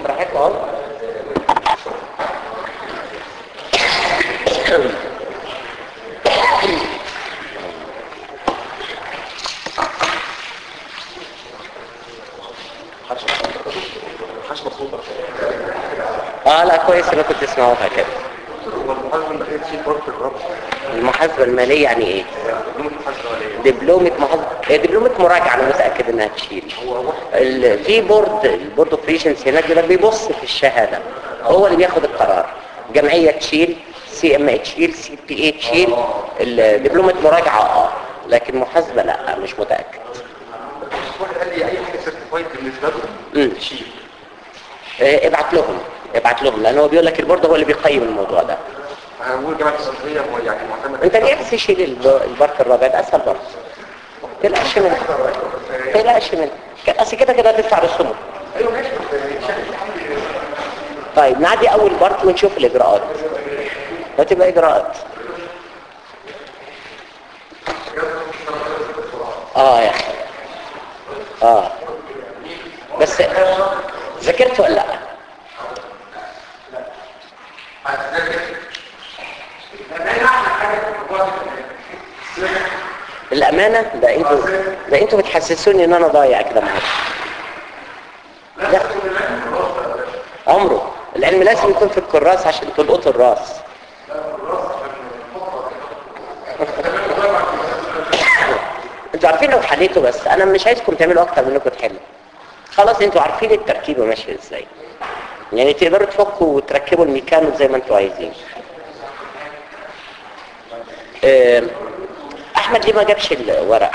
براحتكم اهو حاجه مبسوطه اه لا كويس انكم تسمعوها كده هو المحاسبه الماليه دي برضه الربط المحاسبة المالية يعني ايه دبلوم المحاسبه الماليه دبلومة محاسبة هي دبلومة مراجعة انا متأكد انها تشيل هو واحد ال- في بورد البورد اوف ريجنس هناك ده بيبص في الشهادة هو اللي بياخد القرار جمعية تشيل سي ام تشيل سي بي اي تشيل ال- دبلومة مراجعة اه لكن محاسبة لا مش متأكد واحد قال لي اي حاجه سيرتيفايد بالنسبه مم. له تشيل آه، ابعت لهم ابعت لهم لان هو بيقول لك البورد هو اللي بيقيم الموضوع ده هقول جامعه الاسكندريه هو يعني معتمد انت ليه بس تشيل الب- البارك الرابع ده اسهل برضه تقلقش منه تقلقش منه اصل كده كده هتدفع رسومه ايوه ماشي بس شكل طيب نعدي اول بارت ونشوف الاجراءات هتبقى اجراءات اه يا اخي اه بس ذاكرت ولا لا الامانه ده انتوا ده انتوا بتحسسوني ان انا ضايع كده معاكم لا عمره العلم لازم يكون في الكراس عشان تلقط الراس انتوا عارفين لو حليتوا بس انا مش عايزكم تعملوا اكتر منكم تحلوا خلاص انتوا عارفين التركيبه ماشيه ازاي يعني تقدروا تفكوا وتركبوا الميكانو زي ما انتوا عايزين اه، احمد ليه ما جابش الورق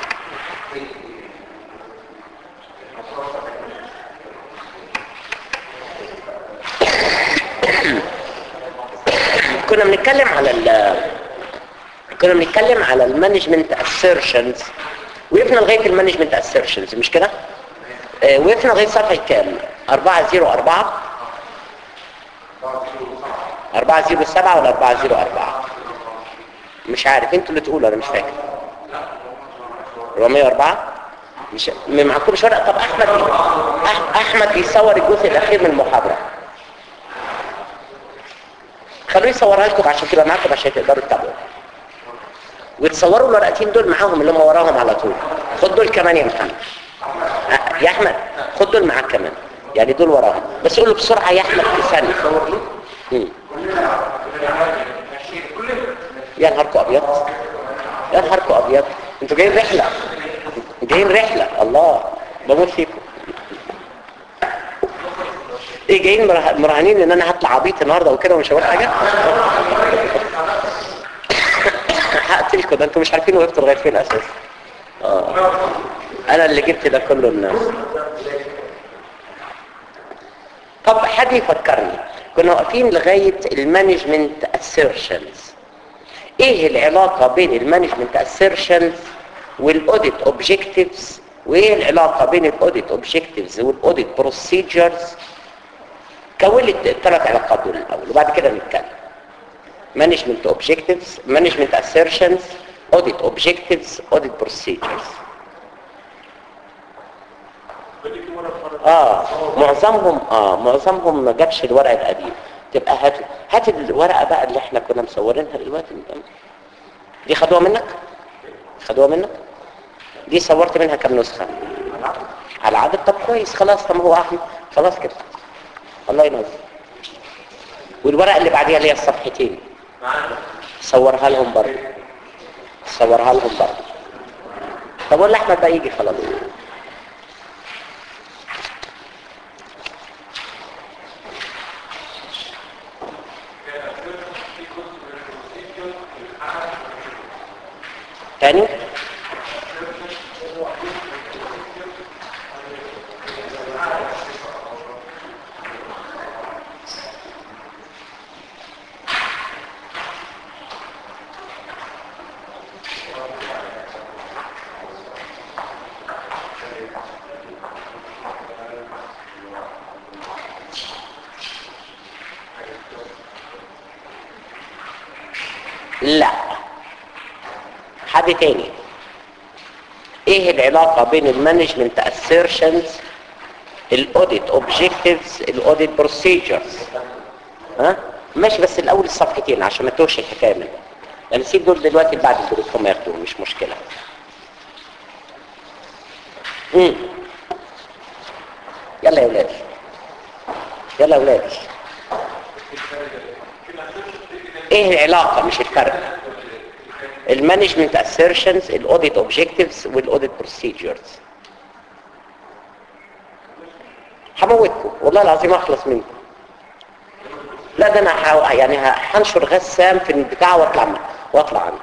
كنا بنتكلم على ال كنا بنتكلم على المانجمنت اسيرشنز وقفنا لغايه المانجمنت اسيرشنز مش كده آه، وقفنا لغايه صفحه كام 404 407 ولا 404 مش عارف انتوا اللي تقولوا انا مش فاكر 404 مش ما معكمش ورق طب احمد أح- احمد يصور الجزء الاخير من المحاضره خلوه يصورها لكم عشان تبقى معاكم عشان تقدروا تتابعوا وتصوروا الورقتين دول معاهم اللي هم وراهم على طول خد دول كمان يا محمد أه، يا احمد خد دول معاك كمان يعني دول وراهم بس قول له بسرعه يا احمد في ثانيه مم. يا نهاركم ابيض يا نهاركم ابيض انتوا جايين رحله جايين رحله الله بموت فيكم ايه جايين مراه- مراهنين ان انا هطلع عبيط النهارده وكده ومش هقول حاجه هقتلكم ده انتوا مش عارفين وقفتوا لغايه فين اساسا اه انا اللي جبت ده كله الناس طب حد يفكرني كنا واقفين لغايه المانجمنت اسيرشنز ايه العلاقه بين المانجمنت اسيرشنز والاوديت اوبجكتيفز وايه العلاقه بين الاوديت اوبجكتيفز والاوديت بروسيجرز كون لي الثلاث علاقات دول الاول وبعد كده نتكلم management objectives management assertions audit objectives audit procedures اه معظمهم اه معظمهم ما جابش الورق القديم تبقى هات هات الورقه بقى اللي احنا كنا مصورينها دلوقتي دي خدوها منك خدوها منك دي صورت منها كام نسخه على عدد طب كويس خلاص طب ما هو احمد خلاص كده الله ينور والورقه اللي بعديها اللي هي الصفحتين صورها لهم برضه صورها لهم برضه طب ولا احمد بقى يجي خلاص تاني لا حد تاني ايه العلاقة بين المانجمنت assertions الاوديت اوبجكتيف objectives الاوديت procedures ها ماشي بس الاول الصفحتين عشان ما توش الحكايه منه يعني سيب دول دلوقتي بعد الدروس هم ياخدوهم مش مشكله امم يلا يا ولادي يلا يا ولادي ايه العلاقه مش الفرق المانجمنت assertions الاوديت objectives والاوديت procedures هموتكم والله العظيم اخلص منكم لا ده انا حاو... يعني ه- هنشر غاز سام في البتاع واطلع منه واطلع عنه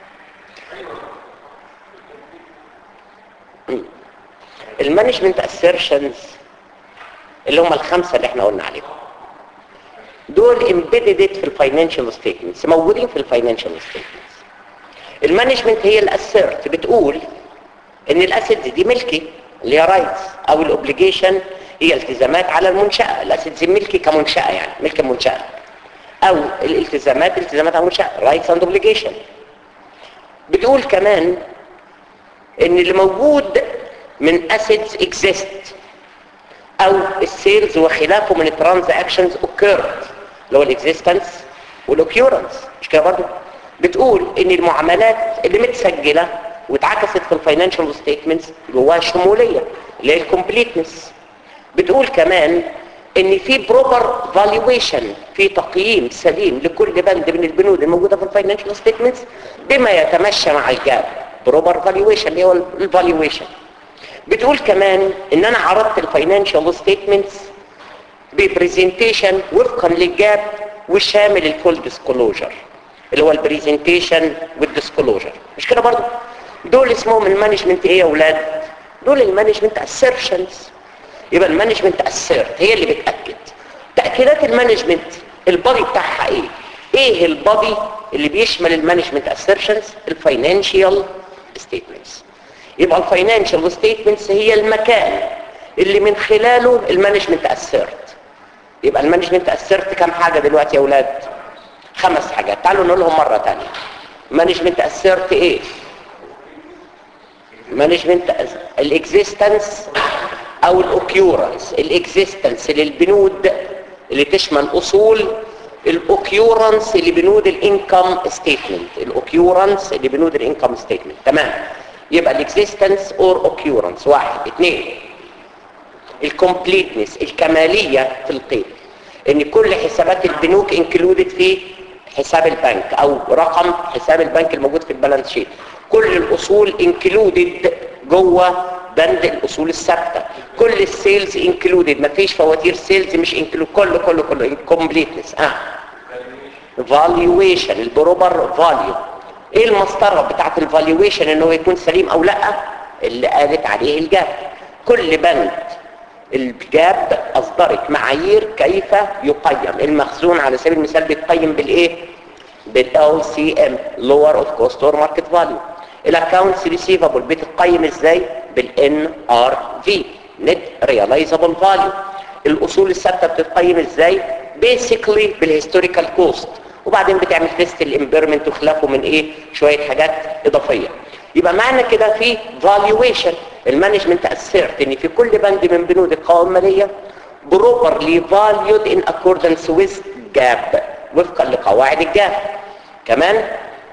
المانجمنت assertions اللي هم الخمسه اللي احنا قلنا عليهم دول embedded في الفاينانشال ستيتمنتس موجودين في الفاينانشال ستيتمنتس المانجمنت هي الاسيرت بتقول ان الاسيتس دي ملكي اللي هي رايتس او الاوبليجيشن هي التزامات على المنشاه الاسيتس دي ملكي كمنشاه يعني ملك المنشاه او الالتزامات التزامات على المنشاه رايتس اند اوبليجيشن بتقول كمان ان اللي موجود من اسيتس اكزيست او السيلز وخلافه من الترانزاكشنز occurred اللي هو الاكزيستنس والاوكيورنس مش كده برضه بتقول ان المعاملات اللي متسجله واتعكست في الفاينانشال ستيتمنتس جواها شموليه اللي هي الكومبليتنس بتقول كمان ان في بروبر فالويشن في تقييم سليم لكل بند من البنود الموجوده في الفاينانشال ستيتمنتس بما يتمشى مع الجاب بروبر فالويشن اللي هو الفالويشن بتقول كمان ان انا عرضت الفاينانشال ستيتمنتس ببرزنتيشن وفقا للجاب وشامل الفول ديسكلوجر اللي هو البرزنتيشن والديسكلوجر مش كده برضه دول اسمهم المانجمنت ايه يا اولاد دول المانجمنت assertions يبقى المانجمنت assert هي اللي بتاكد تاكيدات المانجمنت البادي بتاعها ايه ايه البادي اللي بيشمل المانجمنت assertions الفاينانشال ستيتمنتس يبقى الفاينانشال ستيتمنتس هي المكان اللي من خلاله المانجمنت assert يبقى المانجمنت assert كم حاجه دلوقتي يا اولاد خمس حاجات تعالوا نقولهم مرة تانية مانجمنت assert ايه مانجمنت الاكزيستنس او الاوكيورنس الاكزيستنس للبنود اللي تشمل اصول الاوكيورنس اللي بنود الانكم ستيتمنت الاوكيورنس اللي بنود الانكم ستيتمنت تمام يبقى الاكزيستنس اور اوكيورنس واحد اثنين الكومبليتنس الكماليه في القيد ان كل حسابات البنوك انكلودد في حساب البنك او رقم حساب البنك الموجود في البالانس شيت كل الاصول انكلودد جوه بند الاصول الثابته كل السيلز انكلودد مفيش فواتير سيلز مش انكلود كله كله كله كومبليتنس اه فالويشن البروبر فاليو ايه المسطره بتاعت الفالويشن ان هو يكون سليم او لا اللي قالت عليه الجاب كل بند الجاب اصدرت معايير كيف يقيم المخزون على سبيل المثال بيتقيم بالايه بالال سي ام لور اوف كوست اور ماركت فاليو الاكونتس ريسيفبل بتتقيم ازاي بالان ار في نت ريلايزابل فاليو الاصول الثابته بتتقيم ازاي بيسكلي بالهيستوريكال كوست وبعدين بتعمل تيست الامبيرمنت وخلافه من ايه شويه حاجات اضافيه يبقى معنى كده في فالويشن المانجمنت اسيرت ان في كل بند من بنود القوائم الماليه بروبرلي فاليود ان اكوردنس ويز جاب وفقا لقواعد الجاب كمان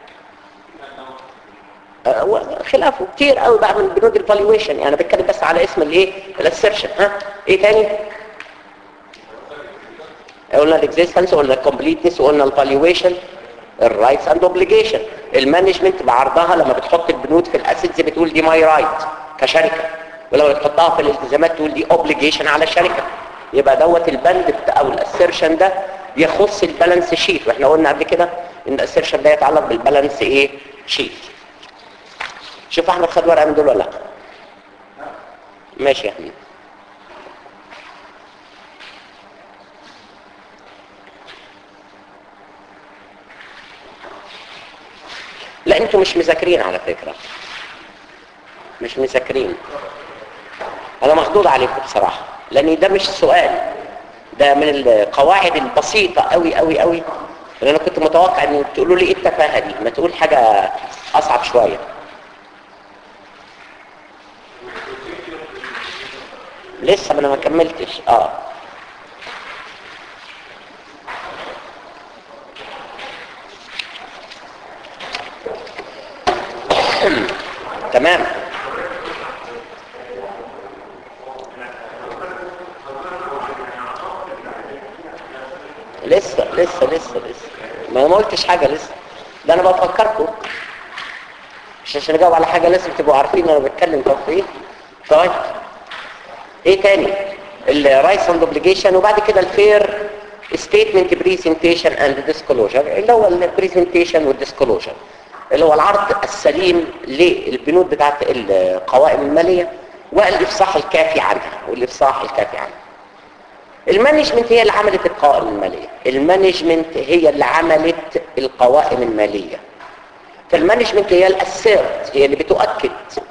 آه، خلافه كتير قوي بقى من بنود الفالويشن يعني انا بتكلم بس على اسم الايه الاسيرشن ها ايه تاني قلنا الاكزيستنس قلنا الكومبليتنس وقلنا الفالويشن الرايتس اند اوبليجيشن المانجمنت بعرضها لما بتحط البنود في الاسيتس بتقول دي ماي رايت كشركه ولما بتحطها في الالتزامات تقول دي اوبليجيشن على الشركه يبقى دوت البند بتاع او الاسيرشن ده يخص البالانس شيت واحنا قلنا قبل كده ان الاسيرشن ده يتعلق بالبالانس ايه شيت شوف احمد خد ورقه من دول ولا لا ماشي يا حبيبي لا انتوا مش مذاكرين على فكرة مش مذاكرين انا مخضوض عليكم بصراحة لان ده مش سؤال ده من القواعد البسيطة قوي قوي قوي لان انا كنت متوقع ان تقولوا لي ايه التفاهة دي ما تقول حاجة اصعب شوية لسه ما انا ما كملتش اه تمام لسه لسه لسه لسه ما انا ما قلتش حاجه لسه ده انا بفكركم مش عشان اجاوب على حاجه لازم تبقوا عارفين انا بتكلم طب في ايه طيب ايه تاني الرايس اند اوبليجيشن وبعد كده الفير ستيتمنت بريزنتيشن اند ديسكلوجر اللي هو البريزنتيشن والديسكلوجر اللي هو العرض السليم للبنود بتاعت القوائم الماليه والافصاح الكافي عنها والافصاح الكافي عنها المانجمنت هي اللي عملت القوائم الماليه المانجمنت هي اللي عملت القوائم الماليه فالمانجمنت هي الاسيرت هي اللي بتؤكد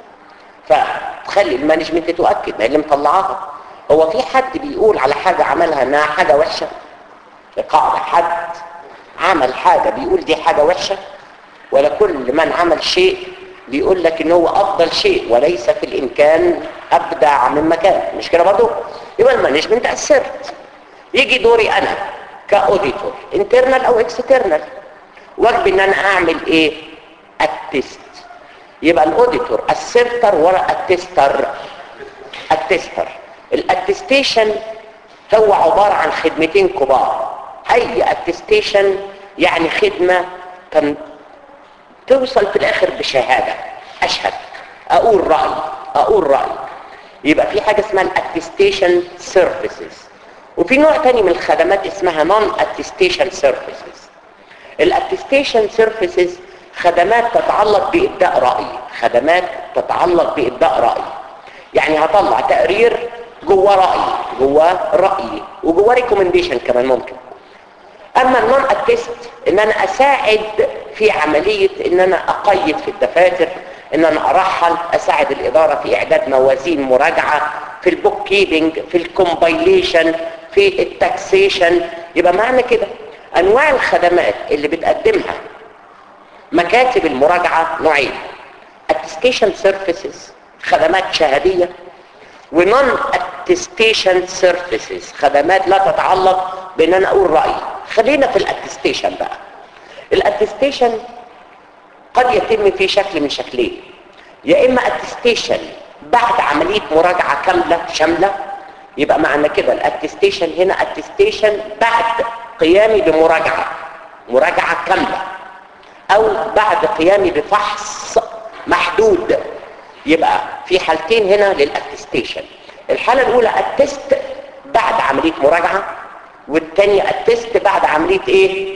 فتخلي المانجمنت تؤكد ما هي اللي مطلعاها هو في حد بيقول على حاجة عملها انها حاجة وحشة قاعدة حد عمل حاجة بيقول دي حاجة وحشة ولا كل من عمل شيء بيقول لك ان هو افضل شيء وليس في الامكان ابدع من مكان مش كده برضه يبقى المانجمنت اثرت يجي دوري انا كاوديتور انترنال او اكسترنال واجب ان انا اعمل ايه التست يبقى الاوديتور السنتر ورا التستر التستر الاتستيشن هو عبارة عن خدمتين كبار اي اتستيشن يعني خدمة كان توصل في الاخر بشهادة اشهد اقول رأي اقول رأي يبقى في حاجة اسمها الاتستيشن سيرفيسز وفي نوع تاني من الخدمات اسمها نون اتستيشن سيرفيسز الاتستيشن سيرفيسز خدمات تتعلق بإبداء رأي خدمات تتعلق بإبداء رأي يعني هطلع تقرير جوه رأي جوه رأي وجوه ريكومنديشن كمان ممكن اما النون اتست ان انا اساعد في عملية ان انا اقيد في الدفاتر ان انا ارحل اساعد الادارة في اعداد موازين مراجعة في البوك كيبنج في الكومبايليشن في التاكسيشن يبقى معنى كده انواع الخدمات اللي بتقدمها مكاتب المراجعة نوعين attestation services خدمات شهادية ونون attestation services خدمات لا تتعلق بان انا اقول رأيي خلينا في الاتستيشن بقى الاتستيشن قد يتم في شكل من شكلين يا اما اتستيشن بعد عملية مراجعة كاملة شاملة يبقى معنى كده الاتستيشن هنا اتستيشن بعد قيامي بمراجعة مراجعة كاملة او بعد قيامي بفحص محدود يبقى في حالتين هنا للاتستيشن الحالة الاولى التست بعد عملية مراجعة والتانية التست بعد عملية ايه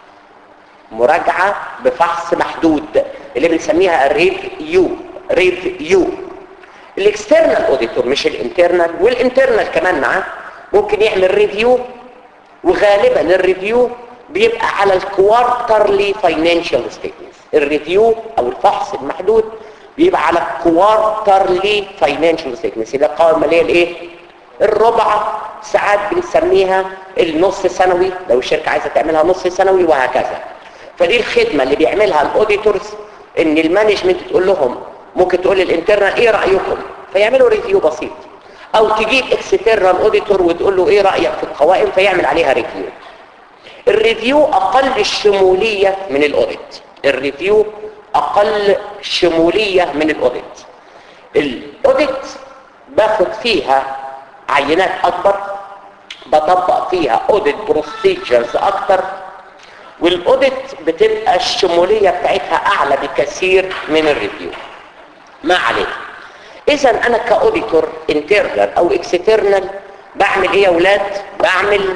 مراجعة بفحص محدود اللي بنسميها الريفيو ريفيو الاكسترنال اوديتور مش الانترنال والانترنال كمان معاه ممكن يعمل ريفيو وغالبا الريفيو بيبقى على الكوارترلي فاينانشال ستيتمنتس الريفيو او الفحص المحدود بيبقى على الكوارترلي فاينانشال ستيتمنتس اللي القوائم الماليه الايه الربع ساعات بنسميها النص سنوي لو الشركه عايزه تعملها نص سنوي وهكذا فدي الخدمه اللي بيعملها الاوديتورز ان المانجمنت تقول لهم ممكن تقول للانترنال ايه رايكم فيعملوا ريفيو بسيط او تجيب اكسترنال اوديتور وتقول له ايه رايك في القوائم فيعمل عليها ريفيو الريفيو اقل الشموليه من الاوديت الريفيو اقل شموليه من الاوديت الاوديت باخد فيها عينات اكبر بطبق فيها اوديت بروسيجرز اكتر والاوديت بتبقى الشموليه بتاعتها اعلى بكثير من الريفيو ما عليك اذا انا كاوديتور انترنال او اكسترنال بعمل ايه يا اولاد بعمل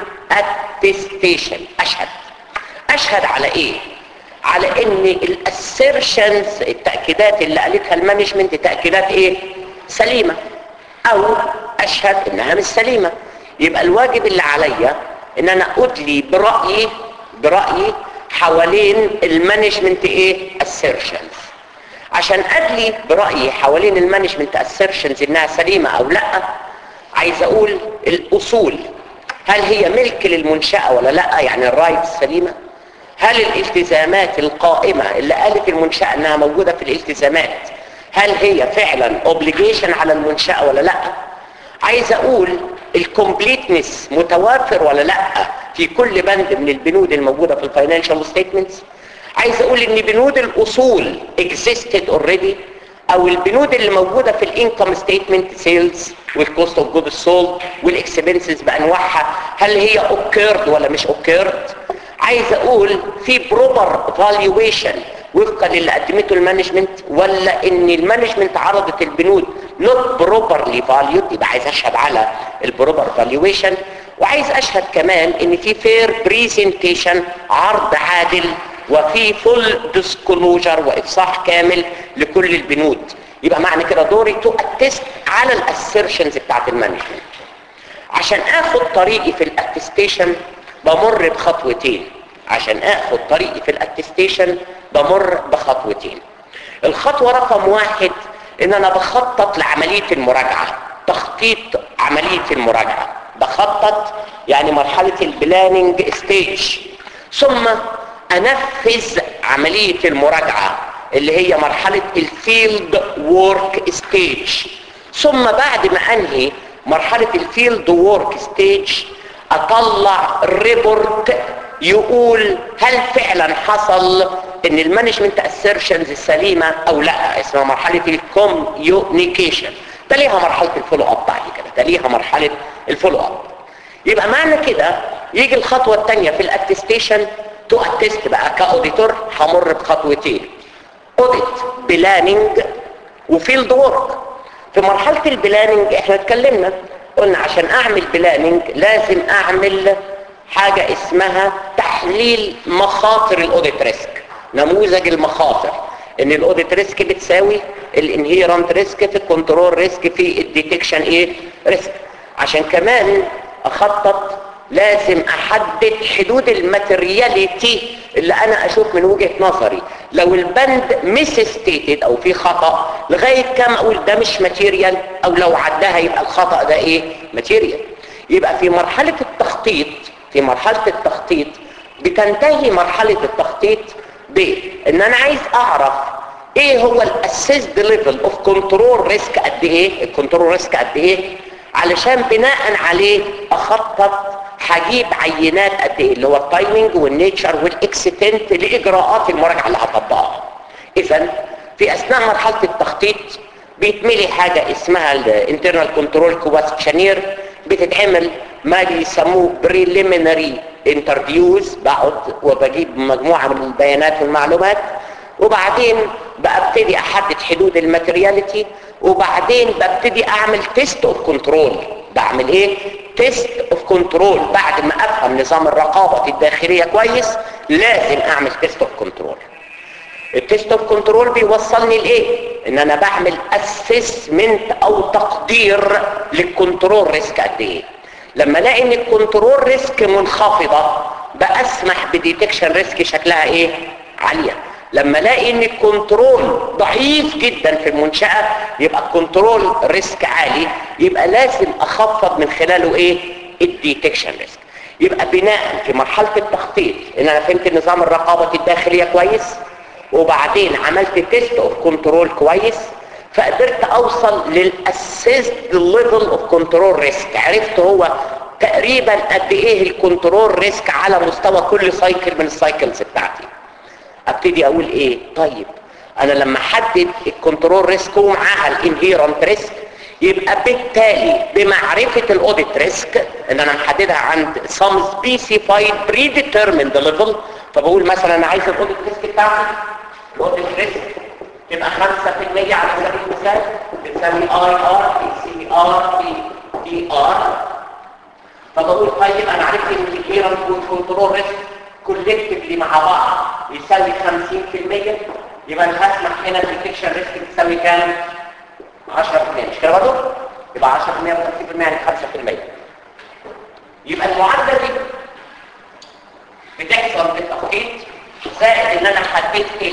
اتستيشن اشهد اشهد على ايه على ان الاسيرشنز التاكيدات اللي قالتها المانجمنت تاكيدات ايه سليمه او اشهد انها مش سليمه يبقى الواجب اللي عليا ان انا ادلي برايي برايي حوالين المانجمنت ايه assertions عشان ادلي برايي حوالين المانجمنت assertions انها سليمه او لا عايز اقول الاصول هل هي ملك للمنشاه ولا لا يعني الرايت سليمه هل الالتزامات القائمه اللي قالت المنشاه انها موجوده في الالتزامات هل هي فعلا اوبليجيشن على المنشاه ولا لا عايز اقول الكومبليتنس متوافر ولا لا في كل بند من البنود الموجوده في الفاينانشال ستيتمنتس عايز اقول ان بنود الاصول existed already او البنود اللي موجودة في الانكم ستيتمنت سيلز والكوست اوف جود سولد والاكسبنسز بانواعها هل هي اوكيرد ولا مش اوكيرد عايز اقول في بروبر فالويشن وفقا للي قدمته المانجمنت ولا ان المانجمنت عرضت البنود نوت بروبرلي فاليود يبقى عايز اشهد على البروبر فالويشن وعايز اشهد كمان ان في فير بريزنتيشن عرض عادل وفي فول ديسكلوجر وافصاح كامل لكل البنود يبقى معنى كده دوري تو اتست على الاسيرشنز بتاعت المانجمنت عشان اخد طريقي في الاتستيشن بمر بخطوتين عشان اخد طريقي في الاتستيشن بمر بخطوتين الخطوة رقم واحد ان انا بخطط لعملية المراجعة تخطيط عملية المراجعة بخطط يعني مرحلة البلاننج ستيج ثم انفذ عملية المراجعة اللي هي مرحلة الفيلد وورك ستيج ثم بعد ما انهي مرحلة الفيلد وورك ستيج اطلع ريبورت يقول هل فعلا حصل ان المانجمنت اسيرشنز السليمة او لا اسمها مرحلة الكوميونيكيشن تليها مرحلة الفولو اب بعد كده تليها مرحلة الفولو اب يبقى معنى كده يجي الخطوة الثانية في الاتستيشن تو اتست بقى كاوديتور همر بخطوتين اوديت بلاننج وفيلد وورك في مرحلة البلاننج احنا اتكلمنا قلنا عشان اعمل بلاننج لازم اعمل حاجة اسمها تحليل مخاطر الاوديت ريسك نموذج المخاطر ان الاوديت ريسك بتساوي الانهيرنت ريسك في الكنترول ريسك في الديتكشن ايه ريسك عشان كمان اخطط لازم احدد حدود الماتيرياليتي اللي انا اشوف من وجهة نظري لو البند مش ستيتد او في خطأ لغاية كام اقول ده مش ماتيريال او لو عداها يبقى الخطأ ده ايه ماتيريال يبقى في مرحلة التخطيط في مرحلة التخطيط بتنتهي مرحلة التخطيط بان انا عايز اعرف ايه هو الاسيسد ليفل اوف كنترول ريسك قد ايه الكنترول ريسك قد ايه علشان بناء عليه اخطط هجيب عينات قد ايه اللي هو التايمنج والنيتشر والاكستنت لاجراءات المراجعه اللي هطبقها اذا في اثناء مرحله التخطيط بيتملي حاجه اسمها الانترنال كنترول كويستشنير بتتعمل ما بيسموه بريليمينري انترفيوز بقعد وبجيب مجموعه من البيانات والمعلومات وبعدين ببتدي احدد حدود الماتيرياليتي وبعدين ببتدي اعمل تيست اوف كنترول بعمل ايه تيست اوف كنترول بعد ما افهم نظام الرقابه الداخليه كويس لازم اعمل تيست اوف كنترول التيست اوف كنترول بيوصلني لايه ان انا بعمل اسسمنت او تقدير للكنترول ريسك قد ايه لما الاقي ان الكنترول ريسك منخفضه باسمح بديتكشن ريسك شكلها ايه عاليه لما الاقي ان الكنترول ضعيف جدا في المنشأة يبقى الكنترول ريسك عالي يبقى لازم اخفض من خلاله ايه الديتكشن ريسك يبقى بناء في مرحلة التخطيط ان انا فهمت نظام الرقابة الداخلية كويس وبعدين عملت تيست اوف كنترول كويس فقدرت اوصل للاسيست ليفل اوف كنترول ريسك عرفت هو تقريبا قد ايه الكنترول ريسك على مستوى كل سايكل من السايكلز بتاعتي ابتدي اقول ايه طيب انا لما احدد الكنترول ريسك ومعاها الانهيرنت ريسك يبقى بالتالي بمعرفة الاوديت ريسك ان انا محددها عند some specified predetermined level فبقول مثلا انا عايز الاوديت ريسك بتاعتي الاوديت ريسك تبقى 5% على سبيل المثال بتساوي اي ار في سي ار في دي ار فبقول طيب انا عرفت ان الانهيرنت والكنترول ريسك كولكتفلي مع بعض يساوي 50% يبقى انا هسمح هنا الديتكشن ريسك بتساوي كام 10% مش كده برضه يبقى 10% و50% يعني 5% يبقى المعادله دي بتحصل بالتخطيط زائد ان انا حددت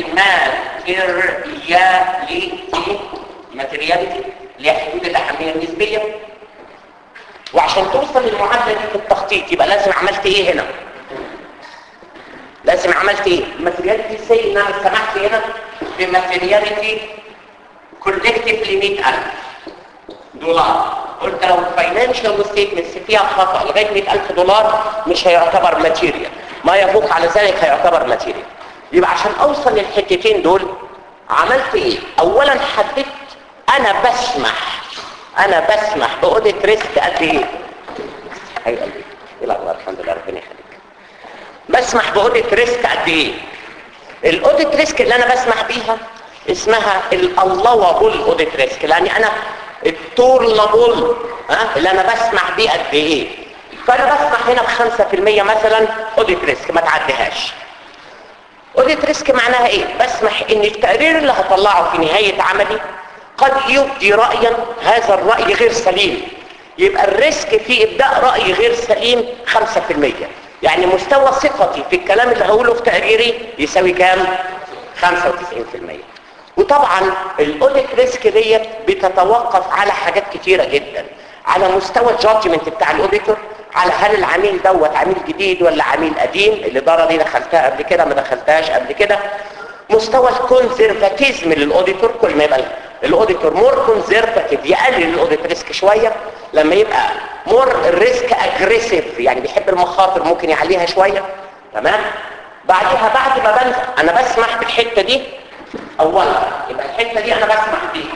الماتيرياليتي ماتيرياليتي اللي هي حدود الاهميه النسبيه وعشان توصل للمعادله دي في التخطيط يبقى لازم عملت ايه هنا لازم عملت ايه الماتيرياليتي سي ان انا سمحت هنا بماتيرياليتي كولكتيفلي 100000 دولار قلت لو الفاينانشال ستيتمنتس فيها خطا لغايه 100000 دولار مش هيعتبر ماتيريال ما يفوق على ذلك هيعتبر ماتيريال يبقى عشان اوصل للحتتين دول عملت ايه اولا حددت انا بسمح انا بسمح باوديت ريسك قد ايه حبيب قلبي ايه الاخبار الحمد لله ربنا يخليك بسمح باوديت ريسك قد ايه الاوديت ريسك اللي انا بسمح بيها اسمها الالوابل اوديت ريسك لاني انا التورلابل ها اللي انا بسمح بيه قد ايه فانا بسمح هنا ب 5% مثلا اوديت ريسك ما تعديهاش اوديت ريسك معناها ايه بسمح ان التقرير اللي هطلعه في نهاية عملي قد يبدي رأيا هذا الرأي غير سليم يبقى الريسك في ابداء رأي غير سليم 5% يعني مستوى ثقتي في الكلام اللي هقوله في تقريري يساوي كام 95% وطبعا الاوديت ريسك ديت بتتوقف على حاجات كتيرة جدا على مستوى الجادجمنت بتاع الاوديتور على هل العميل دوت عميل جديد ولا عميل قديم الاداره دي دخلتها قبل كده ما دخلتهاش قبل كده مستوى الكونزرفاتيزم للاوديتور كل ما يبقى الاوديتور مور كونزرفاتيف يقلل الاوديت ريسك شويه لما يبقى مور الريسك اجريسيف يعني بيحب المخاطر ممكن يعليها شويه تمام بعدها بعد ما بنزل انا بسمح بالحته دي اولا يبقى الحته دي انا بسمح بيها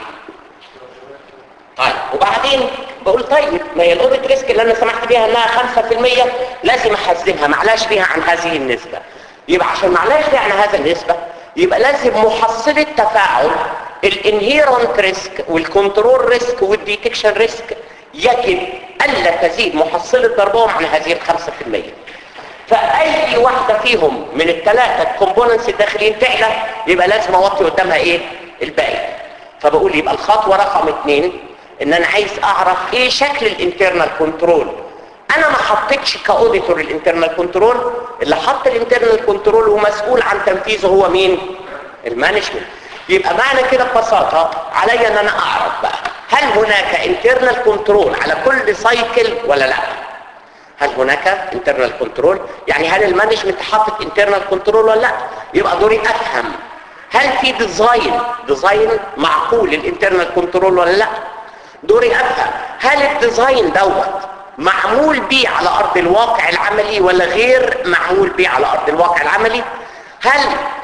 طيب وبعدين بقول طيب ما هي الاوديت ريسك اللي انا سمحت بيها انها 5% لازم احزمها معلاش بيها عن هذه النسبة يبقى عشان معلاش بيها عن هذا النسبة يبقى لازم محصلة تفاعل الانهيرنت ريسك والكنترول ريسك والديتكشن ريسك يجب الا تزيد محصلة ضربهم عن هذه الخمسة في المية فاي واحدة فيهم من الثلاثة الكومبوننتس الداخلين تعلى يبقى لازم اوطي قدامها ايه الباقي فبقول يبقى الخطوة رقم اتنين ان انا عايز اعرف ايه شكل الانترنال كنترول انا ما حطيتش كاوديتور الانترنال كنترول اللي حط الانترنال كنترول ومسؤول عن تنفيذه هو مين المانجمنت يبقى معنى كده ببساطه عليا ان انا اعرف بقى هل هناك انترنال كنترول على كل سايكل ولا لا هل هناك انترنال كنترول يعني هل المانجمنت حاطط انترنال كنترول ولا لا يبقى دوري افهم هل في ديزاين ديزاين معقول للانترنال كنترول ولا لا دوري افهم هل الديزاين دوت معمول بيه على ارض الواقع العملي ولا غير معمول بيه على ارض الواقع العملي هل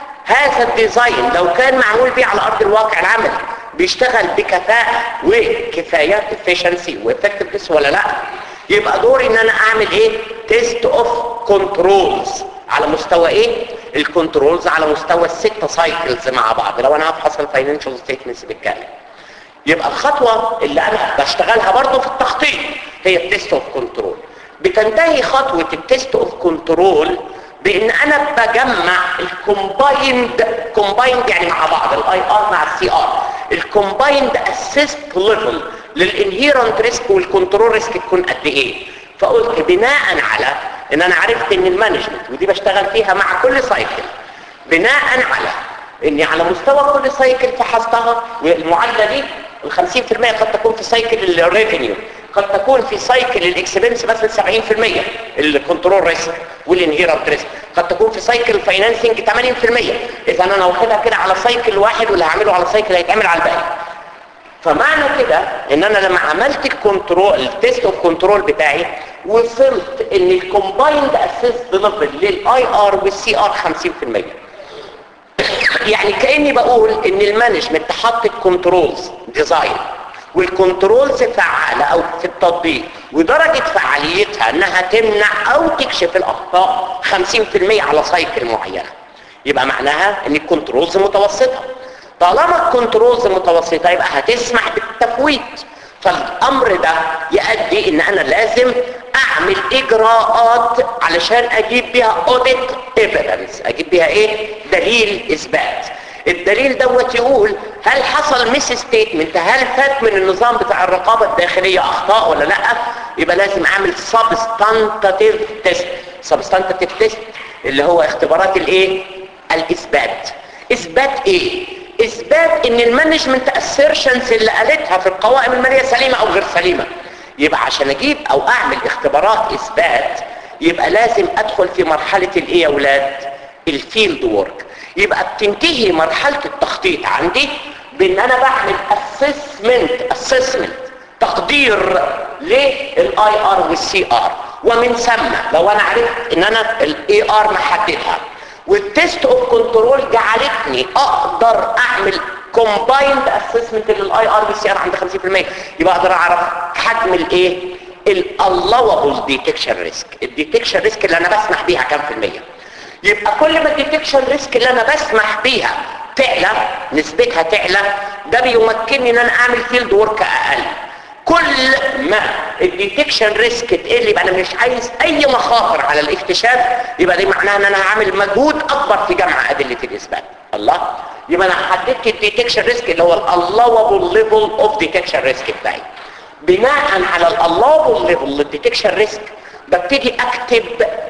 هذا الديزاين لو كان معمول بيه على ارض الواقع العملي بيشتغل بكفاءة وكفاية efficiency وeffectiveness ولا لا يبقى دوري ان انا اعمل ايه تيست اوف كنترولز على مستوى ايه الكنترولز على مستوى الستة سايكلز مع بعض لو انا هفحص الفاينانشال ستيتمنتس بالكامل يبقى الخطوة اللي انا بشتغلها برضو في التخطيط هي التيست اوف كنترول بتنتهي خطوة التيست اوف كنترول بان انا بجمع الكومبايند كومبايند يعني مع بعض الاي ار مع السي ار الكومبايند اسيست ليفل للانهيرنت ريسك والكنترول ريسك تكون قد ايه فقلت بناء على ان انا عرفت ان المانجمنت ودي بشتغل فيها مع كل سايكل بناء على اني على مستوى كل سايكل فحصتها والمعادله دي ال 50% قد تكون في سايكل الريفينيو قد تكون في سايكل الاكسبنس مثلا 70% الكنترول ريسك والانهيرنت ريسك قد تكون في سايكل الفاينانسنج 80% اذا انا واخدها كده على سايكل واحد واللي هعمله على سايكل هيتعمل على الباقي فمعنى كده ان انا لما عملت الكنترول التيست اوف كنترول بتاعي وصلت ان الكومبايند اسيست ليفل للاي ار والسي ار 50% يعني كاني بقول ان المانجمنت حط الكنترولز ديزاين والكنترولز فعالة او في التطبيق ودرجة فعاليتها انها تمنع او تكشف الاخطاء 50% على سايكل معينة يبقى معناها ان الكنترولز متوسطة طالما الكنترولز متوسطة يبقى هتسمح بالتفويت فالامر ده يؤدي ان انا لازم اعمل اجراءات علشان اجيب بيها اوديت ايفيدنس اجيب بيها ايه دليل اثبات الدليل دوت يقول هل حصل ميس ستيتمنت هل فات من النظام بتاع الرقابه الداخليه اخطاء ولا لا يبقى لازم اعمل سبستانتيف تيست سبستانتيف تيست اللي هو اختبارات الايه الاثبات اثبات ايه اثبات ان المانجمنت اسيرشنز اللي قالتها في القوائم الماليه سليمه او غير سليمه يبقى عشان اجيب او اعمل اختبارات اثبات يبقى لازم ادخل في مرحله الايه يا اولاد الفيلد وورك يبقى بتنتهي مرحله التخطيط عندي بان انا بعمل اسسمنت اسسمنت تقدير للاي ار والسي ار ومن ثم لو انا عرفت ان انا الاي ار محددها والتيست اوف كنترول جعلتني اقدر اعمل كومبايند اسسمنت للاي ار بي سي ار عند 50% يبقى اقدر اعرف حجم الايه الالوبل ديتكشن ريسك الديتكشن ريسك اللي انا بسمح بيها كام في المية يبقى كل ما الديتكشن ريسك اللي انا بسمح بيها تعلى نسبتها تعلى ده بيمكنني ان انا اعمل فيلد ورك اقل كل ما الديتكشن ريسك تقل يبقى انا مش عايز اي مخاطر على الاكتشاف يبقى دي معناها ان انا هعمل مجهود اكبر في جمع ادله الاثبات الله يبقى انا حددت الديتكشن ريسك اللي هو الالوبل ليفل اوف ديتكشن ريسك بتاعي بناء على الالوبل ليفل للديتكشن ريسك ببتدي اكتب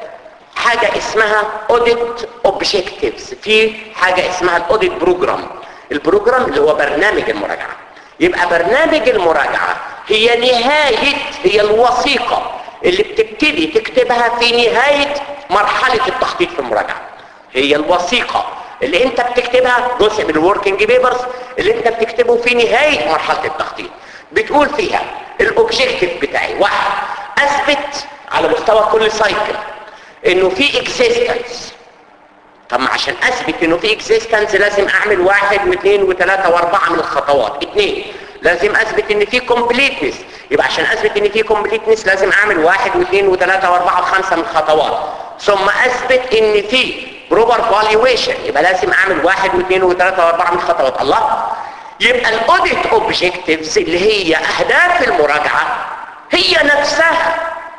حاجة اسمها audit objectives في حاجة اسمها الاوديت بروجرام البروجرام اللي هو برنامج المراجعة يبقى برنامج المراجعة هي نهاية هي الوثيقة اللي بتبتدي تكتبها في نهاية مرحلة التخطيط في المراجعة هي الوثيقة اللي انت بتكتبها جزء من الوركينج بيبرز اللي انت بتكتبه في نهاية مرحلة التخطيط بتقول فيها الاوبجيكتيف بتاعي واحد اثبت على مستوى كل سايكل انه في اكزيستنس طب ما عشان اثبت انه في اكزيستنس لازم اعمل واحد واثنين وثلاثة واربعة من الخطوات اثنين لازم اثبت ان في كومبليتنس يبقى عشان اثبت ان في كومبليتنس لازم اعمل واحد واثنين وثلاثة واربعة وخمسة من الخطوات ثم اثبت ان في بروبر فالويشن يبقى لازم اعمل واحد واثنين وثلاثة واربعة من الخطوات الله يبقى الاوديت اوبجكتيفز اللي هي اهداف المراجعة هي نفسها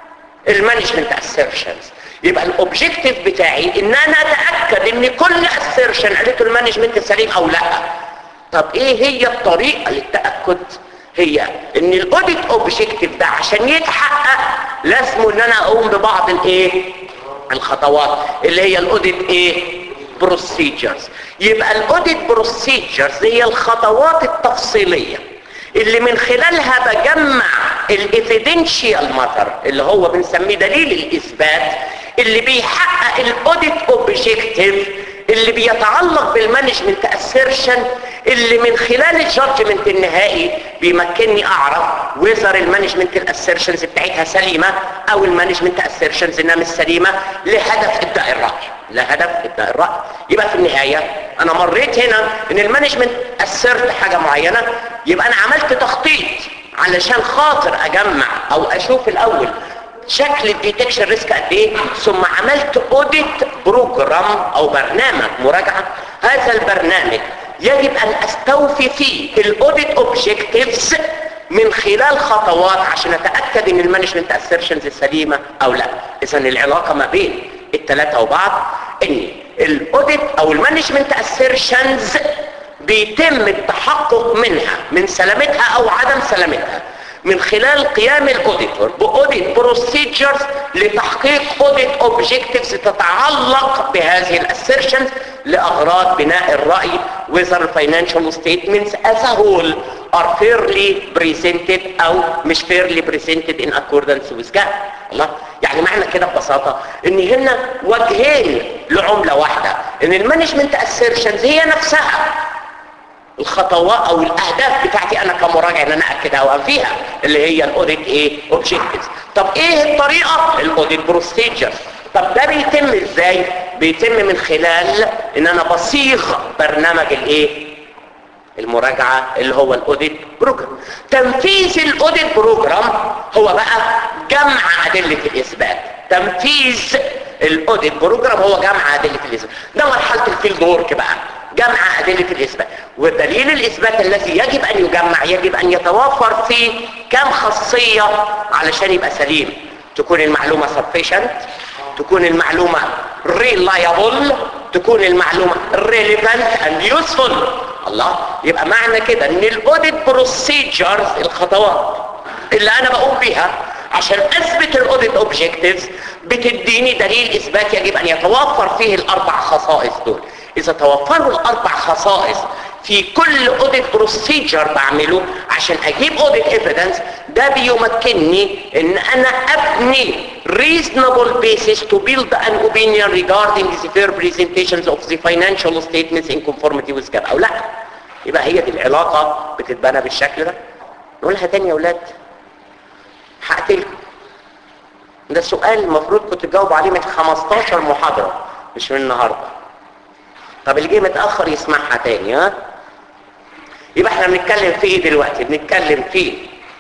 المانجمنت اسيرشنز يبقى الاوبجكتيف بتاعي ان انا اتاكد ان كل اسيرشن قالته المانجمنت سليم او لا طب ايه هي الطريقه للتاكد هي ان الاوديت اوبجكتيف ده عشان يتحقق لازم ان انا اقوم ببعض الايه الخطوات اللي هي الاوديت ايه بروسيجرز يبقى الاوديت بروسيجرز هي الخطوات التفصيليه اللي من خلالها بجمع الايفيدنشيال ماتر اللي هو بنسميه دليل الاثبات اللي بيحقق الاوديت اوبجكتيف اللي بيتعلق بالمانجمنت اسيرشن اللي من خلال الجادجمنت النهائي بيمكنني اعرف ويزر المانجمنت الاسيرشنز بتاعتها سليمه او المانجمنت اسيرشنز انها مش سليمه لهدف ابداء الراي لهدف ابداء الراي يبقى في النهايه انا مريت هنا ان المانجمنت اسرت حاجه معينه يبقى انا عملت تخطيط علشان خاطر اجمع او اشوف الاول شكل الديتكشن ريسك قد ايه ثم عملت اوديت بروجرام او برنامج مراجعه هذا البرنامج يجب ان استوفي فيه الاوديت اوبجكتيفز من خلال خطوات عشان اتاكد ان المانجمنت اسيرشنز سليمه او لا اذا العلاقه ما بين الثلاثه وبعض ان الاوديت او المانجمنت اسيرشنز بيتم التحقق منها من سلامتها او عدم سلامتها من خلال قيام الاوديتور باوديت بروسيجرز لتحقيق اوديت اوبجكتيفز تتعلق بهذه الاسيرشنز لاغراض بناء الراي whether financial statements as a whole are fairly presented او مش fairly presented in accordance with GAAP الله يعني معنى كده ببساطة ان هنا وجهين لعملة واحدة ان المانجمنت اسيرشنز هي نفسها الخطوات او الاهداف بتاعتي انا كمراجع ان انا اكدها وانفيها اللي هي الاوديت ايه اوبجكتيفز طب ايه الطريقه الاوديت بروسيجر طب ده بيتم ازاي بيتم من خلال ان انا بصيغ برنامج الايه المراجعة اللي هو الاوديت بروجرام تنفيذ الاوديت بروجرام هو بقى جمع ادلة الاثبات تنفيذ الاوديت بروجرام هو جمع ادلة الاثبات ده مرحلة الفيلد وورك بقى جمع أدلة الإثبات ودليل الإثبات الذي يجب أن يجمع يجب أن يتوفر فيه كم خاصية علشان يبقى سليم تكون المعلومة sufficient تكون المعلومة reliable تكون المعلومة relevant and useful الله يبقى معنى كده ان الاوديت بروسيجرز الخطوات اللي انا بقوم بيها عشان اثبت الاوديت اوبجكتيفز بتديني دليل اثبات يجب ان يتوفر فيه الاربع خصائص دول اذا توفروا الاربع خصائص في كل اوديت بروسيجر بعمله عشان اجيب اوديت ايفيدنس ده بيمكنني ان انا ابني reasonable basis to build an opinion regarding the fair presentations of the financial statements in conformity with GAAP او لا يبقى هي دي العلاقة بتتبنى بالشكل ده نقولها تاني يا اولاد هقتلكم ده سؤال المفروض كنت تجاوب عليه من 15 محاضرة مش من النهاردة طب اللي جه متاخر يسمعها تاني ها يبقى احنا بنتكلم في ايه دلوقتي بنتكلم في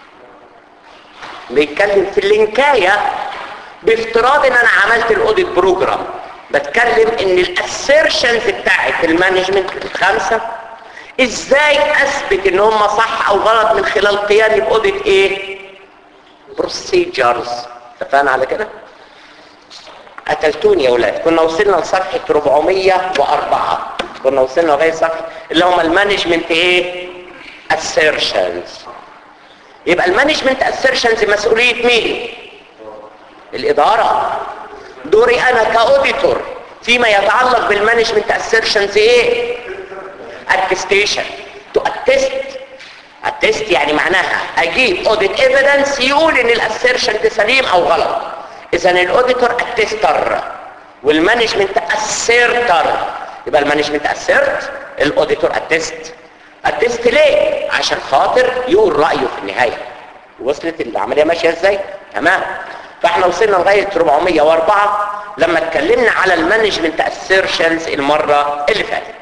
بنتكلم في اللينكايه بافتراض ان انا عملت الاوديت بروجرام بتكلم ان الاسيرشنز بتاعت المانجمنت الخمسه ازاي اثبت ان هم صح او غلط من خلال قيامي باوديت ايه بروسيجرز اتفقنا على كده قتلتوني يا اولاد كنا وصلنا لصفحه 404 كنا وصلنا لغايه صفحه اللي هم المانجمنت ايه assertions يبقى المانجمنت assertions مسؤوليه مين الاداره دوري انا كاوديتور فيما يتعلق بالمانجمنت assertions ايه attestation to attest attest يعني معناها اجيب audit evidence يقول ان الاسيرشن ده سليم او غلط اذا الاوديتور اتستر والمانجمنت اسيرتر يبقى المانجمنت اسيرت الاوديتور اتست اتست ليه عشان خاطر يقول رايه في النهايه وصلت العمليه ماشيه ازاي تمام فاحنا وصلنا لغايه 404 لما اتكلمنا على المانجمنت اسيرشنز المره اللي فاتت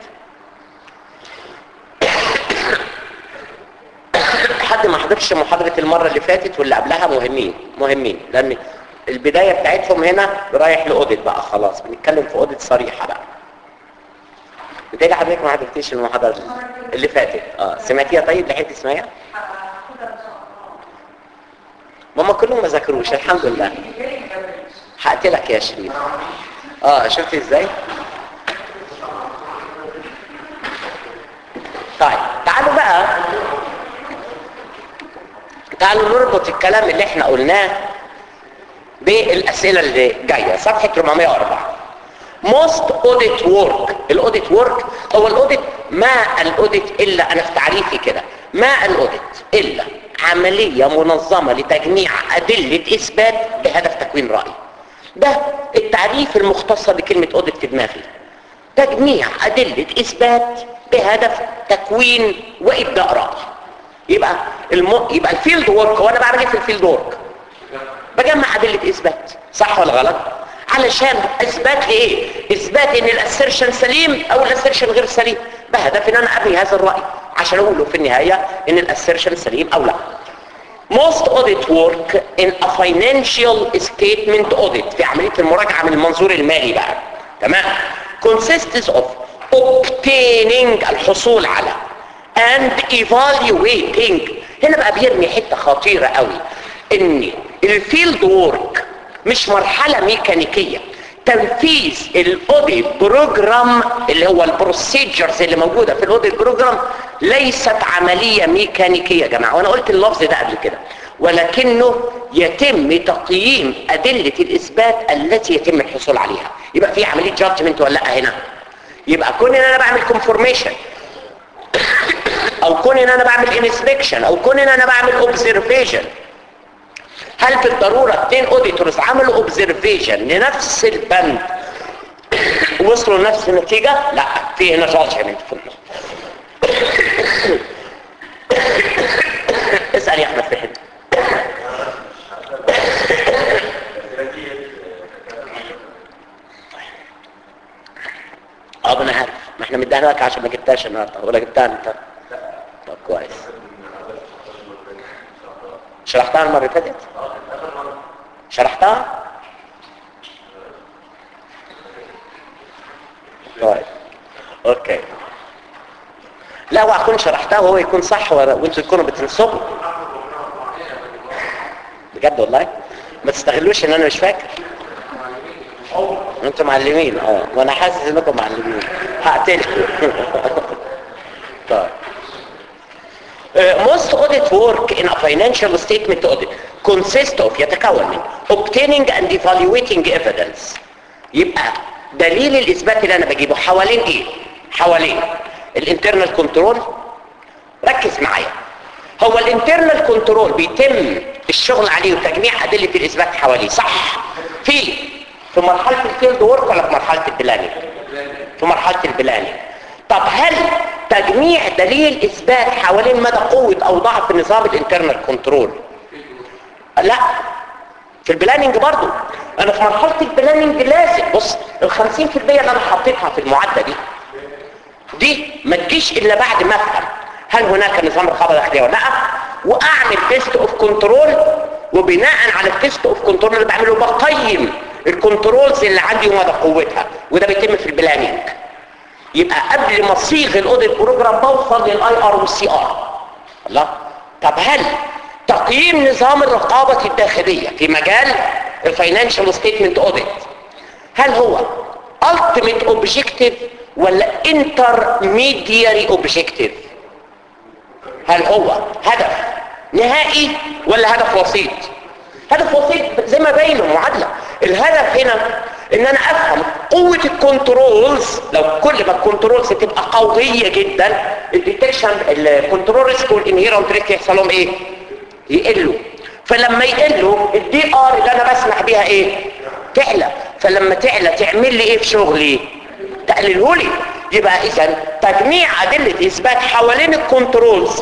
حد ما حضرش محاضرة المرة اللي فاتت واللي قبلها مهمين مهمين لان البداية بتاعتهم هنا رايح لأوديت بقى خلاص بنتكلم في أوديت صريحة بقى بتاجي حضرتك ما حضرتيش المحاضرة اللي فاتت اه سمعتيها طيب لحقتي تسمعيها ماما كلهم ما ذاكروش الحمد لله هقتلك يا شريف اه شفتي ازاي طيب تعالوا بقى تعالوا نربط الكلام اللي احنا قلناه بالاسئله اللي جايه صفحه 404 most audit work الاوديت work هو الاوديت ما الاوديت الا انا في تعريفي كده ما الاوديت الا عمليه منظمه لتجميع ادله اثبات بهدف تكوين راي ده التعريف المختصر لكلمه اوديت في دماغي تجميع ادله اثبات بهدف تكوين وابداء راي يبقى الم... يبقى الفيلد وورك وانا بعمل ايه في الفيلد وورك بجمع ادله اثبات صح ولا غلط علشان اثبات ايه اثبات ان الاسيرشن سليم او الاسيرشن غير سليم بهدف ان انا ابني هذا الراي عشان اقول له في النهايه ان الاسيرشن سليم او لا most audit work in a financial statement audit في عمليه المراجعه من المنظور المالي بقى تمام consists of obtaining الحصول على and evaluating هنا بقى بيرمي حته خطيره قوي ان الفيلد وورك مش مرحله ميكانيكيه تنفيذ الاوديت بروجرام اللي هو البروسيجرز اللي موجوده في الاوديت بروجرام ليست عمليه ميكانيكيه يا جماعه وانا قلت اللفظ ده قبل كده ولكنه يتم تقييم ادله الاثبات التي يتم الحصول عليها يبقى في عمليه جادجمنت ولا لا هنا يبقى كون ان انا بعمل كونفورميشن او كون ان انا بعمل انسبكشن او كون ان انا بعمل اوبزرفيشن هل بالضرورة اثنين اوديتورز عملوا اوبزرفيشن لنفس البند وصلوا لنفس النتيجة لا في هنا جادجمنت في النص اسأل يا احمد في حته اه انا عارف ما احنا مديها لك عشان ما جبتهاش النهارده ولا جبتها انت طب كويس شرحتها المره اللي فاتت شرحتها طيب اوكي لا هو اكون شرحتها وهو يكون صح وانتوا تكونوا بتنصبوا بجد والله ما تستغلوش ان انا مش فاكر انتوا معلمين اه وانا حاسس انكم معلمين هقتلكم طيب Uh, most audit work in a financial statement audit consists of يتكون من obtaining and evaluating evidence يبقى دليل الاثبات اللي انا بجيبه حوالين ايه حوالين الانترنال كنترول ركز معايا هو الانترنال كنترول بيتم الشغل عليه وتجميع ادله الاثبات حواليه صح في في مرحله الفيلد وورك ولا في مرحله البلاننج في مرحله البلاننج طب هل تجميع دليل اثبات حوالين مدى قوة او ضعف نظام الانترنال كنترول لا في البلاننج برضو انا في مرحلة البلاننج لازم بص ال 50% اللي انا حطيتها في المعدة دي دي ما تجيش الا بعد ما افهم هل هناك نظام رقابه داخليه ولا لا واعمل تيست اوف كنترول وبناء على التيست اوف كنترول اللي بعمله بقيم الكنترولز اللي عندي ومدى قوتها وده بيتم في البلاننج يبقى قبل ما اصيغ الاوديت بروجرام بوصل للاي ار والسي ار الله طب هل تقييم نظام الرقابه الداخليه في مجال الفاينانشال ستيتمنت اوديت هل هو ultimate objective ولا intermediary objective هل هو هدف نهائي ولا هدف وسيط هدف وسيط زي ما باين معادله الهدف هنا ان انا افهم قوه الكنترولز لو كل ما الكنترولز تبقى قويه جدا الديتكشن الكنترول ريسك والانهيرنت ريسك يحصل لهم ايه يقلوا فلما يقلوا الدي ار اللي انا بسمح بيها ايه تعلى فلما تعلى تعمل لي ايه في شغلي تقلله لي يبقى اذا تجميع ادله اثبات حوالين الكنترولز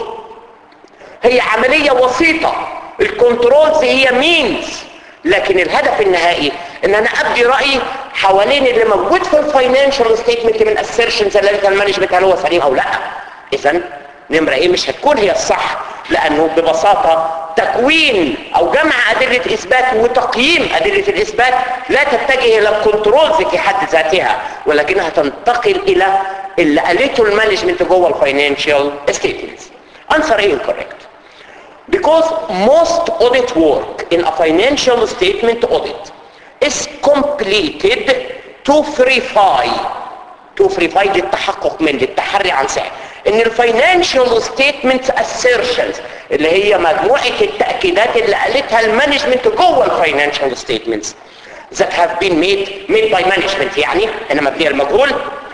هي عمليه وسيطه الكنترولز هي مينز لكن الهدف النهائي ان انا ابدي رايي حوالين اللي موجود في الفاينانشال ستيتمنت من اسيرشنز اللي انت المانجمنت هل هو سليم او لا اذا نمره ايه مش هتكون هي الصح لانه ببساطه تكوين او جمع ادله اثبات وتقييم ادله الاثبات لا تتجه الى الكنترولز في حد ذاتها ولكنها تنتقل الى اللي قالته المانجمنت جوه الفاينانشال ستيتمنتس answer ايه incorrect because most audit work in a financial statement audit is completed to verify to verify للتحقق من للتحري عن سعر ان الفاينانشال ستيتمنت assertions اللي هي مجموعه التاكيدات اللي قالتها المانجمنت جوه الفاينانشال ستيتمنتس that have been made made by management يعني انا مبنيه المجهول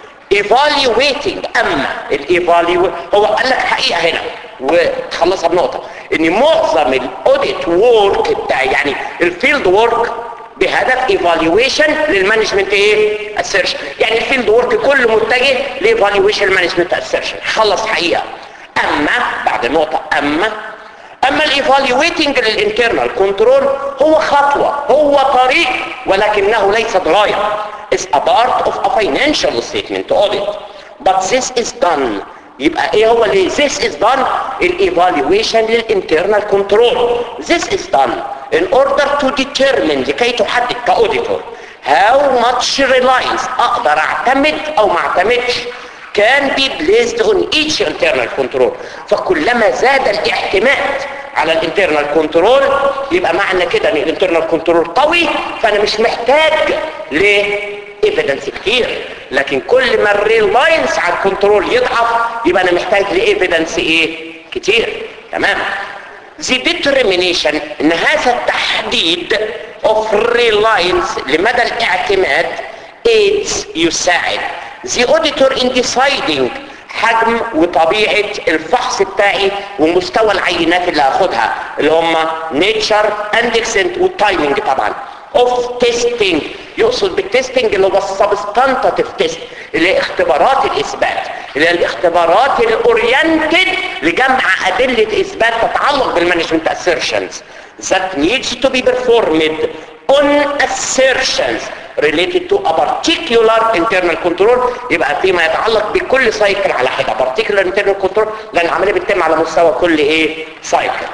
evaluating اما الايفاليو هو قال لك حقيقه هنا وتخلصها بنقطه ان معظم الاوديت وورك بتاعي يعني الفيلد وورك بهدف ايفالويشن للمانجمنت ايه اسيرشن يعني الفيلد وورك كله متجه لايفالويشن المانجمنت اسيرشن خلص حقيقه اما بعد النقطه اما اما الايفالويتنج للانترنال كنترول هو خطوه هو طريق ولكنه ليست غايه is a part of a financial statement audit but this is done يبقى ايه هو اللي this is done الايفالويشن للانترنال كنترول this is done in order to determine لكي تحدد كاوديتور how much reliance اقدر اعتمد او ما اعتمدش can be placed on each internal control فكلما زاد الاعتماد على الانترنال كنترول يبقى معنى كده ان الانترنال كنترول قوي فانا مش محتاج ل ايفيدنس كتير لكن كل ما الريلاينس على الكنترول يضعف يبقى انا محتاج لايفيدنس ايه كتير تمام the determination ان هذا التحديد of reliance لمدى الاعتماد aids يساعد the auditor in deciding حجم وطبيعة الفحص بتاعي ومستوى العينات اللي هاخدها اللي هم nature and extent والتايمنج طبعا of testing يقصد بالتستنج اللي هو السبستانتاتيف تيست اللي هي اختبارات الاثبات اللي هي الاختبارات الاورينتد لجمع ادله اثبات تتعلق بالمانجمنت assertions that needs to be performed on assertions related to a particular internal control يبقى فيما يتعلق بكل سايكل على حده particular internal control لان العمليه بتتم على مستوى كل ايه سايكل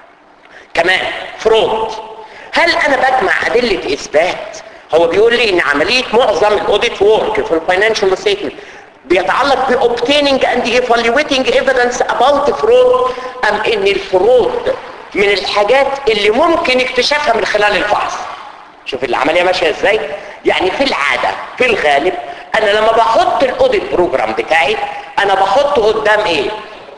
كمان فرود هل انا بجمع ادله اثبات هو بيقول لي ان عمليه معظم الاوديت وورك في الفاينانشال ستيتمنت بيتعلق باوبتيننج اند ايفالويتنج ايفيدنس اباوت فرود ام ان الفرود من الحاجات اللي ممكن اكتشافها من خلال الفحص شوف العمليه ماشيه ازاي يعني في العاده في الغالب انا لما بحط الاوديت بروجرام بتاعي انا بحطه قدام ايه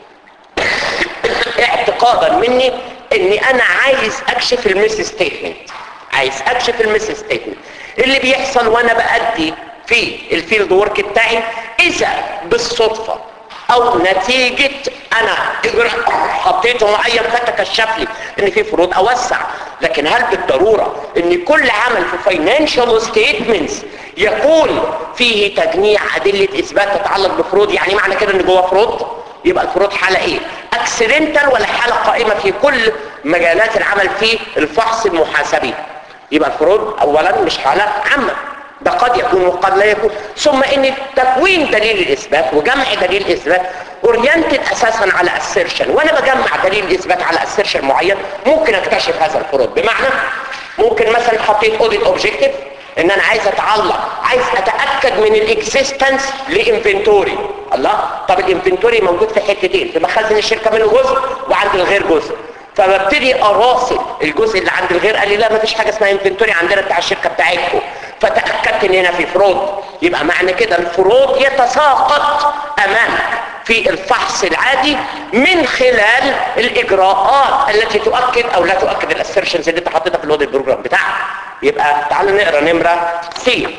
اعتقادا مني اني انا عايز اكشف الميس ستيتمنت عايز اكشف الميس ستيتمنت اللي بيحصل وانا بادي في الفيلد ورك بتاعي اذا بالصدفه او نتيجة انا اجراء حطيته معين فتكشف لي ان في فروض اوسع لكن هل بالضرورة ان كل عمل في فاينانشال ستيتمنتس يكون فيه تجميع ادلة اثبات تتعلق بفروض يعني معنى كده ان جوه فروض يبقى الفروض حالة ايه اكسيدنتال ولا حالة قائمة في كل مجالات العمل في الفحص المحاسبي يبقى الفروض اولا مش حالة عامة ده قد يكون وقد لا يكون ثم ان تكوين دليل الاثبات وجمع دليل الاثبات اورينتد اساسا على assertion وانا بجمع دليل الاثبات على assertion معين ممكن اكتشف هذا الفروض بمعنى ممكن مثلا حطيت اوديت اوبجيكتيف ان انا عايز اتعلق عايز اتاكد من الاكزيستنس لانفنتوري الله طب الانفنتوري موجود في حتتين في مخازن الشركه منه جزء وعند الغير جزء فببتدي اراسل الجزء اللي عند الغير قال لي لا مفيش حاجه اسمها انفنتوري عندنا بتاع الشركه بتاعتكم فتاكدت ان هنا في فرود يبقى معنى كده الفروض يتساقط امامك في الفحص العادي من خلال الاجراءات التي تؤكد او لا تؤكد الاسيرشنز اللي انت حطيتها في الاوديت بروجرام بتاعك يبقى تعالوا نقرا نمره سي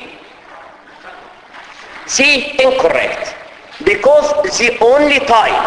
C incorrect because the only time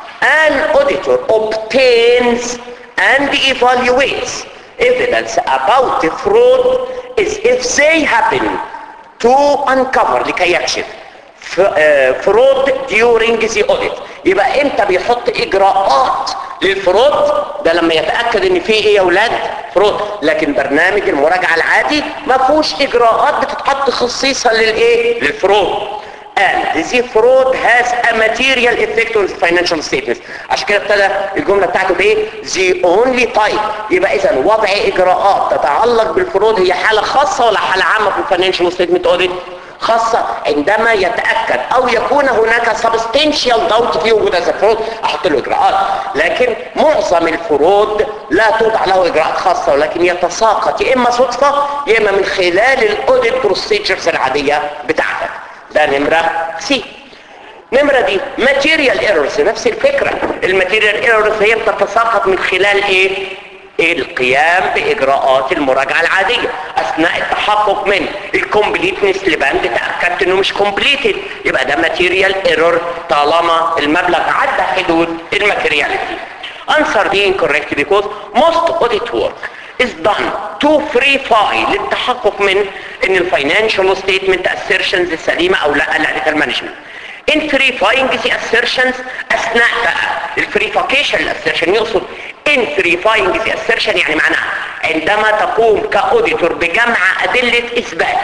an auditor obtains and evaluates evidence about the fraud is if they happen to uncover لكي يكشف ف- آه، fraud during the audit يبقى امتى بيحط اجراءات للفرود ده لما يتاكد ان في ايه يا اولاد فرود لكن برنامج المراجعه العادي ما فيهوش اجراءات بتتحط خصيصا للايه للفرود and the fraud has a material effect on the financial statements عشان كده ابتدى الجملة بتاعته بايه the only type يبقى اذا وضع اجراءات تتعلق بالفروض هي حالة خاصة ولا حالة عامة في الفاينانشال ستيتمنت اوديت خاصة عندما يتأكد او يكون هناك substantial doubt في وجود هذا الفروض احط له اجراءات لكن معظم الفروض لا توضع له اجراءات خاصة ولكن يتساقط يا اما صدفة يا اما من خلال الاوديت بروسيجرز العادية بتاعتك ده نمرة سي نمرة دي material errors نفس الفكرة الماتيريال errors هي بتتساقط من خلال ايه القيام باجراءات المراجعة العادية اثناء التحقق من الكومبليتنس لبند تأكدت انه مش completed يبقى ده material error طالما المبلغ عدى حدود الماتيرياليتي answer دي incorrect because most audit work is done to verify للتحقق من ان الفاينانشال ستيتمنت assertions السليمة او لا لعدة المانجمنت in verifying the assertions اثناء بقى الفريفاكيشن الاسيرشن يقصد in verifying the assertion يعني معناها عندما تقوم كاوديتور بجمع ادلة اثبات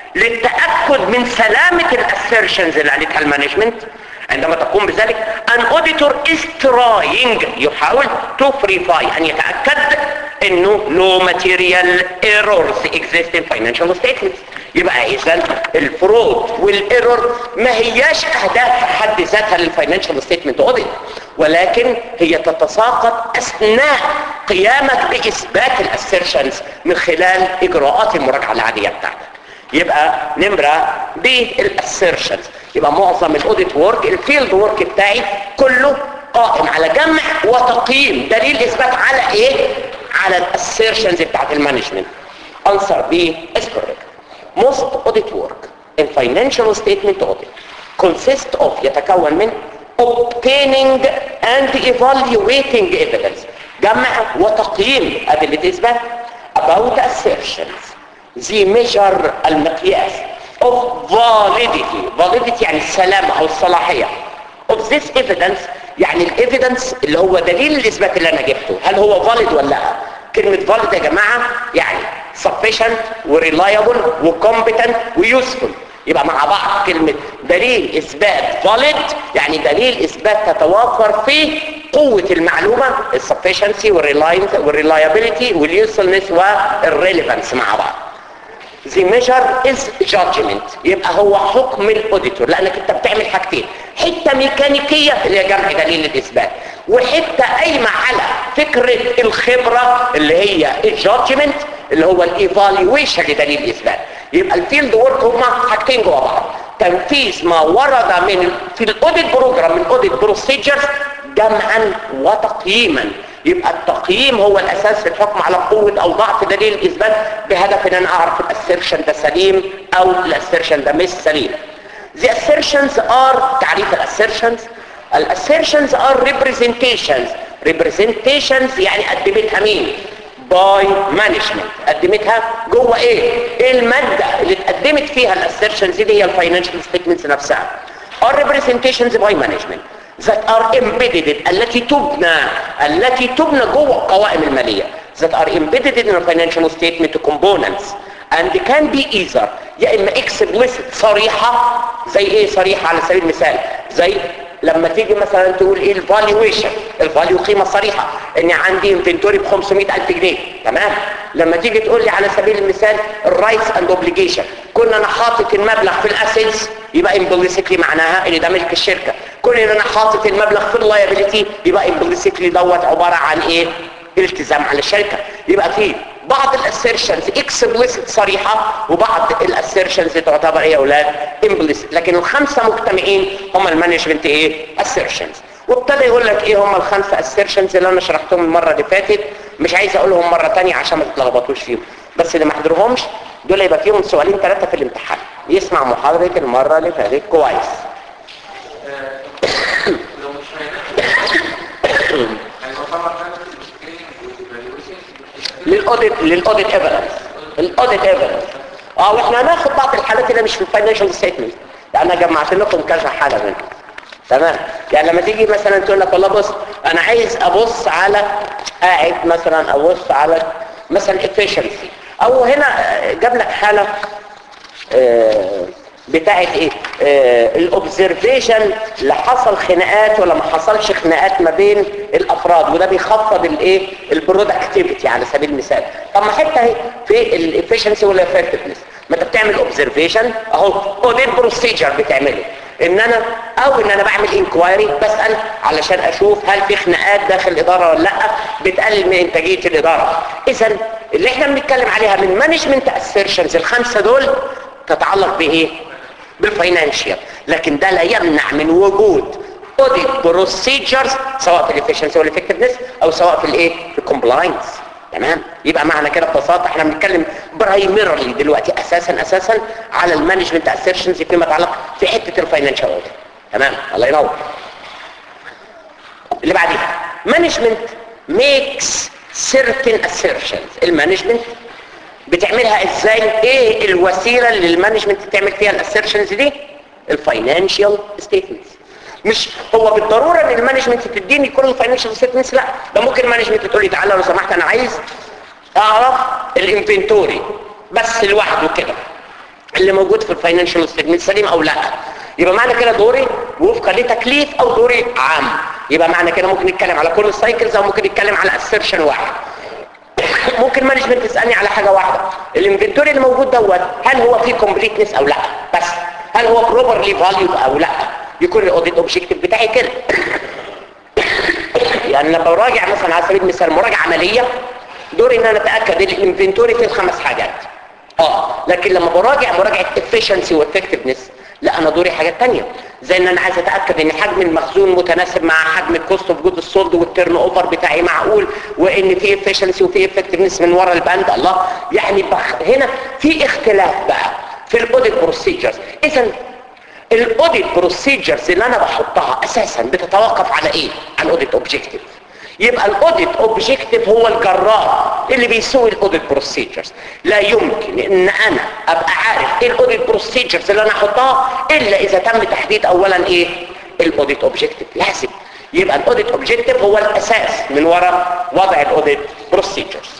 للتأكد من سلامة الاسيرشنز اللي عليها المانجمنت عندما تقوم بذلك an auditor is trying يحاول to verify ان يتأكد انه no material errors exist in financial statements يبقى اذا الفروض والايرور ما هياش اهداف في حد ذاتها للفاينانشال ستيتمنت اوديت ولكن هي تتساقط اثناء قيامك باثبات الاسيرشنز من خلال اجراءات المراجعه العاديه بتاعتك يبقى نمرة بالاسيرشنز يبقى معظم الاوديت وورك الفيلد وورك بتاعي كله قائم على جمع وتقييم دليل اثبات على ايه على الاسيرشنز بتاعت المانجمنت answer B is correct most audit work in financial statement audit consist of يتكون من obtaining and evaluating evidence جمع وتقييم أدلة إثبات about assertions the measure المقياس of validity validity يعني السلامة أو الصلاحية of this evidence يعني الايفيدنس اللي هو دليل الإثبات اللي أنا جبته هل هو valid ولا لا كلمة valid يا جماعة يعني sufficient ورeliable وcompetent وuseful يبقى مع بعض كلمة دليل إثبات valid يعني دليل إثبات تتوافر فيه قوة المعلومة السفشنسي والريلايبيليتي واليوسفulness والريليفنس مع بعض The measure is judgment يبقى هو حكم الاوديتور لانك انت بتعمل حاجتين حته ميكانيكيه اللي هي جمع دليل الاثبات وحته قايمه على فكره الخبره اللي هي الجادجمنت اللي هو الايفالويشن لدليل الاثبات يبقى الفيلد وورك هما حاجتين جوا بعض تنفيذ ما ورد من في الاوديت بروجرام من الاوديت بروسيجرز جمعا وتقييما يبقى التقييم هو الاساس في الحكم على قوة او ضعف دليل الاثبات بهدف ان انا اعرف الاسيرشن ده سليم او الاسيرشن ده مش سليم The assertions are تعريف الاسيرشنز الاسيرشنز are representations representations يعني قدمتها مين باي مانجمنت قدمتها جوه ايه ايه الماده اللي اتقدمت فيها الاسيرشنز دي هي الفاينانشال ستيتمنتس نفسها are representations by management that are embedded التي تبنى التي تبنى جوه القوائم الماليه that are embedded in the financial statement components and can be either يا اما explicit صريحة زي ايه صريحة على سبيل المثال زي لما تيجي مثلا تقول ايه الفالويشن الفاليو قيمة صريحة اني عندي انفنتوري ب 500 الف جنيه تمام لما تيجي تقول لي على سبيل المثال الرايتس اند اوبليجيشن كنا انا حاطط المبلغ في الاسيتس يبقى امبليسيكلي معناها ان ده ملك الشركة كل ان انا حاطط المبلغ في اللايبيليتي يبقى امبليسيكلي دوت عبارة عن ايه التزام على الشركة يبقى في بعض الاسيرشنز اكسبلسيت صريحة وبعض الاسيرشنز تعتبر ايه يا اولاد امبلسيت لكن الخمسة مجتمعين هم المانجمنت ايه اسيرشنز وابتدى يقول لك ايه هم الخمسة اسيرشنز اللي انا شرحتهم المرة اللي فاتت مش عايز اقولهم مرة تانية عشان ما تتلخبطوش فيهم بس اللي ما حضرهمش دول يبقى فيهم سؤالين ثلاثة في الامتحان يسمع محاضرة المرة اللي فاتت كويس لو مش هينفع هيبقى للاوديت للاوديت ايفيدنس الاوديت ايفيدنس اه واحنا هناخد بعض الحالات اللي مش في الفاينانشال ستيتمنت انا جمعت لكم كذا حاله منهم تمام يعني لما تيجي مثلا تقول لك والله بص انا عايز ابص على قاعد مثلا ابص على مثلا efficiency او هنا آه، جاب لك حاله آه، بتاعت ايه الاوبزرفيشن لا حصل خناقات ولا ما حصلش خناقات ما بين الافراد وده بيخفض الايه البرودكتيفيتي على سبيل المثال طب ما حته اهي في الافشنسي والافكتفنس ما انت بتعمل اوبزرفيشن اهو اوديت بروسيجر بتعمله ان انا او ان انا بعمل انكوايري بسال علشان اشوف هل في خناقات داخل الاداره ولا لا بتقلل من انتاجيه الاداره اذا اللي احنا بنتكلم عليها من مانجمنت اسيرشنز الخمسه دول تتعلق بايه بالفاينانشال لكن ده لا يمنع من وجود اوديت بروسيجرز سواء في الافشنسي والافكتفنس او سواء في الايه في الكومبلاينس تمام يبقى معنى كده ببساطه احنا بنتكلم برايمرلي دلوقتي اساسا اساسا على المانجمنت اسيرشنز فيما يتعلق في حته الفاينانشال اوديت تمام الله ينور اللي بعديها مانجمنت ميكس certain assertions المانجمنت بتعملها ازاي ايه الوسيله اللي المانجمنت تعمل فيها الاسيرشنز دي الفاينانشال ستيتمنتس مش هو بالضروره ان المانجمنت تديني كل الفاينانشال ستيتمنتس لا ده ممكن المانجمنت تقول لي تعالى لو سمحت انا عايز اعرف الانفنتوري بس لوحده كده اللي موجود في الفاينانشال ستيتمنت سليم او لا يبقى معنى كده دوري وفقا لتكليف او دوري عام يبقى معنى كده ممكن نتكلم على كل السايكلز او ممكن نتكلم على اسيرشن واحد ممكن مانجمنت تسالني على حاجه واحده الانفنتوري اللي موجود دوت هل هو فيه كومبليتنس او لا بس هل هو بروبرلي فاليود او لا يكون الاوديت اوبجيكتيف بتاعي كده يعني لما براجع مثلا على سبيل المثال مراجعه عمليه دوري ان انا اتاكد الانفنتوري فيه الخمس حاجات اه لكن لما براجع مراجعه efficiency وeffectiveness لا انا دوري حاجات تانية زي ان انا عايز اتاكد ان حجم المخزون متناسب مع حجم الكوست اوف جود السولد والتيرن اوفر بتاعي معقول وان في efficiency وفي effectiveness من ورا البند الله يعني بخ... هنا في اختلاف بقى في الاوديت بروسيجرز اذا الاوديت بروسيجرز اللي انا بحطها اساسا بتتوقف على ايه على الاوديت اوبجيكتيف يبقى الاوديت اوبجيكتيف هو الجرار اللي بيسوي الاوديت بروسيجرز لا يمكن ان انا ابقى عارف ايه الاوديت بروسيجرز اللي انا احطها الا اذا تم تحديد اولا ايه الاوديت اوبجيكتيف لازم يبقى الاوديت اوبجيكتيف هو الاساس من وراء وضع الاوديت بروسيجرز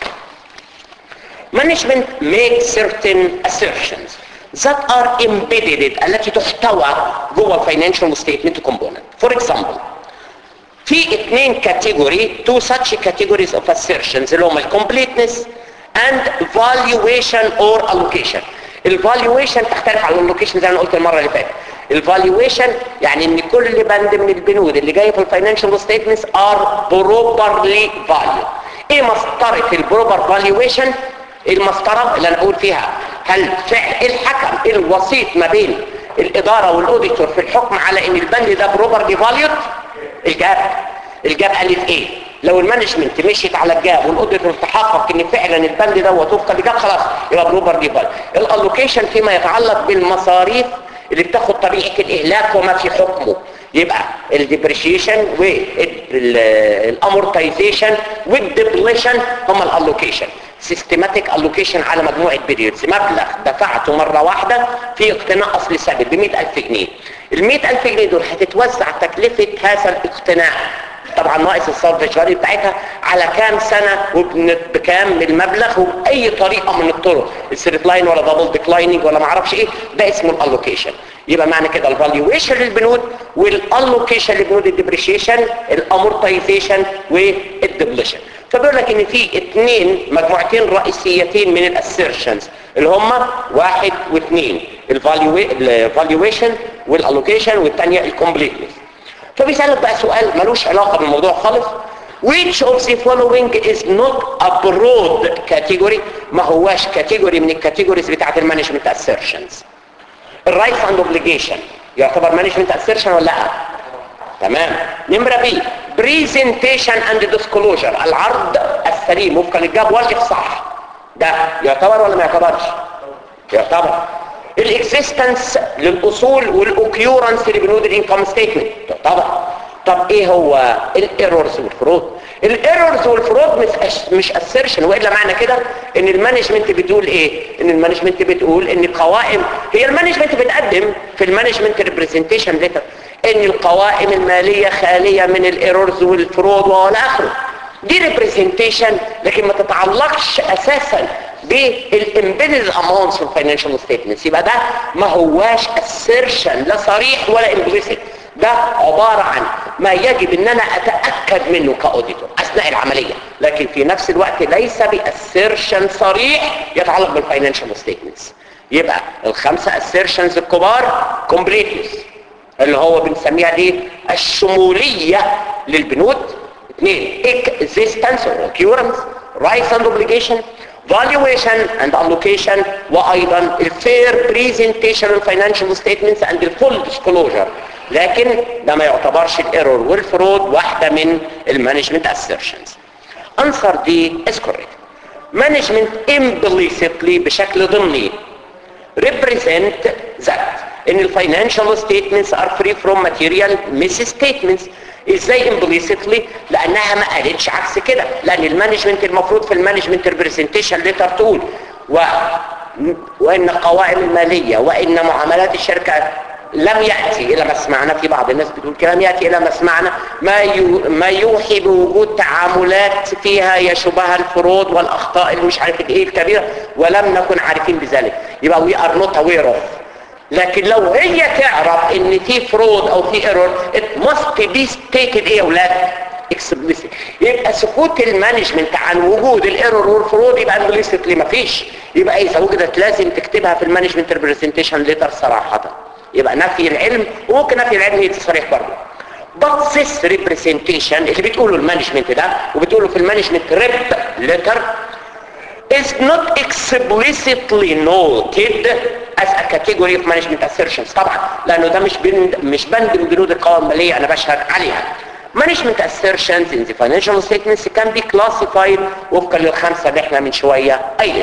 management make certain assertions that are embedded التي تحتوى جوه financial statement component for example في اثنين كاتيجوري two such categories of assertions اللي هما الcompleteness and valuation or allocation الفالويشن تختلف عن اللوكيشن زي ما انا قلت المره اللي فاتت الفالويشن يعني ان كل بند من البنود اللي جايه في الفاينانشال ستيتمنتس ار بروبرلي فاليو ايه مسطره البروبر فالويشن المسطره اللي انا بقول فيها هل فعل الحكم الوسيط ما بين الاداره والاوديتور في الحكم على ان البند ده بروبرلي فاليود الجاب الجاب قالت ايه لو المانجمنت مشيت على الجاب والاوديتور تحقق ان فعلا البند دوت وفقا لجاب خلاص يبقى بروبر ديفال الالوكيشن فيما يتعلق بالمصاريف اللي بتاخد طبيعه الاهلاك وما في حكمه يبقى الديبريشيشن والامورتايزيشن والديبليشن هم الالوكيشن سيستماتيك الوكيشن على مجموعه بيريودز مبلغ دفعته مره واحده في اقتناء اصل ثابت ب 100000 جنيه ال 100000 جنيه دول هتتوزع تكلفه هذا الاقتناء طبعا ناقص السالفج فاليو بتاعتها على كام سنه وبكام المبلغ وباي طريقه من الطرق الستريت لاين ولا دبل ديكلايننج ولا ما اعرفش ايه ده اسمه الالوكيشن يبقى معنى كده الفالويشن للبنود والالوكيشن للبنود الديبريشيشن الامورتايزيشن والدبليشن فبيقول لك ان في اثنين مجموعتين رئيسيتين من الاسيرشنز اللي هم واحد واثنين الفالويشن والالوكيشن والثانيه الكومبليتنس فبيسألك بقى سؤال ملوش علاقة بالموضوع خالص which of the following is not a broad category ما هواش كاتيجوري من الكاتيجوريز بتاعت المانجمنت assertions الرايتس اند اوبليجيشن يعتبر مانجمنت assertion ولا لا تمام نمرة بي presentation and disclosure العرض السليم وفقا للجاب والإفصاح ده يعتبر ولا ما يعتبرش يعتبر الاكزيستنس للاصول والاوكيورنس اللي بنود الانكم ستيتمنت طبعا طب ايه هو الايرورز والفروض الايرورز والفروض مش أش... مش اسيرشن والا معنى كده ان المانجمنت بتقول ايه ان المانجمنت بتقول ان القوائم هي المانجمنت بتقدم في المانجمنت ريبريزنتيشن ليتر ان القوائم الماليه خاليه من الايرورز والفروض والى اخره دي ريبريزنتيشن لكن ما تتعلقش اساسا بالامبيدد اماونتس في الفاينانشال ستيتمنتس يبقى ده ما هواش assertion لا صريح ولا implicit ده عبارة عن ما يجب ان انا اتأكد منه كاوديتور اثناء العملية لكن في نفس الوقت ليس باسيرشن صريح يتعلق بالفاينانشال ستيتمنتس يبقى الخمسة assertions الكبار completeness اللي هو بنسميها دي الشمولية للبنود اثنين existence or occurrence rights and obligation valuation and allocation وايضا الفير بريزنتيشن الفاينانشال ستيتمنتس اند الفول ديسكلوجر لكن ده ما يعتبرش الايرور والفرود واحده من المانجمنت assertions answer دي is correct management implicitly بشكل ضمني represent that ان الفاينانشال ستيتمنتس are free from material misstatements ازاي implicitly لانها ما قالتش عكس كده لان المانجمنت المفروض في المانجمنت ريبريزنتيشن ليتر تقول و وان القوائم الماليه وان معاملات الشركه لم ياتي الى ما سمعنا في بعض الناس بتقول كلام ياتي الى ما سمعنا ما يو ما يوحي بوجود تعاملات فيها يشبهها الفروض والاخطاء اللي مش عارف ايه الكبيره ولم نكن عارفين بذلك يبقى وي ار نوت اوير اوف لكن لو هي تعرف ان في فرود او في ايرور it must be stated ايه يا اولاد explicit يبقى سكوت المانجمنت عن وجود الايرور والفرود يبقى implicitly مفيش يبقى اذا وجدت لازم تكتبها في المانجمنت ريبريزنتيشن ليتر صراحه يبقى نفي العلم وممكن نفي العلم يتصريح برضه but this representation اللي بتقوله المانجمنت ده وبتقوله في المانجمنت ريب ليتر is not explicitly noted as a category of management assertions طبعا لانه ده مش بند مش بند من بنود القوائم الماليه انا بشهد عليها management assertions in the financial statements can be classified وفقا للخمسه اللي احنا من شويه قايلين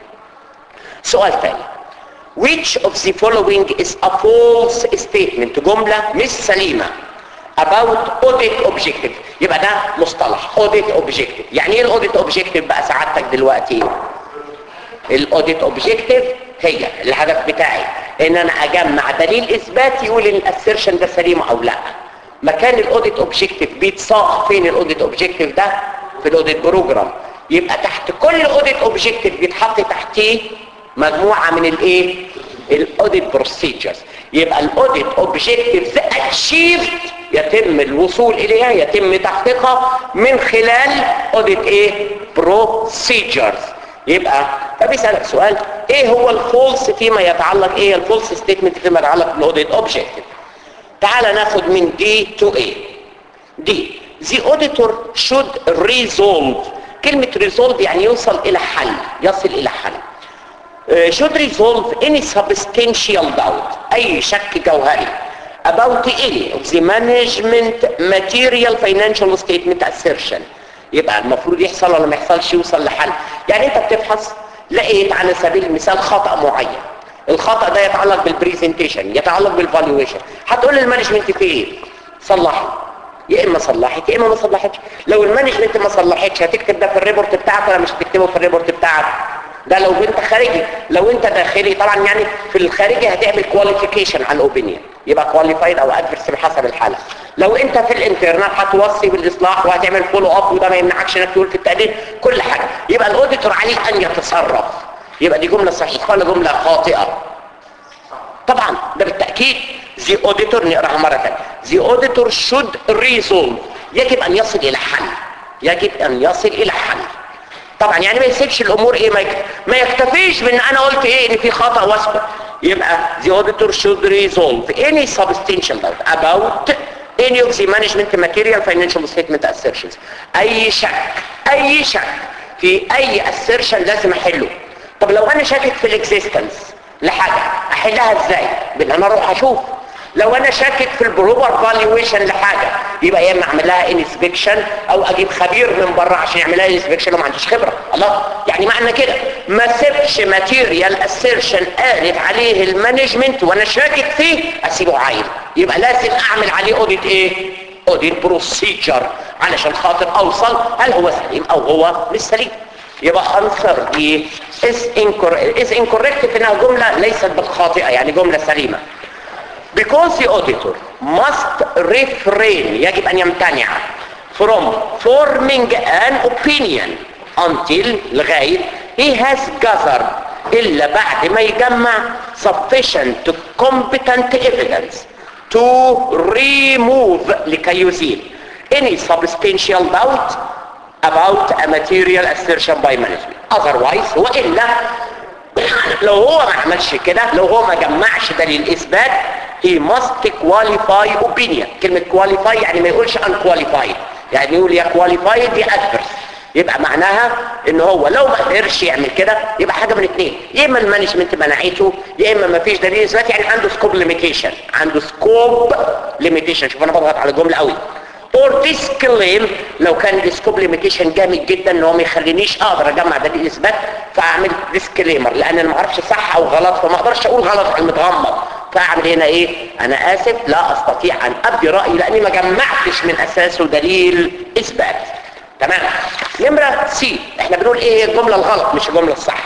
سؤال ثاني which of the following is a false statement جمله مش سليمه about audit objective يبقى ده مصطلح audit objective يعني ايه الاوديت objective بقى سعادتك دلوقتي الاوديت objective هي الهدف بتاعي ان انا اجمع دليل اثبات يقول ان الاسيرشن ده سليم او لا مكان الاوديت اوبجيكتيف بيتصاغ فين الاوديت اوبجيكتيف ده في الاوديت بروجرام يبقى تحت كل اوديت اوبجيكتيف بيتحط تحتيه مجموعه من الايه الاوديت بروسيجرز يبقى الاوديت اوبجيكتيفز اتشيفد يتم الوصول اليها يتم تحقيقها من خلال اوديت ايه بروسيجرز يبقى فبيسالك سؤال ايه هو الفولس فيما يتعلق ايه الفولس ستيتمنت فيما يتعلق بالاوديت اوبجيكتيف تعال ناخد من دي تو ايه دي the auditor should resolve كلمة resolve يعني يوصل إلى حل يصل إلى حل uh, should resolve any substantial doubt أي شك جوهري about any of the management material financial statement assertion يبقى المفروض يحصل ولا ما يحصلش يوصل لحل يعني انت بتفحص لقيت على سبيل المثال خطأ معين الخطأ ده يتعلق بالبريزنتيشن يتعلق بالفالويشن هتقول للمانجمنت في ايه صلحه يا اما صلحت يا اما ما صلحتش لو المانجمنت ما صلحتش هتكتب ده في الريبورت بتاعك ولا مش هتكتبه في الريبورت بتاعك ده لو انت خارجي لو انت داخلي طبعا يعني في الخارجي هتعمل كواليفيكيشن على الاوبينيون يبقى كواليفايد او ادفرس بحسب الحاله لو انت في الانترنال هتوصي بالاصلاح وهتعمل فولو اب وده ما يمنعكش انك تقول في التقدير كل حاجه يبقى الاوديتور عليه ان يتصرف يبقى دي جمله صحيحه ولا جمله خاطئه طبعا ده بالتاكيد the auditor نقراها مره ثانيه the auditor should resolve يجب ان يصل الى حل يجب ان يصل الى حل طبعا يعني ما يسيبش الامور ايه ما, يك... ما يكتفيش بان انا قلت ايه ان في خطا واسكت يبقى the auditor should resolve any substantial doubt about any of the management material financial statement assertions اي شك اي شك في اي assertion لازم احله طب لو انا شاكك في الاكزيستنس لحاجه احلها ازاي بان انا اروح اشوف لو انا شاكك في البروبر فالويشن لحاجه يبقى يا اما اعمل لها انسبكشن او اجيب خبير من بره عشان يعمل لها انسبكشن وما عنديش خبره الله يعني معنى كده ما سيبش ماتيريال اسيرشن قالت عليه المانجمنت وانا شاكك فيه اسيبه عايل يبقى لازم اعمل عليه اوديت ايه اوديت بروسيجر علشان خاطر اوصل هل هو سليم او هو مش سليم يبقى answer دي is incorrect, is incorrect في انها جملة ليست بالخاطئة يعني جملة سليمة because the auditor must refrain يجب ان يمتنع from forming an opinion until لغاية he has gathered إلا بعد ما يجمع sufficient competent evidence to remove لكي يزيل any substantial doubt about a material assertion by management otherwise وإلا لو هو ما عملش كده لو هو ما جمعش دليل اثبات he must qualify opinion كلمة qualify يعني ما يقولش unqualified يعني يقول يا qualified يا adverse يبقى معناها ان هو لو ما قدرش يعمل كده يبقى حاجه من اثنين يا اما المانجمنت منعته يا اما ما فيش دليل اثبات يعني عنده سكوب ليميتيشن عنده سكوب ليميتيشن شوف انا بضغط على الجمله قوي اور disclaim لو كان السكوب ليميتيشن جامد جدا ان هو ما يخلينيش اقدر اجمع دليل اثبات فاعمل ديسكليمر لان انا ما اعرفش صح او غلط فما اقدرش اقول غلط على المتغمض فاعمل هنا ايه انا اسف لا استطيع ان ابدي رايي لاني ما جمعتش من اساسه دليل اثبات تمام نمره سي احنا بنقول ايه هي الجمله الغلط مش الجمله الصح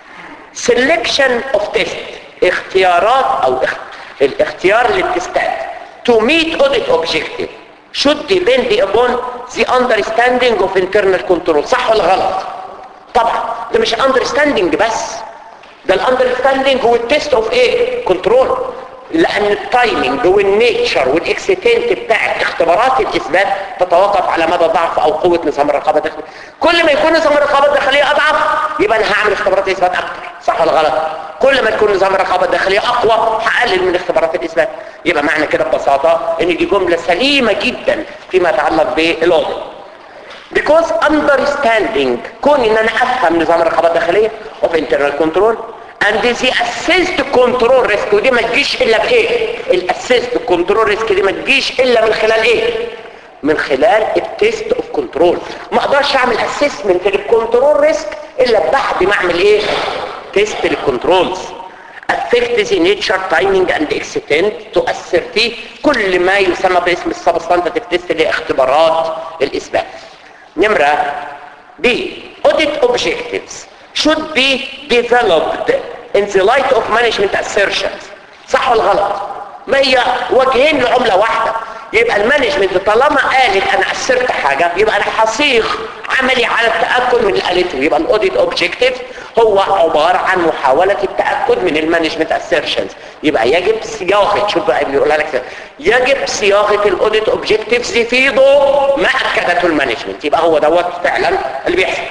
selection of test اختيارات او اخ... الاختيار للتستات to meet audit objective should depend upon the understanding of internal control صح ولا غلط طبعا ده مش understanding بس ده الاندرستاندنج والتيست اوف ايه كنترول لان التايمنج والنيتشر والاكستنت بتاعت اختبارات الاثبات تتوقف على مدى ضعف او قوه نظام الرقابه الداخليه كل ما يكون نظام الرقابه الداخليه اضعف يبقى انا هعمل اختبارات اثبات اكتر صح ولا غلط كل ما تكون نظام الرقابه الداخليه اقوى هقلل من اختبارات الاثبات يبقى معنى كده ببساطه ان دي جمله سليمه جدا فيما يتعلق بالاوديت because understanding كون ان انا افهم نظام الرقابه الداخليه of internal control and the assessed control risk ودي ما تجيش الا بايه الاسيست كنترول ريسك دي ما تجيش الا من خلال ايه من خلال التيست اوف كنترول ما اقدرش اعمل اسسمنت للكنترول ريسك الا بعد ما اعمل ايه تيست للكنترولز affect the nature timing and extent تؤثر في كل ما يسمى باسم السبستانتيف تيست لاختبارات الاثبات نمرة B audit objectives should be developed in the light of management assertions صح ولا غلط ما هي وجهين لعملة واحدة يبقى المانجمنت طالما قالت انا اثرت حاجة يبقى انا هصيغ عملي على التأكد من اللي قالته يبقى الاوديت اوبجيكتيف هو عبارة عن محاولة التأكد من المانجمنت assertions يبقى يجب صياغة شوف بقى بيقولها لك يجب صياغة الاوديت اوبجيكتيفز في ضوء ما اكدته المانجمنت يبقى هو دوت فعلا اللي بيحصل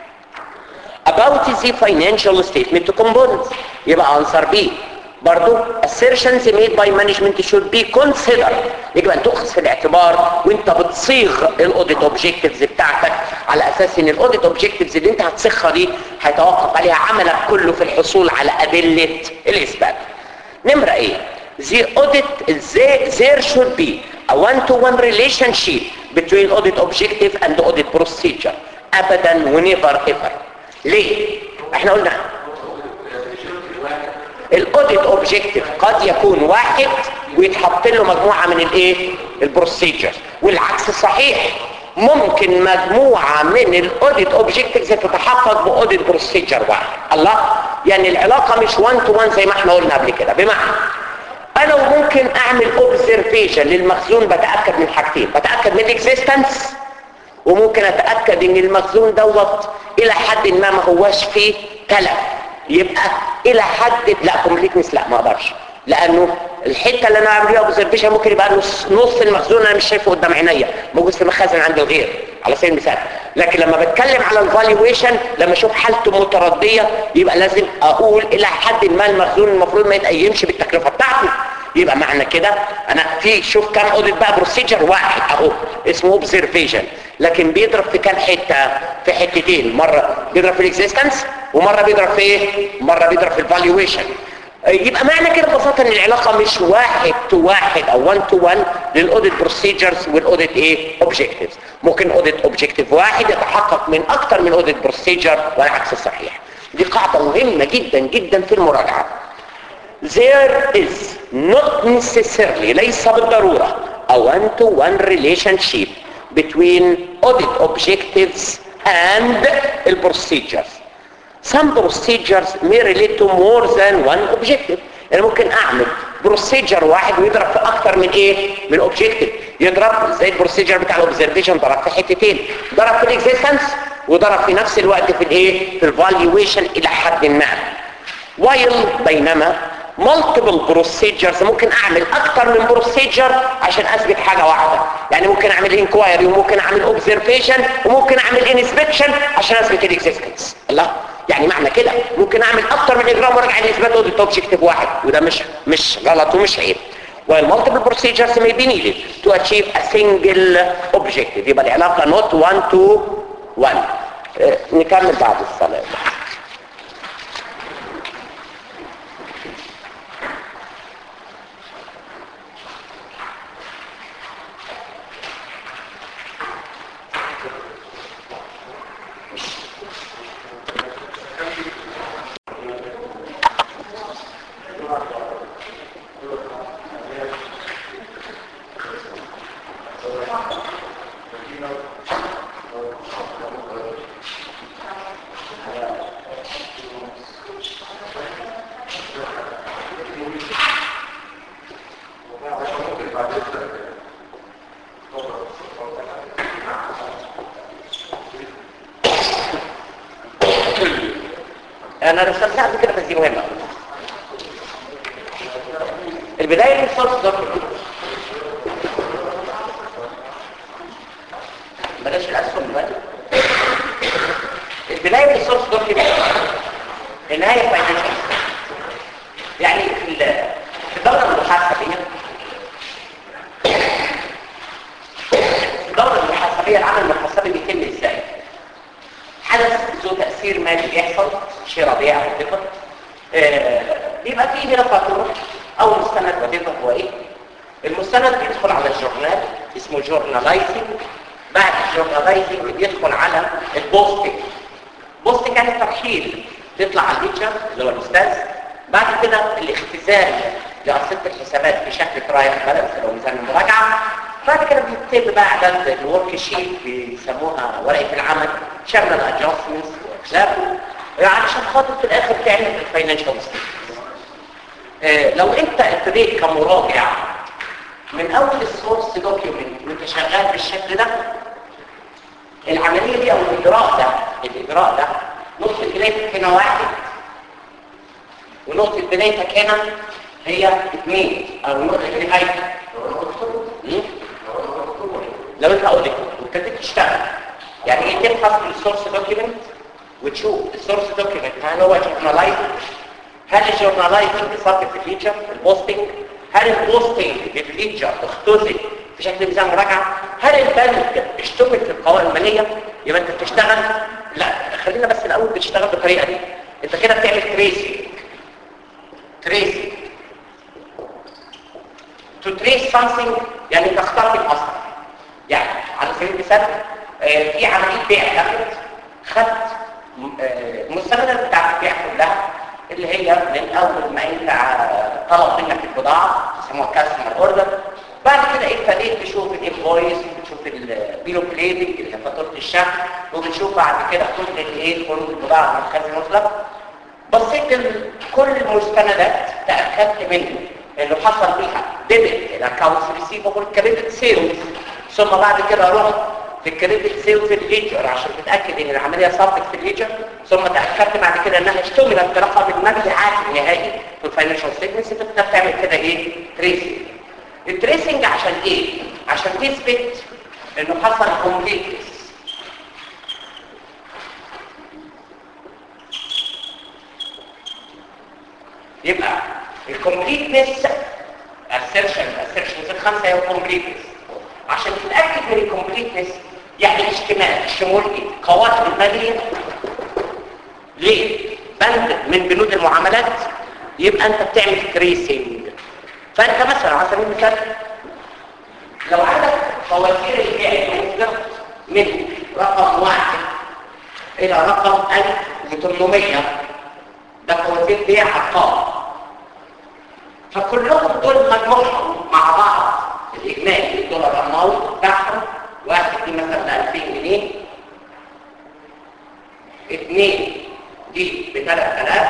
about the financial statement components يبقى answer B برضو assertions made by management should be considered يجب ان تؤخذ في الاعتبار وانت بتصيغ الاوديت اوبجيكتيفز بتاعتك على اساس ان الاوديت اوبجيكتيفز اللي انت هتصيغها دي هيتوقف عليها عملك كله في الحصول على ادله الاثبات نمره ايه the audit there should be a one-to-one relationship between audit objective and audit procedure ابدا ونيفر ايفر ليه احنا قلنا الاوديت اوبجيكتيف قد يكون واحد ويتحط له مجموعه من الايه البروسيجر والعكس صحيح ممكن مجموعة من الاوديت اوبجكتيفز تتحقق باوديت بروسيجر واحد الله يعني العلاقة مش 1 تو 1 زي ما احنا قلنا قبل كده بمعنى انا ممكن اعمل اوبزرفيشن للمخزون بتاكد من حاجتين بتاكد من الاكزيستنس وممكن اتاكد ان المخزون دوت الى حد ما ما هواش فيه تلف يبقى الى حد لا كومبليتنس لا ما اقدرش لانه الحته اللي انا عامل فيها اوبزرفيشن ممكن يبقى نص نص المخزون انا مش شايفه قدام عينيا موجود في مخازن عند الغير على سبيل المثال لكن لما بتكلم على الفالويشن لما اشوف حالته مترديه يبقى لازم اقول الى حد ما المخزون المفروض ما يتقيمش بالتكلفه بتاعته يبقى معنى كده انا في شوف كام اوديت بقى بروسيجر واحد اهو اسمه اوبزرفيشن لكن بيضرب في كام حته في حتتين مره بيضرب في الاكزيستنس ومره بيضرب في ايه مره بيضرب في الفالويشن يبقى معنى كده ببساطه ان العلاقه مش واحد تو واحد او 1 تو 1 للاوديت بروسيجرز والاوديت ايه اوبجكتيفز ممكن اوديت اوبجكتيف واحد يتحقق من اكتر من اوديت بروسيجر والعكس صحيح دي قاعده مهمه جدا جدا في المراجعه there is not necessarily ليس بالضرورة a one-to-one relationship between audit objectives and the procedures. Some procedures may relate to more than one objective. يعني ممكن اعمل بروسيجر واحد ويضرب في اكتر من ايه من اوبجكتيف يضرب زي البروسيجر بتاع الاوبزرفيشن ضرب في حتتين ضرب في الاكزيستنس وضرب في نفس الوقت في الايه في الفالويشن الى حد ما while بينما multiple procedures ممكن اعمل اكتر من procedure عشان اثبت حاجة واحدة يعني ممكن اعمل inquiry وممكن اعمل observation وممكن اعمل inspection عشان اثبت الاكزيستنس الله يعني معنى كده ممكن اعمل اكتر من اجراء مراجعه لاثبات اوديت اوبجكتيف واحد وده مش مش غلط ومش عيب while multiple procedures may be needed to achieve a single objective يبقى العلاقه not one to one اه نكمل بعد الصلاه انا رسمتها قبل كده بس دي مهمه البدايه من السورس دوكيومنت بلاش الاسهم دلوقتي البدايه من السورس دوكيومنت النهايه فاينانشال يعني في في الدوره المحاسبيه الدوره المحاسبيه العمل المحاسبي بيتم ازاي حدث ذو تأثير مالي بيحصل شراء بيع او ثقة بيبقى فيه هنا فاتورة او مستند وظيفة هو ايه المستند بيدخل على الجورنال اسمه جورنالايزنج بعد الجورنالايزنج بيدخل على البوستنج بوستنج يعني ترحيل تطلع على الليتشر اللي هو الاستاذ بعد كده الاختزال لأرصدة الحسابات بشكل ترايل بالانس اللي هو ميزان المراجعة بعد كده بيتم بقى اعداد الورك شيت بيسموها ورقه العمل شامله الادجستمنتس واخلافه علشان خاطر في الاخر تعمل الفاينانشال ستيتمنت لو انت ابتديت كمراجع من اول السورس دوكيومنت وانت شغال بالشكل ده العمليه دي او الاجراء ده الاجراء ده نقطه بدايتك هنا واحد ونقطه بدايتك هنا هي اثنين او نقطه نهايتك لو انت قلت وابتديت تشتغل يعني ايه تبحث في السورس دوكيمنت وتشوف السورس دوكيمنت هل هو جورنالايزنج هل الجورنالايزنج بيصادف في فيتشر في البوستنج هل البوستنج بفيتشر اختزل في شكل ميزان مراجعه هل البنك اشتغل في القوائم الماليه يبقى انت بتشتغل لا خلينا بس الاول بتشتغل بالطريقه دي انت كده بتعمل تريسنج تريسنج to trace something يعني تختار الاصل يعني على سبيل المثال آه في عمليه بيع دخلت خدت آه المستندات بتاعت البيع كلها اللي هي من اول ما انت طلب منك البضاعه يسموها كاستمر اوردر بعد كده ابتديت تشوف الانفويس بتشوف البيلو بليدنج اللي هي فاتوره الشحن وبتشوف بعد كده كل الايه خروج البضاعه من مخازن المطلق بصيت ال- كل المستندات تاكدت منه اللي حصل فيها ديبت الاكونتس ريسيفبل كريدت سيلز ثم بعد كده رحت في الكريدت سيلز الليجر عشان تتاكد ان العمليه صارت في الليجر ثم تاكدت بعد كده انها اشتملت برقم المبيعات النهائي في الفاينانشال ستيتمنتس انت بتقدر تعمل كده ايه تريسنج التريسنج عشان ايه عشان تثبت انه حصل كومبليتنس يبقى الكومبليتنس assertion assertions الخمسه هي الكومبليتنس عشان تتاكد من الكومبليتنس يعني اشتمال شمول ايه قوائم الماليه ليه بند من بنود المعاملات يبقى انت بتعمل تريسنج فانت مثلا على سبيل المثال لو عندك فواتير البيع المصدر من رقم واحد الى رقم 1800 ده فواتير بيع عقار فكلهم دول مجموعهم مع بعض الاجمالي الدولار اماونت بتاعهم واحد دي مثلا ب 2000 جنيه اثنين دي ب 3000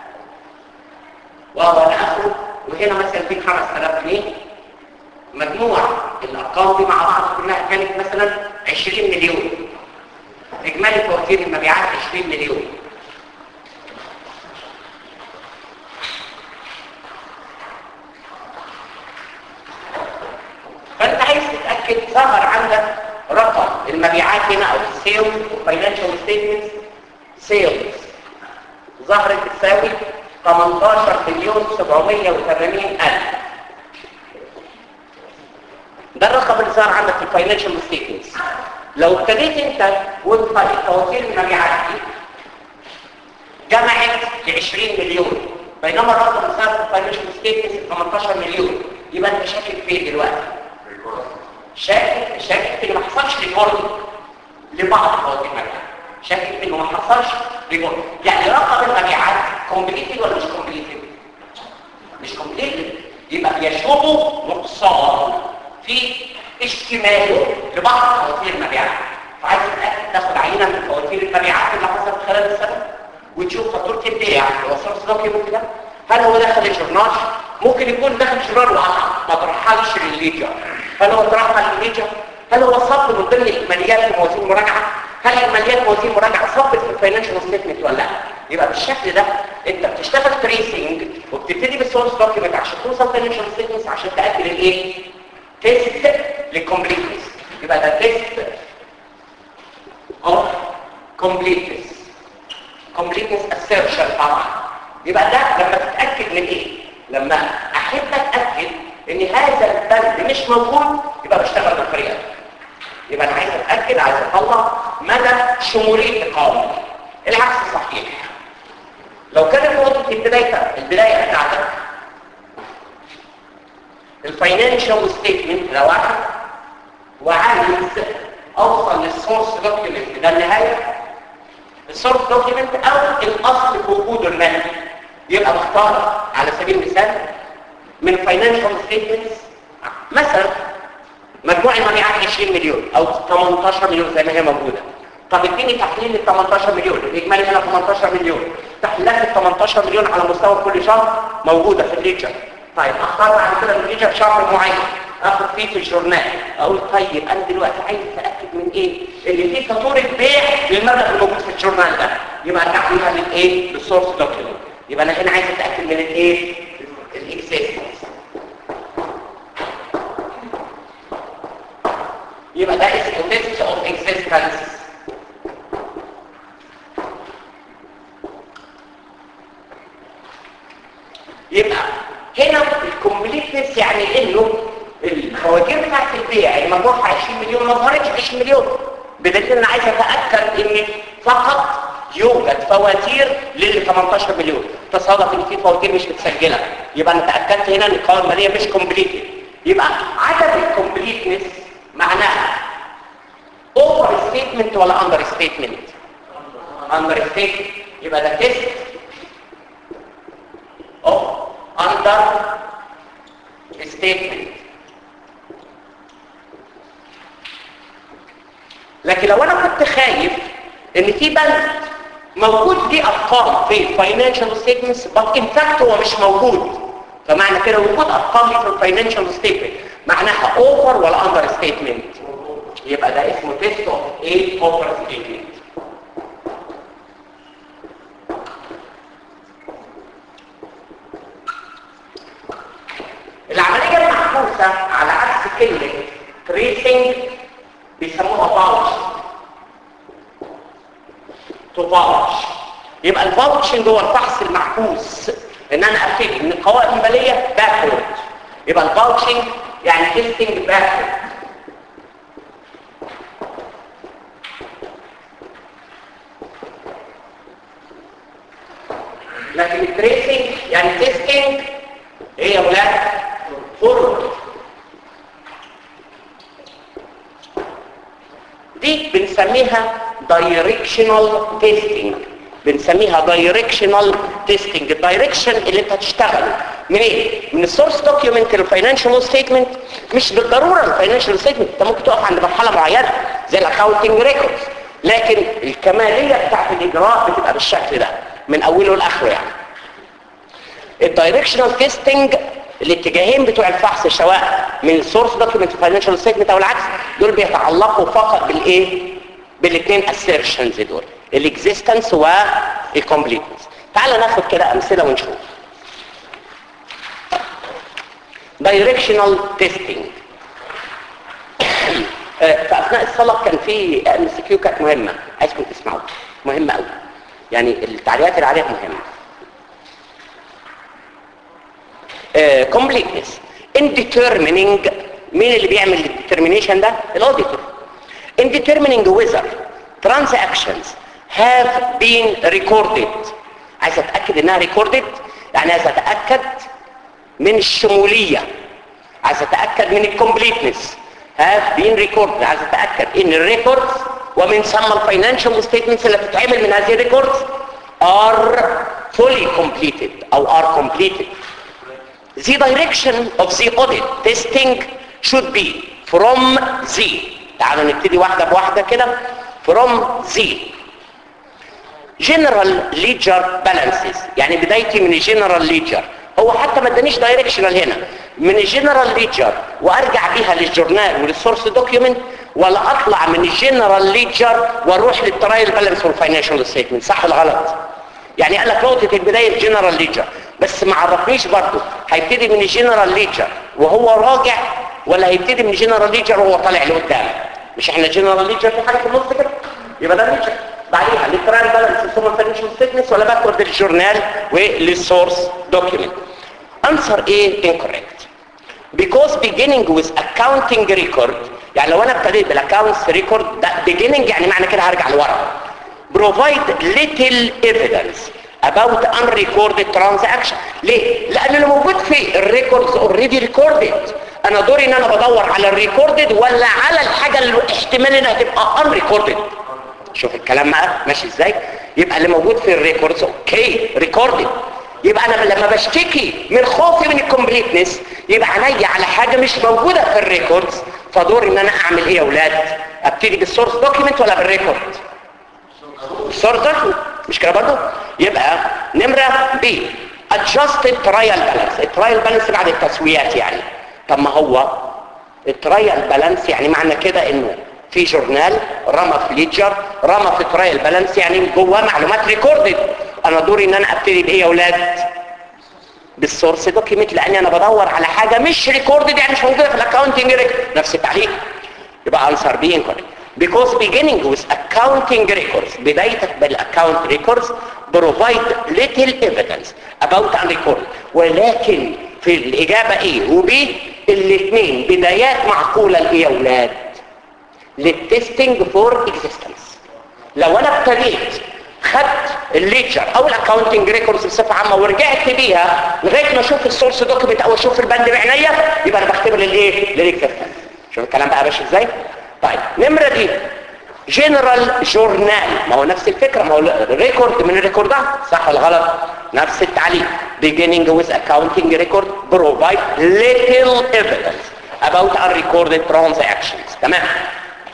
وهو اخره وهنا مثلا دي 5000 جنيه مجموع الارقام دي مع بعض كلها كانت مثلا 20 مليون اجمالي فواتير المبيعات 20 مليون فانت عايز تتاكد ظهر عندك رقم المبيعات هنا او السيلز والفاينانشال ستيتمنتس سيلز ظهرت تساوي 18 مليون 780 الف ده الرقم اللي ظهر عندك في الفاينانشال ستيتمنتس لو ابتديت انت وفق الفواتير المبيعات دي جمعت ل 20 مليون بينما الرقم اللي ظهر في الفاينانشال ستيتمنتس 18 مليون يبقى انت شاكك فين دلوقتي؟ شاكك شاكك في ان ما حصلش ريكورد لبعض فواتير المبيعات شاكك في انه ما حصلش ريكورد يعني رقم المبيعات كومبليتد ولا مش كومبليتد؟ مش كومبليتد يبقى يشوبه نقصان في اشتماله لبعض فواتير المبيعات فعايز تتاكد تاخد عينه من فواتير المبيعات اللي حصلت خلال السنه وتشوف فاتوره البيع اللي وصلت دوكيمنت ده هل هو دخل الجورنال ممكن يكون دخل الجورنال وقطع ما ترحلش للليجر هل هو ترحل للليجر هل هو صب من ضمن الاكماليات في موازين المراجعه هل اكماليات موازين المراجعه صبت في الفاينانشال ستيتمنت ولا لا يبقى بالشكل ده انت بتشتغل تريسنج وبتبتدي بالسورس دوكيمنت عشان توصل فاينانشال ستيتمنت عشان تاكد الايه تيست للكومبليتنس يبقى ده تيست اوف كومبليتنس كومبليتنس assertion طبعا يبقى ده لما تتاكد من ايه لما احب اتاكد ان هذا البند مش موجود يبقى بشتغل بالطريقه دي يبقى انا عايز اتاكد عايز اطلع مدى شموليه القانون العكس صحيح لو كانت نقطه البدايه البدايه بتاعتك الفاينانشال ستيتمنت ده واحد وعايز اوصل للسورس دوكيمنت ده النهايه السورس دوكيمنت او الاصل في وجوده المالي يبقى بختار على سبيل المثال من فاينانشال ستيتمنتس مثلا مجموع المبيعات 20 مليون او 18 مليون زي ما هي موجوده طب اديني تحليل ال 18 مليون الاجمالي هنا 18 مليون تحليلات ال 18 مليون على مستوى كل شهر موجوده في الليجر طيب اختار بعد كده من الليجر شهر معين اخد فيه في الجورنال اقول طيب انا دلوقتي عايز اتاكد من ايه اللي فيه فاتوره بيع للمبلغ الموجود في الجورنال ده يبقى ارجع لها للايه للسورس دوكيمنت يبقى انا هنا عايز اتاكد من الايه الاكسيستنس يبقى ده اسمه تيست اوف اكزيستنس يبقى هنا الكومبليتنس يعني انه الفواتير بتاعت البيع اللي مجموعها 20 مليون ما ظهرتش 20 مليون بدليل ان انا عايز اتاكد ان فقط يوجد فواتير لل 18 مليون تصادف ان في فواتير مش متسجله يبقى انا اتاكدت هنا ان القوائم الماليه مش كومبليتد يبقى عدم الكومبليتنس معناها اوفر ستيتمنت ولا اندر ستيتمنت اندر ستيتمنت يبقى ده تيست اوف اندر ستيتمنت لكن لو انا كنت خايف ان في بند موجود فيه ارقام في الفاينانشال ستيتمنتس بس ان فاكت هو مش موجود فمعنى كده وجود ارقام دي في الفاينانشال ستيتمنت معناها اوفر ولا اندر ستيتمنت يبقى ده اسمه تيست اوف ايه اوفر ستيتمنت العمليه المعكوسه على عكس كلمه تريسنج بيسموها باوتش تو باوتش يبقى الفاوتشنج هو الفحص المعكوس ان انا ابتدي من القوائم الماليه باكورد يبقى الفاوتشنج يعني تيستنج باكورد لكن التريسنج يعني تيستنج ايه يا ولاد فورورد دي بنسميها دايركشنال تيستنج بنسميها دايركشنال تيستنج الدايركشن اللي انت هتشتغل من ايه من السورس دوكيومنت للفاينانشال ستيتمنت مش بالضروره الفاينانشال ستيتمنت انت ممكن تقف عند مرحله معينه زي الاكاونتنج ريكوردز لكن الكماليه بتاعت الاجراء بتبقى بالشكل ده من اوله لاخره يعني الدايركشنال تيستنج الاتجاهين بتوع الفحص سواء من السورس دوكيومنت فاينانشال ستيتمنت او العكس دول بيتعلقوا فقط بالايه بالاثنين اسيرشنز دول الاكزيستنس والكومبليتنس تعال ناخد كده امثله ونشوف دايركشنال تيستنج في اثناء الصلاه كان في ام سي كيو كانت مهمه عايزكم تسمعوا مهمه قوي يعني التعليقات اللي عليها مهمه completeness in determining مين اللي بيعمل الديترمينيشن ده الاوديتور in determining whether transactions have been recorded عايز اتاكد انها recorded يعني عايز اتاكد من الشموليه عايز اتاكد من الكومبليتنس have been recorded عايز اتاكد ان الريكوردز ومن ثم الفاينانشال ستيتمنتس اللي بتتعمل من هذه الريكوردز are fully completed او are completed The direction of the audit testing should be from the تعالوا نبتدي واحدة بواحدة كده from the general ledger balances يعني بدايتي من الجنرال ليجر هو حتى ما ادانيش دايركشنال هنا من الجنرال ليجر وارجع بيها للجورنال وللسورس دوكيومنت ولا اطلع من الجنرال ليجر واروح للترايل بالانس والفاينانشال ستيتمنت صح ولا غلط يعني قال لك نقطه البدايه الجنرال ليجر بس ما عرفنيش برضه هيبتدي من الجنرال ليجر وهو راجع ولا هيبتدي من الجنرال ليجر وهو طالع لقدام مش احنا جنرال ليجر في حاجه في النص كده يبقى ده ليجر بعديها للترايل بالانس ثم الفاينانشال ستيتمنتس ولا باكورد للجورنال وللسورس دوكيومنت answer A incorrect because beginning with accounting record يعني لو انا ابتديت بالاكاونتس ريكورد ده beginning يعني معنى كده هرجع لورا provide little evidence about unrecorded transaction ليه؟ لان اللي موجود في الريكوردز اوريدي ريكوردد انا دوري ان انا بدور على الريكوردد ولا على الحاجه اللي احتمال انها تبقى unrecorded شوف الكلام بقى ماشي ازاي يبقى اللي موجود في الريكوردز اوكي ريكوردد يبقى انا لما بشتكي من خوفي من الكومبليتنس يبقى عينيا على حاجه مش موجوده في الريكوردز فدوري ان انا اعمل ايه يا اولاد ابتدي بالسورس دوكيمنت ولا بالريكورد السورس دوكيمنت مش كده برضه يبقى نمره بي adjusted trial balance الترايل بالانس بعد التسويات يعني طب ما هو الترايل بالانس يعني معنى كده انه في جورنال رمى في ليدجر رمى في ترايل بالانس يعني جواه معلومات ريكوردد انا دوري ان انا ابتدي بايه يا اولاد بالسورس دوكيمنت لاني انا بدور على حاجه مش ريكوردد يعني مش موجوده في الاكاونتنج نفس التعليق يبقى انسر بي انكوريكت because beginning with accounting records بدايتك بالاكاونت records provide little evidence about unrecorded ولكن في الاجابه A و B الاثنين بدايات معقوله لايه يا اولاد للتستنج فور اكزيستنس لو انا ابتديت خدت الليجر او الاكاونتنج ريكوردز بصفه عامه ورجعت بيها لغايه ما اشوف السورس دوكيمنت او اشوف البند بعينيا يبقى انا بختبر للايه للاكزيستنس شوف الكلام بقى ماشي ازاي طيب نمره دي جنرال جورنال ما هو نفس الفكره ما هو ريكورد من الريكوردات صح ولا غلط نفس التعليق beginning with accounting record provide little evidence about unrecorded transactions تمام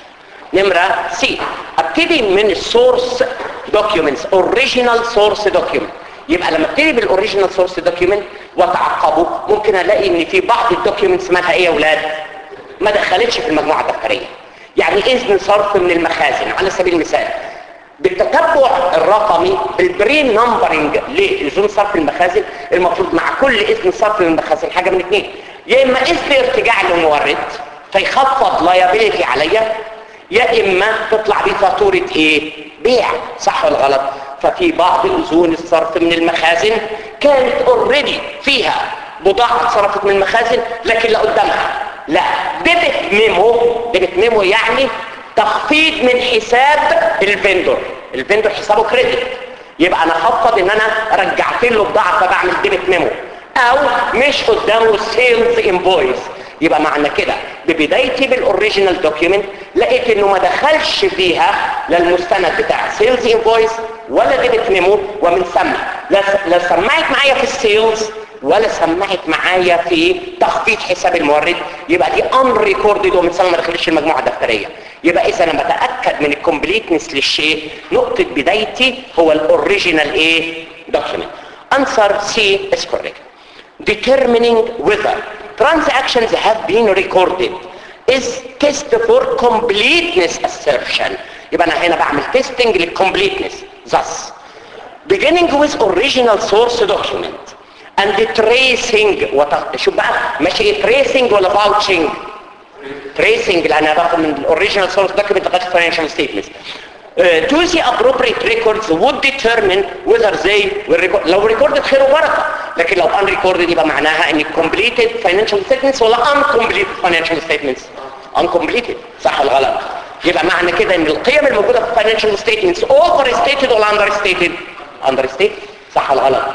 نمرة سي ابتدي من السورس دوكيومنتس اوريجينال سورس دوكيومنت يبقى لما ابتدي بالاوريجينال سورس دوكيومنت واتعقبه ممكن الاقي ان في بعض الدوكيومنتس مالها ايه يا اولاد ما دخلتش في المجموعه الدفتريه يعني اذن صرف من المخازن على سبيل المثال بالتتبع الرقمي بالبرين نمبرنج لاذون صرف المخازن المفروض مع كل اذن صرف من المخازن حاجه من اثنين يا اما اذن ارتجاع للمورد فيخفض لايبيليتي عليا يا اما تطلع بيه فاتوره ايه بيع صح ولا غلط ففي بعض اذون الصرف من المخازن كانت اوريدي فيها بضاعه اتصرفت من المخازن لكن لا قدامها لا ديبت ميمو ديبت ميمو يعني تخفيض من حساب الفندور الفندور حسابه كريدت يبقى انا خفض ان انا رجعت له بضاعه فبعمل ديبت ميمو او مش قدامه سيلز انفويس يبقى معنى كده ببدايتي بالاوريجينال دوكيومنت لقيت انه ما دخلش فيها لا المستند بتاع سيلز انفويس ولا ديبت ميمو ومن ثم لا لا سمعت معايا في السيلز ولا سمعت معايا في تخفيض حساب المورد يبقى دي ان ريكوردد ومن ثم ما دخلتش المجموعه الدفتريه يبقى اذا انا بتاكد من الكومبليتنس للشيء نقطه بدايتي هو الاوريجينال ايه دوكيومنت answer C is correct determining whether transactions have been recorded is test for completeness assertion يبقى انا هنا بعمل testing للcompleteness thus beginning with original source document and tracing وط... شوف بقى ماشي ايه tracing ولا vouching tracing لان انا باخد من الاوريجينال سورس دوكيمنت لغايه الفاينانشال ستيتمنتس to the appropriate records would determine whether they were record... لو recorded خير وبركه لكن لو unrecorded يبقى معناها ان completed financial statements ولا uncompleted financial statements uncompleted صح ولا غلط يبقى معنى كده ان القيم الموجوده في financial statements overstated ولا understated understated صح ولا غلط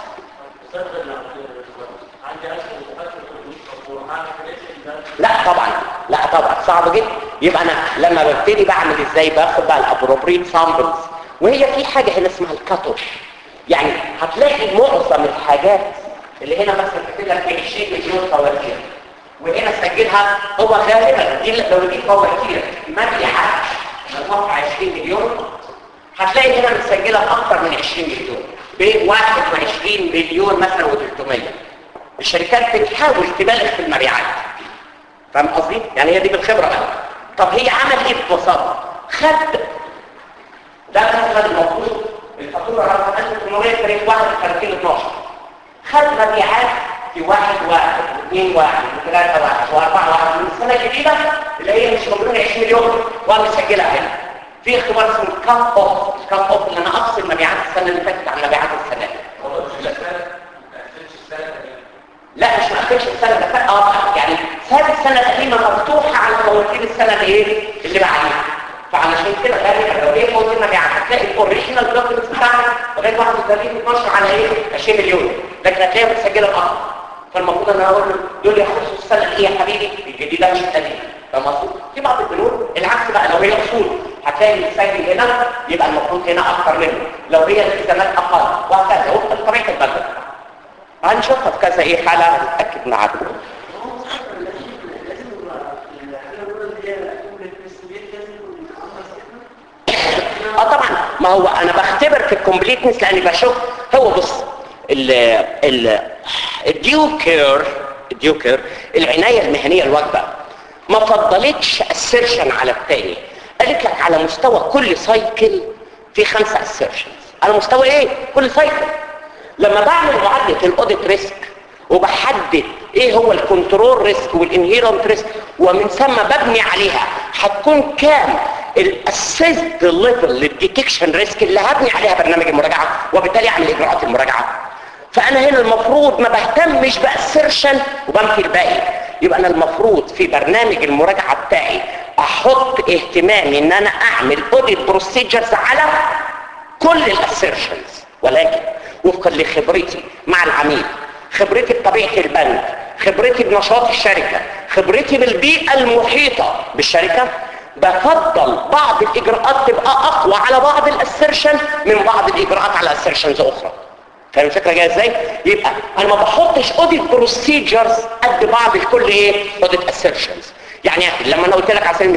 لا طبعا لا طبعا صعب جدا يبقى انا لما ببتدي بعمل ازاي باخد بقى الابروبريت سامبلز وهي في حاجه هنا اسمها الكاتوش يعني هتلاقي معظم الحاجات اللي هنا مثلا كاتب لك 20 مليون فواتير وهنا سجلها هو غالبا دي لو دي فواتير مبيعات مجموعه 20 مليون هتلاقي هنا متسجله باكثر من 20 مليون ب 21 مليون مثلا و300 الشركات بتحاول تبالغ في المبيعات فاهم قصدي؟ يعني هي دي بالخبرة بقى طب هي عمل ايه ببساطة؟ خد ده مثلا المفروض الفاتورة رقم 1800 تاريخ 1 2012 خد مبيعات في واحد واحد واثنين واحد وثلاثة واحد واربعة واحد من السنة الجديدة اللي هي مش مضمون 20 مليون وانا مسجلها هنا في اختبار اسمه كاب اوف كاب اوف ان انا افصل مبيعات السنة اللي فاتت عن مبيعات السنة دي لا مش مقفلش السنة اللي فاتت اه يعني ساب السنة القديمة مفتوحة على فواتير السنة اللي ايه اللي بعديها فعلشان كده غالبا لو هي فواتير مبيعات هتلاقي الاوريجينال دوكيومنتس بتاعتك لغايه 31 12 على ايه 20 مليون لكن هتلاقيها متسجله اكتر فالمفروض ان انا اقول له دول يخصوا السنه ايه يا حبيبي الجديده مش القديمه فاهم قصدي؟ في بعض البنوك العكس بقى لو هي اصول هتلاقي المسجل هنا يبقى المفروض هنا اكتر منه لو هي الالتزامات اقل وهكذا وفقا لطبيعه البلد هنشوفها في كذا ايه حالة هنتأكد معاكم اه طبعا ما هو انا بختبر في الكومبليتنس لاني بشوف هو بص ال ال الديوكير الديوكير العناية المهنية الواجبة ما فضلتش اسيرشن على الثاني قالت لك على مستوى كل سايكل في خمسة اسيرشنز على مستوى ايه كل سايكل لما بعمل معادله الاوديت ريسك وبحدد ايه هو الكنترول ريسك والانهيرنت ريسك ومن ثم ببني عليها هتكون كام الاسيست ليفل للديتكشن ريسك اللي هبني عليها برنامج المراجعه وبالتالي اعمل اجراءات المراجعه فانا هنا المفروض ما بهتمش باسيرشن وبنفي الباقي يبقى انا المفروض في برنامج المراجعه بتاعي احط اهتمامي ان انا اعمل اوديت بروسيجرز على كل الاسيرشنز ولكن وفقا لخبرتي مع العميل خبرتي بطبيعة البنك خبرتي بنشاط الشركة خبرتي بالبيئة المحيطة بالشركة بفضل بعض الإجراءات تبقى أقوى على بعض الاسيرشن من بعض الإجراءات على اسيرشنز أخرى فاهم الفكرة جاية ازاي؟ يبقى أنا ما بحطش اوديت بروسيجرز قد بعض الكل ايه؟ اوديت اسيرشنز يعني لما انا قلت لك على سبيل المثال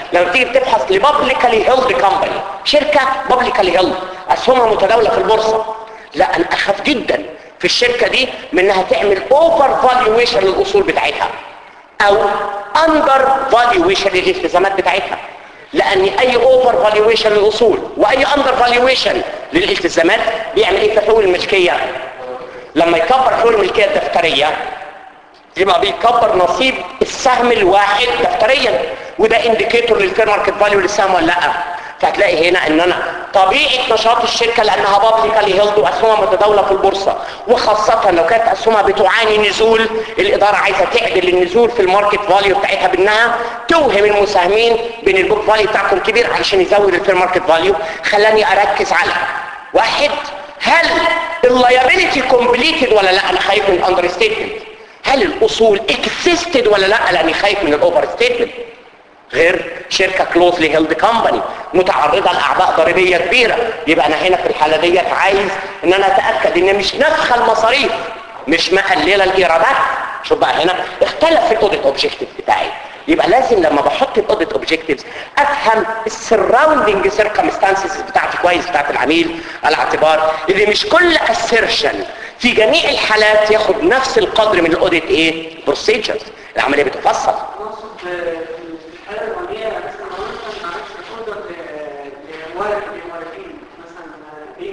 لما تيجي تبحث لبابليكالي هيلد كومباني شركه بابليكالي هيلد اسهمها متداوله في البورصه لا انا اخاف جدا في الشركه دي من انها تعمل اوفر فالويشن للاصول بتاعتها او اندر فالويشن للالتزامات بتاعتها لان اي اوفر فالويشن للاصول واي اندر فالويشن للالتزامات بيعمل ايه في حقوق الملكيه لما يكبر حقوق الملكيه الدفتريه يبقى بيكبر نصيب السهم الواحد دفتريا وده انديكيتور للفير ماركت فاليو للسهم ولا لا فهتلاقي هنا ان انا طبيعه نشاط الشركه لانها بابليكالي هيلد واسهمها متداوله في البورصه وخاصه لو كانت اسهمها بتعاني نزول الاداره عايزه تعدل النزول في الماركت فاليو بتاعتها بانها توهم المساهمين بين البوك فاليو بتاعكم كبير علشان يزود الفير ماركت فاليو خلاني اركز على واحد هل اللايبيليتي كومبليتد ولا لا انا خايف من الاندر ستيتمنت هل الاصول اكزيستد ولا لا لاني خايف من الاوفر ستيتمنت غير شركه كلوزلي هيلد كومباني متعرضه لاعباء ضريبيه كبيره يبقى انا هنا في الحاله ديت عايز ان انا اتاكد ان مش نفخه المصاريف مش مقلله الايرادات شوف بقى هنا اختلف الاوديت اوبجيكتيف بتاعي يبقى لازم لما بحط الاوديت اوبجيكتيفز افهم السراوندنج سيركمستانسز بتاعتي كويس بتاعت العميل على اعتبار ان مش كل اسيرشن في جميع الحالات ياخد نفس القدر من الاوديت ايه بروسيجرز العمليه بتفصل نقصد في الحالة الأولية مثلا لو أنا مثلا ما عملتش ريكوردر لمورد لموردين مثلا بين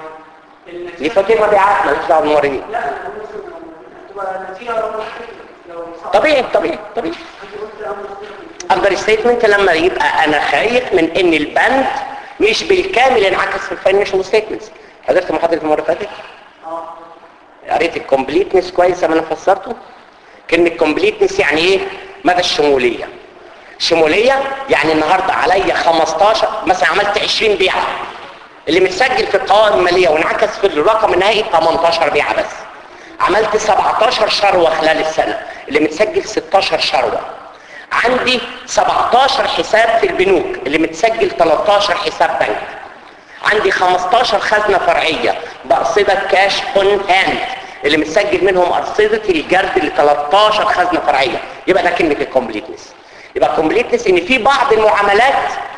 معين دي فاتوره مبيعات ماليش دعوه بالموردين لا أنا بقول مثلا تبقى نتيجة رقم لو صح طبيعي طبيعي طبيعي أنت قلت أمر صديق اندر ستيتمنت لما يبقى انا خايف من ان البند مش بالكامل انعكس في الفاينانشال ستيتمنتس حضرت محاضره المره اللي فاتت اه قريت الكومبليتنس كويس زي ما انا فسرته كلمه كومبليتنس يعني ايه مدى الشموليه شموليه يعني النهارده عليا 15 مثلا عملت 20 بيعه اللي متسجل في القوائم الماليه وانعكس في الرقم النهائي 18 بيعه بس عملت 17 شروه خلال السنه اللي متسجل 16 شروه عندي 17 حساب في البنوك اللي متسجل 13 حساب بنك عندي 15 خزنة فرعية بأرصدة كاش اون هاند اللي متسجل منهم أرصدة الجرد ل 13 خزنة فرعية يبقى ده كلمة الكومبليتنس يبقى الكومبليتنس ان في بعض المعاملات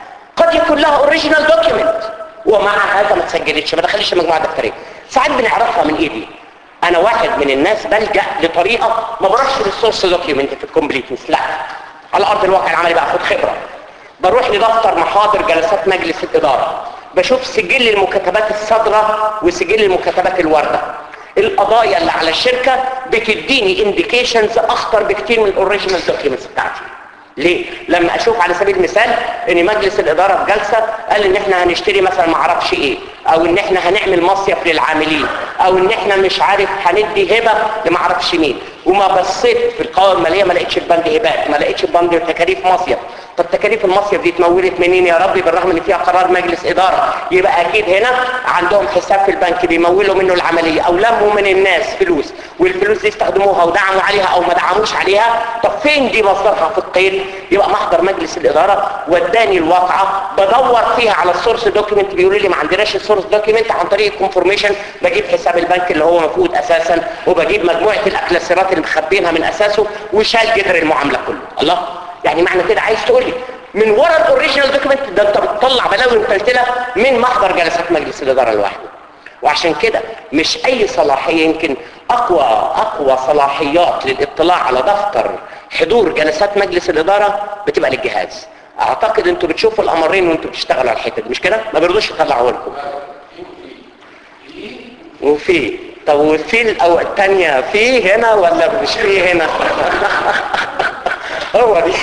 قد يكون لها اوريجينال دوكيمنت ومع هذا ما تسجلتش ما دخلش مجموعة دفترية ساعات بنعرفها من ايه دي انا واحد من الناس بلجأ لطريقة ما بروحش للسورس دوكيمنت في الكومبليتنس لا على ارض الواقع العملي باخد خبرة بروح لدفتر محاضر جلسات مجلس الإدارة بشوف سجل المكتبات الصادرة وسجل المكتبات الواردة القضايا اللي على الشركة بتديني انديكيشنز اخطر بكتير من الاوريجينال دوكيومنتس بتاعتي ليه؟ لما اشوف على سبيل المثال ان مجلس الاداره في جلسه قال ان احنا هنشتري مثلا ما اعرفش ايه او ان احنا هنعمل مصيف للعاملين او ان احنا مش عارف هندي هبه لما اعرفش مين وما بصيت في القوائم الماليه ما لقيتش البند هبات ما لقيتش البند تكاليف مصيف طب تكاليف المصيف دي اتمولت منين يا ربي بالرغم ان فيها قرار مجلس اداره يبقى اكيد هنا عندهم حساب في البنك بيمولوا منه العمليه او لموا من الناس فلوس والفلوس دي استخدموها ودعموا عليها او ما دعموش عليها طب فين دي مصدرها في القيد يبقى محضر مجلس الاداره وداني الواقعه بدور فيها على السورس دوكيمنت بيقول لي ما عندناش السورس دوكيمنت عن طريق الكونفورميشن بجيب حساب البنك اللي هو مفقود اساسا وبجيب مجموعه الاكلاسيرات اللي مخبينها من اساسه وشال جذر المعامله كله الله يعني معنى كده عايز تقول لي من ورا الاوريجينال دوكيمنت ده انت بتطلع بلاوي متلتله من محضر جلسات مجلس الاداره لوحده وعشان كده مش اي صلاحيه يمكن اقوى اقوى صلاحيات للاطلاع على دفتر حضور جلسات مجلس الاداره بتبقى للجهاز اعتقد انتوا بتشوفوا الامرين وانتوا بتشتغلوا على الحته دي مش كده ما بيرضوش يطلعوا لكم وفي طب والفي الأو... الثانيه في هنا ولا مش في هنا هو دي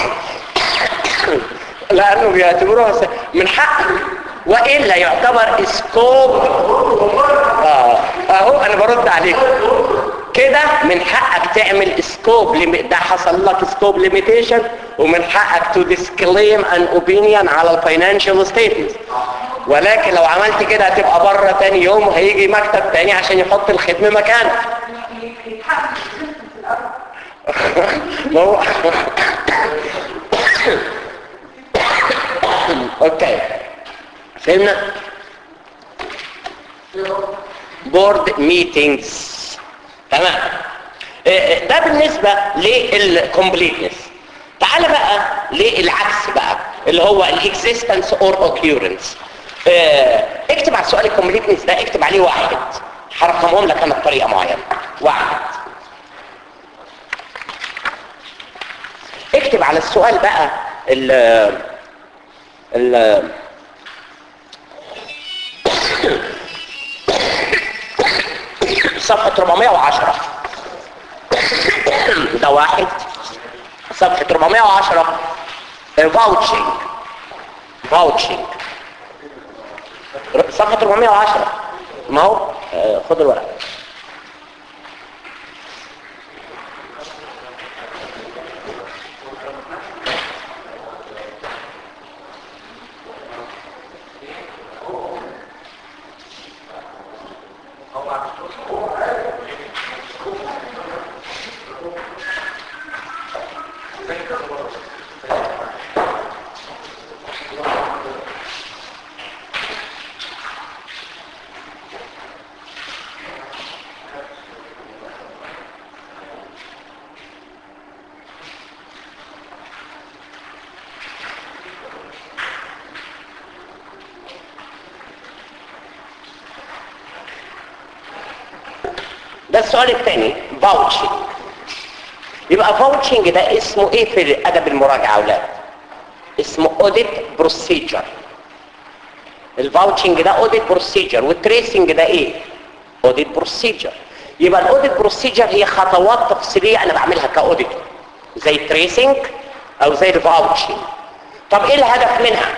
لانه بيعتبروها س- من حق والا يعتبر سكوب اه اهو انا برد عليك كده من حقك تعمل سكوب ده حصل لك سكوب ليميتيشن ومن حقك تو ديسكليم ان اوبينيون على الفاينانشال ستيتمنت ولكن لو عملت كده هتبقى بره تاني يوم وهيجي مكتب تاني عشان يحط الختم مكانك يتحقق في الأرض ما هو اوكي فهمنا بورد ميتينجز تمام إيه، ده بالنسبة للكومبليتنس تعال بقى للعكس بقى اللي هو الاكزيستنس اور اوكيورنس اكتب على السؤال الكومبليتنس ده اكتب عليه واحد هرقمهم لك انا بطريقه معينه واحد اكتب على السؤال بقى ال ال صفحة 410 ده واحد صفحة 410 فاوتشنج فاوتشنج صفحة 410 ما هو آه، خد الورقة ده السؤال الثاني فاوتشنج يبقى فاوتشنج ده اسمه ايه في ادب المراجعه يا اولاد اسمه اوديت بروسيجر الفاوتشنج ده اوديت بروسيجر والتريسنج ده ايه اوديت بروسيجر يبقى الاوديت بروسيجر هي خطوات تفصيليه انا بعملها كاوديتور زي التريسنج او زي الفاوتشنج طب ايه الهدف منها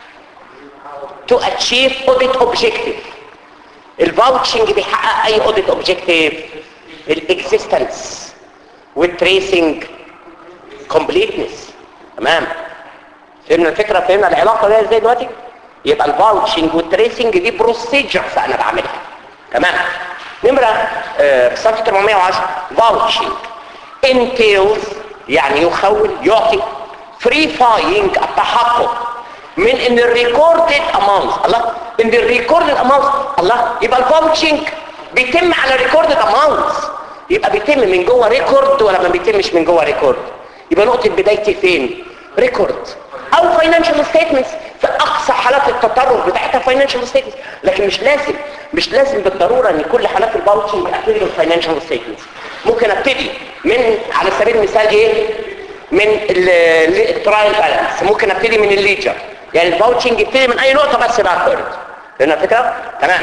to achieve audit objective الفاوتشنج بيحقق اي اوديت اوبجكتيف الاكزيستنس والتريسنج كومبليتنس تمام فهمنا الفكره فهمنا العلاقه دي ازاي دلوقتي يبقى الفاوتشنج والتريسنج دي بروسيجرز انا بعملها تمام نمره آه، في صفحه 410 فاوتشنج entails يعني يخول يعطي فريفاينج التحقق من ان الريكوردد اماونت الله ان الريكوردد اماونت الله يبقى الفاوتشنج بيتم على ريكوردد اماونت يبقى بيتم من جوه ريكورد ولا ما بيتمش من جوه ريكورد يبقى نقطه بدايتي فين ريكورد او فاينانشال ستيتمنتس في اقصى حالات التطرف بتاعتها فاينانشال ستيتمنتس لكن مش لازم مش لازم بالضروره ان كل حالات الفاوتشنج ابتدي بالفاينانشال ستيتمنتس ممكن ابتدي من على سبيل المثال ايه من الترايل بالانس ممكن ابتدي من الليجر يعني الفاوتشنج يبتدي من اي نقطه بس باكورد فهمنا الفكره تمام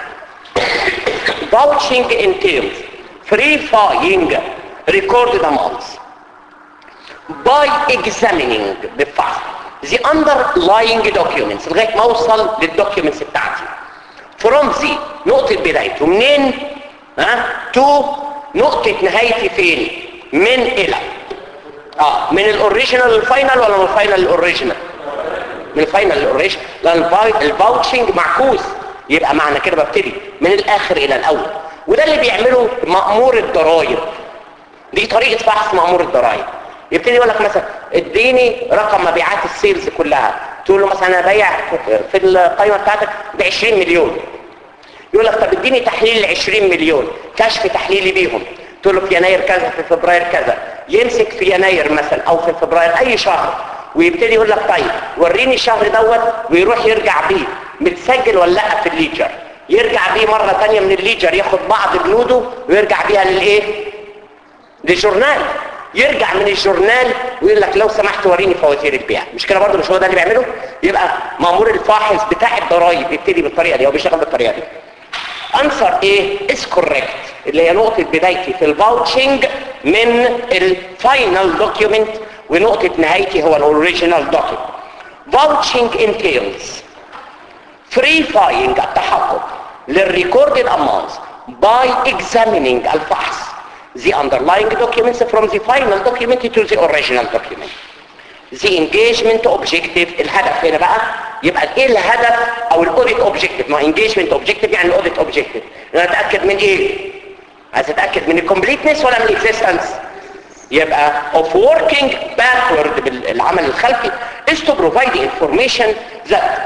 vouching entails verifying recorded amounts by examining بفحص the underlying documents لغايه ما اوصل للدوكيومنتس بتاعتي from the نقطه بدايته منين ها to نقطه نهايتي فين من الى اه من الاوريجينال للفاينل ولا من الفاينل للاوريجينال من الفاينل للاوريجينال لان الفاي- الفاوتشنج معكوس يبقى معنى كده ببتدي من الاخر الى الاول وده اللي بيعمله مأمور الضرائب دي طريقة فحص مأمور الضرائب يبتدي يقول لك مثلا اديني رقم مبيعات السيلز كلها تقول له مثلا انا بايع في القائمة بتاعتك ب 20 مليون يقول لك طب اديني تحليل ل 20 مليون كشف تحليلي بيهم تقول له في يناير كذا في فبراير كذا يمسك في يناير مثلا او في فبراير اي شهر ويبتدي يقول لك طيب وريني الشهر دوت ويروح يرجع بيه متسجل ولا لا في الليجر يرجع بيه مرة تانية من الليجر ياخد بعض بنوده ويرجع بيها للايه للجورنال يرجع من الجورنال ويقول لك لو سمحت وريني فواتير البيع مش كده برضه مش هو ده اللي بيعمله يبقى مامور الفاحص بتاع الضرايب يبتدي بالطريقه دي هو بيشتغل بالطريقه دي انسر ايه از كوريكت اللي هي نقطه بدايتي في الفاوتشنج من الفاينل دوكيومنت ونقطه نهايتي هو الاوريجينال دوكيومنت فاوتشنج انتيلز verifying التحقق للrecorded amounts by examining الفحص the underlying documents from the final document to the original document the engagement objective الهدف هنا بقى يبقى ايه الهدف او الاوديت objective ما engagement objective يعني الاوديت objective انا اتاكد من ايه عايز اتاكد من الكومبليتنس ولا من الاكزيستنس يبقى of working backward بالعمل الخلفي is to provide information that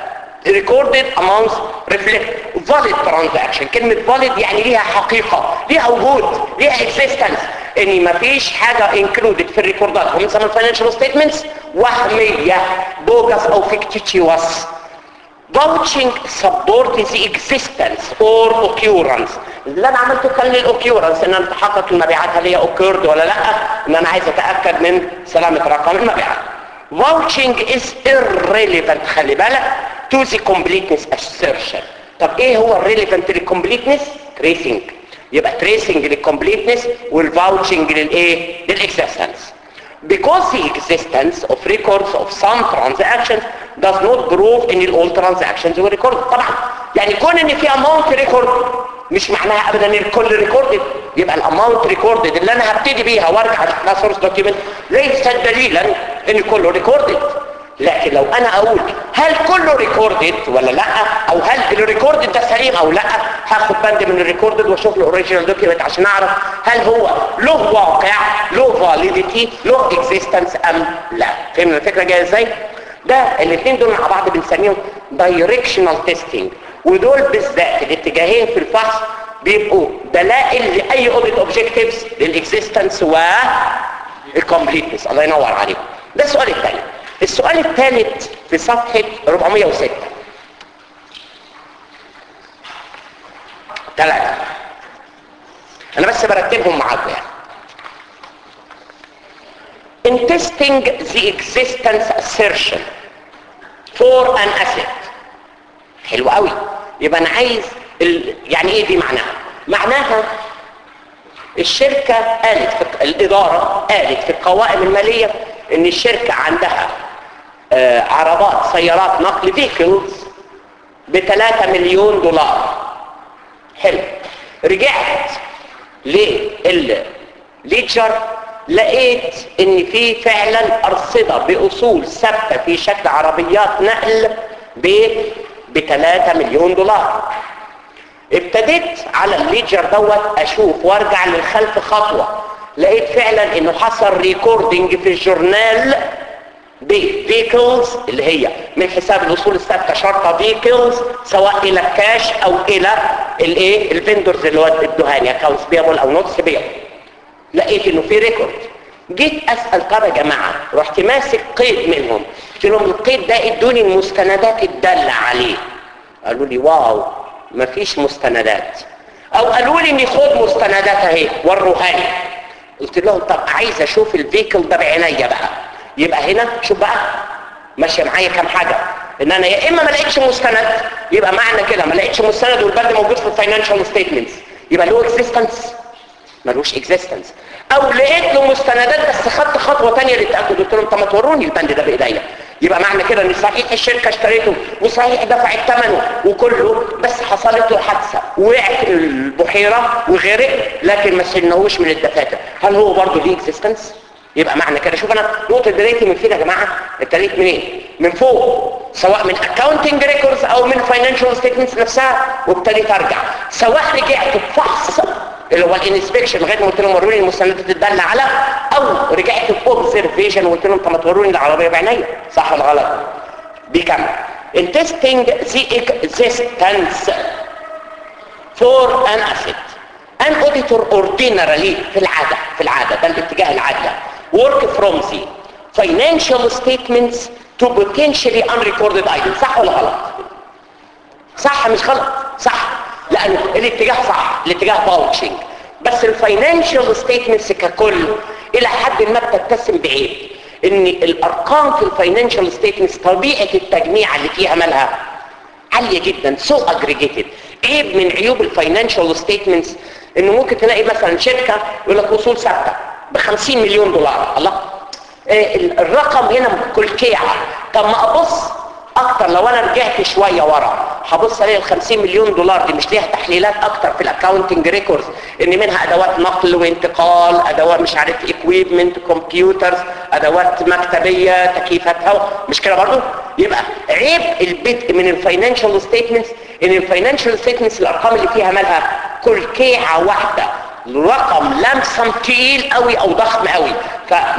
recorded amounts reflect valid transaction كلمة valid يعني ليها حقيقة ليها وجود ليها existence ان مفيش حاجة included في الريكوردات ومن سمى الفاينانشال ستيتمنتس وهمية بوجس او fictitious vouching support the existence or occurrence اللي انا عملته كان للاوكيورنس ان انا اتحقق المبيعات هل هي occurred ولا لا ان انا عايز اتاكد من سلامه رقم المبيعات vouching is irrelevant خلي بالك to the completeness assertion طب ايه هو الريليفنت للكومبليتنس tracing يبقى tracing للكومبليتنس والفاوتشنج للايه للاكزيستنس because the existence of records of some transactions does not prove ان all transactions were recorded طبعا يعني كون ان في amount record مش معناها ابدا ان الكل recorded يبقى الاماونت recorded اللي انا هبتدي بيها وارجع على source document ليس دليلا ان كله recorded لكن لو انا اقول هل كله ريكوردد ولا لا او هل الريكوردد ده سليم او لا هاخد بند من الريكوردد واشوف له اوريجينال دوكيمنت عشان اعرف هل هو له واقع له فاليديتي له اكزيستنس ام لا فهمنا الفكره جايه ازاي ده الاثنين دول مع بعض بنسميهم دايركشنال تيستنج ودول بالذات الاتجاهين في الفحص بيبقوا دلائل لاي اوديت اوبجكتيفز للاكزيستنس و الكومبليتنس الله ينور عليكم ده السؤال الثاني السؤال الثالث في صفحة 406 ثلاثة أنا بس برتبهم معاكم يعني In testing the existence assertion for an asset حلو قوي يبقى أنا عايز ال... يعني إيه دي معناها معناها الشركة قالت في الإدارة قالت في القوائم المالية إن الشركة عندها آه عربات سيارات نقل فيكلز ب 3 مليون دولار حلو رجعت للليجر لقيت ان في فعلا ارصدة باصول ثابتة في شكل عربيات نقل ب ب 3 مليون دولار ابتديت على الليجر دوت اشوف وارجع للخلف خطوة لقيت فعلا انه حصل ريكوردنج في الجورنال بفيكلز اللي هي من حساب الاصول الثابته شرطه فيكلز سواء الى الكاش او الى الايه الفندرز اللي هو الدهاني اكونتس بيبل او نوتس بيبل لقيت انه في ريكورد جيت اسال طب يا جماعه رحت ماسك قيد منهم قلت لهم القيد ده ادوني المستندات الداله عليه قالوا لي واو مفيش مستندات او قالوا لي اني خد مستندات اهي وروها لي قلت لهم طب عايز اشوف الفيكل ده بعينيا بقى يبقى هنا شوف بقى ماشيه معايا كام حاجه ان انا يا اما ما لقيتش مستند يبقى معنى كده ما لقيتش مستند والبند موجود في الفاينانشال ستيتمنتس يبقى له اكزيستنس ملوش اكزيستنس او لقيت له مستندات بس خدت خطوه ثانيه للتاكد قلت لهم طب ما توروني البند ده بايديا يبقى معنى كده ان صحيح الشركه اشتريته وصحيح دفعت ثمنه وكله بس حصلت له حادثه وقع في البحيره وغرق لكن ما شلناهوش من الدفاتر هل هو برضه ليه اكزيستنس يبقى معنى كده شوف انا نقطه بدايتي من فين يا جماعه ابتديت منين من فوق سواء من اكاونتنج ريكوردز او من فاينانشال ستيتمنتس نفسها وابتديت ارجع سواء رجعت بفحص اللي هو الانسبكشن لغايه ما قلت لهم وروني المستندات الداله على او رجعت باوبزرفيشن وقلت لهم طب ما توروني العربيه بعينيا صح ولا غلط بيكمل in testing the existence for an asset an auditor ordinarily في العاده في العاده ده الاتجاه العادي work from the financial statements to potentially unrecorded items صح ولا غلط صح مش غلط صح لان الاتجاه صح الاتجاه باوتشنج بس الفاينانشال ستيتمنتس ككل الى حد ما بتتسم بعيب ان الارقام في الفاينانشال ستيتمنتس طبيعه التجميع اللي فيها مالها عاليه جدا سو so اجريجيتد عيب من عيوب الفاينانشال ستيتمنتس انه ممكن تلاقي مثلا شركه يقول لك وصول ثابته ب 50 مليون دولار الله إيه الرقم هنا كلكيعه طب ما ابص اكتر لو انا رجعت شوية ورا هبص الاقي ال 50 مليون دولار دي مش ليها تحليلات اكتر في الاكاونتنج ريكوردز ان منها ادوات نقل وانتقال ادوات مش عارف اكويبمنت كمبيوترز ادوات مكتبيه تكييفات هواء مش كده برضه يبقى عيب البدء من الفاينانشال ستيتمنتس ان الفاينانشال ستيتمنتس الارقام اللي فيها مالها كلكيعه واحده رقم لمسم تقيل قوي او ضخم قوي فما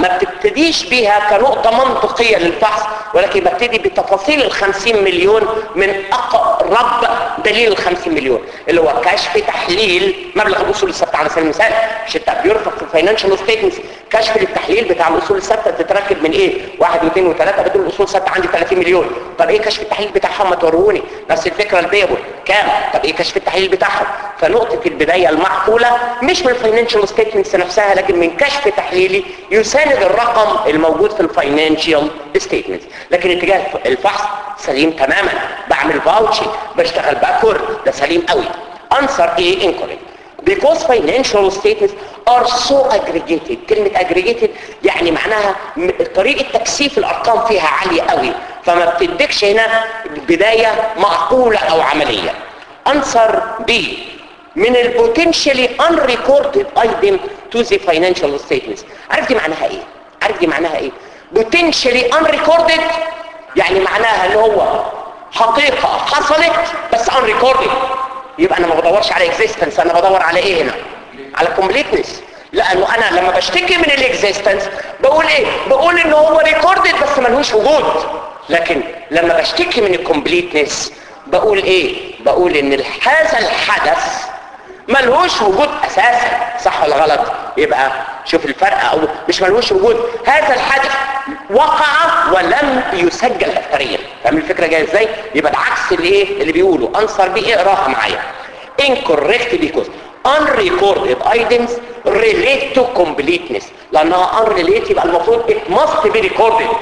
ببتديش بيها كنقطة منطقية للفحص ولكن ببتدي بتفاصيل ال 50 مليون من اقرب دليل ال 50 مليون اللي هو كشف تحليل مبلغ الاصول الثابته على سبيل المثال مش انت بيرفق في الفاينانشال ستيتمنتس كشف التحليل بتاع الاصول الثابته تتركب من ايه؟ واحد واثنين وثلاثه بدل الاصول الثابته عندي 30 مليون طب ايه كشف التحليل بتاعهم ما توروني نفس الفكره البيبل كام؟ طب ايه كشف التحليل بتاعهم؟ فنقطه البدايه المعقوله مش من الفاينانشال ستيتمنتس نفسها لكن من كشف تحليلي يساند الرقم الموجود في الفاينانشال ستيتمنتس لكن اتجاه الفحص سليم تماما بعمل فاوتشنج بشتغل باكورد ده سليم قوي answer A incorrect because financial statements are so aggregated كلمة aggregated يعني معناها م- طريقة تكثيف الأرقام فيها عالية قوي فما بتديكش هنا بداية معقولة أو عملية answer B من ال potentially unrecorded item to the financial statements عارف دي معناها ايه عارف دي معناها ايه potentially unrecorded يعني معناها ان هو حقيقة حصلت بس unrecorded يبقى انا ما بدورش على existence انا بدور على ايه هنا على completeness لانه انا لما بشتكي من الاكزيستنس بقول ايه بقول ان هو ريكوردد بس ملهوش وجود لكن لما بشتكي من الكومبليتنس بقول ايه بقول ان هذا الحدث ملهوش وجود اساسا صح ولا غلط يبقى شوف الفرق او مش ملهوش وجود هذا الحدث وقع ولم يسجل دفتريا فاهم الفكره جايه ازاي يبقى العكس اللي ايه اللي بيقوله انصر بيه اقراها معايا incorrect because unrecorded items relate to completeness لانها unrelated يبقى المفروض it must be recorded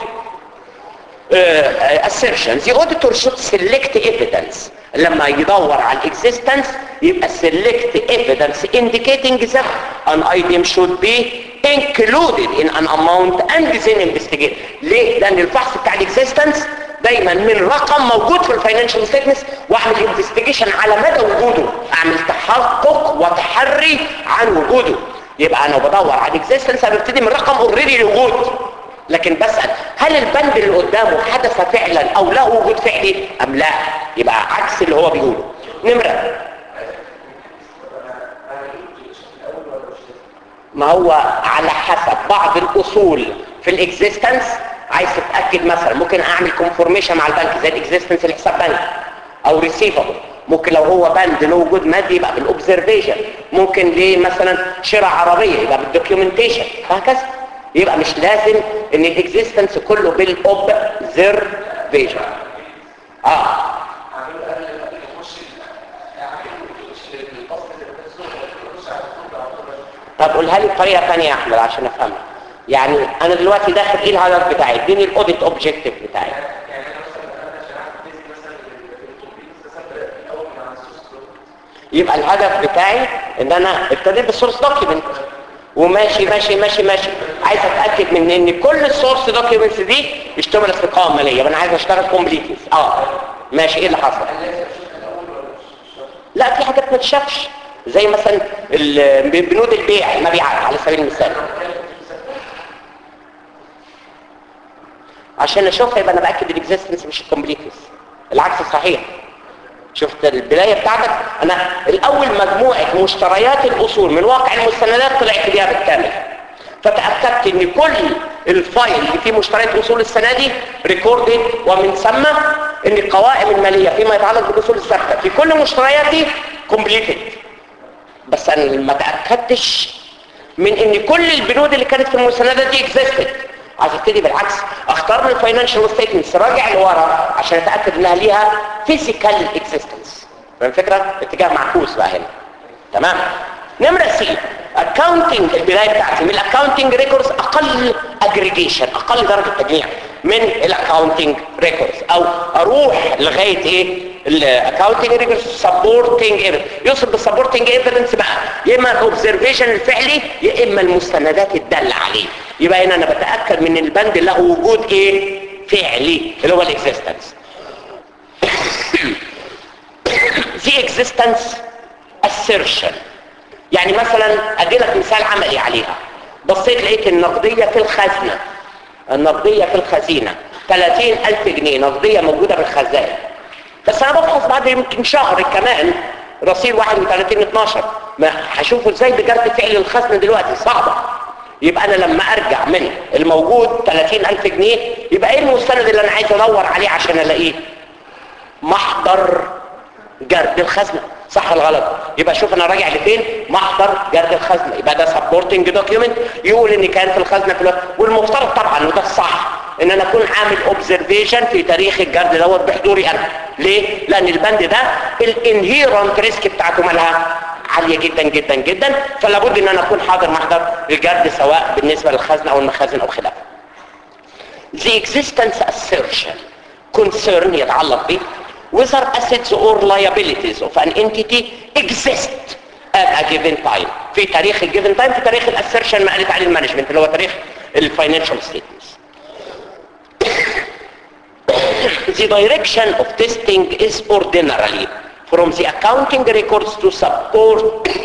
uh, assertions the auditor should select evidence لما يدور على existence يبقى select evidence indicating that an item should be included in an amount and then investigate ليه؟ لأن الفحص بتاع الاكزيستنس دايما من رقم موجود في الفاينانشال ستيتمنتس واعمل انفستيجيشن على مدى وجوده اعمل تحقق وتحري عن وجوده يبقى انا بدور على الاكزيستنس انا ببتدي من رقم اوريدي لوجود لكن بسأل هل البند اللي قدامه حدث فعلا او له وجود فعلي ام لا يبقى عكس اللي هو بيقوله نمرة ما هو على حسب بعض الاصول في الاكزيستنس عايز تتاكد مثلا ممكن اعمل كونفورميشن مع البنك زي الاكزيستنس الحساب بنك او ريسيفبل ممكن لو هو بند له وجود مادي يبقى بالاوبزرفيشن ممكن ليه مثلا شراء عربيه يبقى بالدوكيومنتيشن وهكذا يبقى مش لازم ان الاكزيستنس كله بالاوبزرفيشن اه طب قولها لي بطريقه ثانيه يا احمد عشان افهمها يعني انا دلوقتي داخل ايه الهدف بتاعي اديني الاوديت اوبجيكتيف بتاعي يبقى الهدف بتاعي ان انا ابتديت بالسورس دوكيمنت وماشي ماشي ماشي ماشي عايز اتاكد من ان كل السورس دوكيومنتس دي اشتملت في قائمه ماليه يبقى انا عايز اشتغل كومبليتنس اه ماشي ايه اللي حصل لا في حاجات ما تشافش زي مثلا ال- بنود البيع المبيعات على سبيل المثال عشان اشوفها يبقى انا باكد الاكزيستنس مش الكومبليتنس العكس صحيح شفت البداية بتاعتك انا الاول مجموعة مشتريات الاصول من واقع المستندات طلعت بيها بالكامل فتأكدت ان كل الفايل اللي فيه مشتريات اصول السنة دي ريكوردد ومن ثم ان القوائم المالية فيما يتعلق بالاصول الثابتة في كل المشتريات دي كومبليتد بس انا ما تأكدتش من ان كل البنود اللي كانت في المستندات دي اكزيستد عايز ابتدي بالعكس اختار من الفاينانشال ستيتمنتس راجع لورا عشان اتاكد انها ليها فيزيكال اكزيستنس فاهم الفكره اتجاه معكوس بقى هنا تمام نمره سي اكاونتنج البدايه بتاعتي من الاكاونتنج ريكوردز اقل اجريجيشن اقل درجه تجميع من الاكاونتنج ريكوردز او اروح لغايه ايه الاكاونتنج ريكوردز سبورتنج ايفيدنس يوصل بالسبورتنج ايفيدنس بقى يا اما الاوبزرفيشن الفعلي يا اما المستندات الداله عليه يبقى هنا انا بتاكد من البند له وجود ايه فعلي اللي هو الاكزيستنس في اكزيستنس assertion يعني مثلا ادي لك مثال عملي عليها بصيت لقيت النقديه في الخزنه النقديه في الخزينه 30000 جنيه نقديه موجوده في الخزائن بس انا بفحص بعد يمكن شهر كمان رصيد 31 12 ما هشوفه ازاي بجرد فعل الخزنه دلوقتي صعبه يبقى انا لما ارجع من الموجود 30000 جنيه يبقى ايه المستند اللي انا عايز ادور عليه عشان الاقيه محضر جرد الخزنة صح ولا غلط يبقى شوف انا راجع لفين محضر جرد الخزنة يبقى ده سبورتنج دوكيومنت يقول ان كان في الخزنة في الوقت والمفترض طبعا وده الصح ان انا اكون عامل اوبزرفيشن في تاريخ الجرد دوت بحضوري انا ليه لان البند ده الانهيرنت ريسك بتاعته مالها عالية جدا جدا جدا فلا بد ان انا اكون حاضر محضر الجرد سواء بالنسبة للخزنة او المخازن او خلافه the existence assertion concern يتعلق به whether assets or liabilities of an entity exist at a given time في تاريخ الجيفن تايم في تاريخ الاسيرشن ما قالت عليه المانجمنت اللي هو تاريخ الفاينانشال ستيتمنتس the direction of testing is ordinarily from the accounting records to support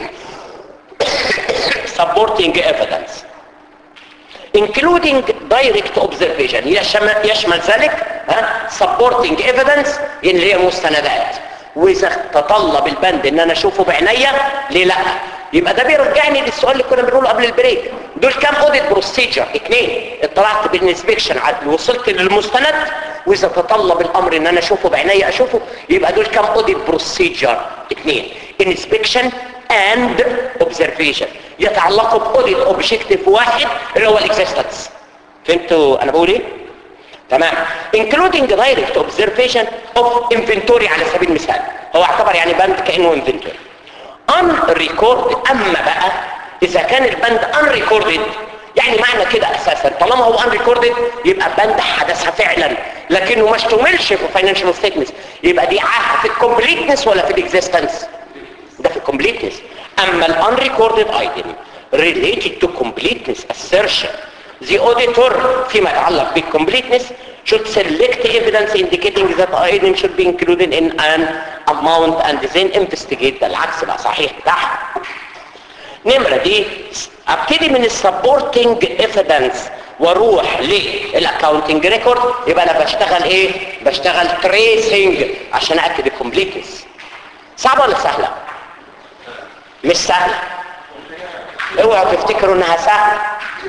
supporting evidence including direct observation يشمل, يشمل ذلك ها supporting evidence اللي هي مستندات واذا تطلب البند ان انا اشوفه بعينيا ليه لا يبقى ده بيرجعني للسؤال اللي كنا بنقوله قبل البريك دول كام اوديت بروسيجر اثنين اطلعت بالانسبكشن وصلت للمستند واذا تطلب الامر ان انا اشوفه بعينيا اشوفه يبقى دول كام اوديت بروسيجر اثنين انسبكشن and observation يتعلقوا باوديت اوبجكتيف واحد اللي هو الاكزيستنس فهمتوا انا بقول ايه تمام including direct observation of inventory على سبيل المثال هو اعتبر يعني بند كانه inventory unrecorded اما بقى اذا كان البند unrecorded يعني معنى كده اساسا طالما هو unrecorded يبقى بند حدث فعلا لكنه ما اشتملش في financial statements يبقى دي عاهه في الكومبليتنس ولا في الاكزيستنس ده في completeness اما ال unrecorded item related to completeness assertion the auditor فيما يتعلق بالcompleteness should select evidence indicating that item should be included in an amount and then investigate ده العكس بقى صحيح بتاعها نمرة دي ابتدي من السبورتنج evidence واروح للاكاونتنج ريكورد يبقى انا بشتغل ايه بشتغل tracing عشان اكد الكومبليتنس صعبه ولا سهله مش سهله اوعوا تفتكروا انها سهله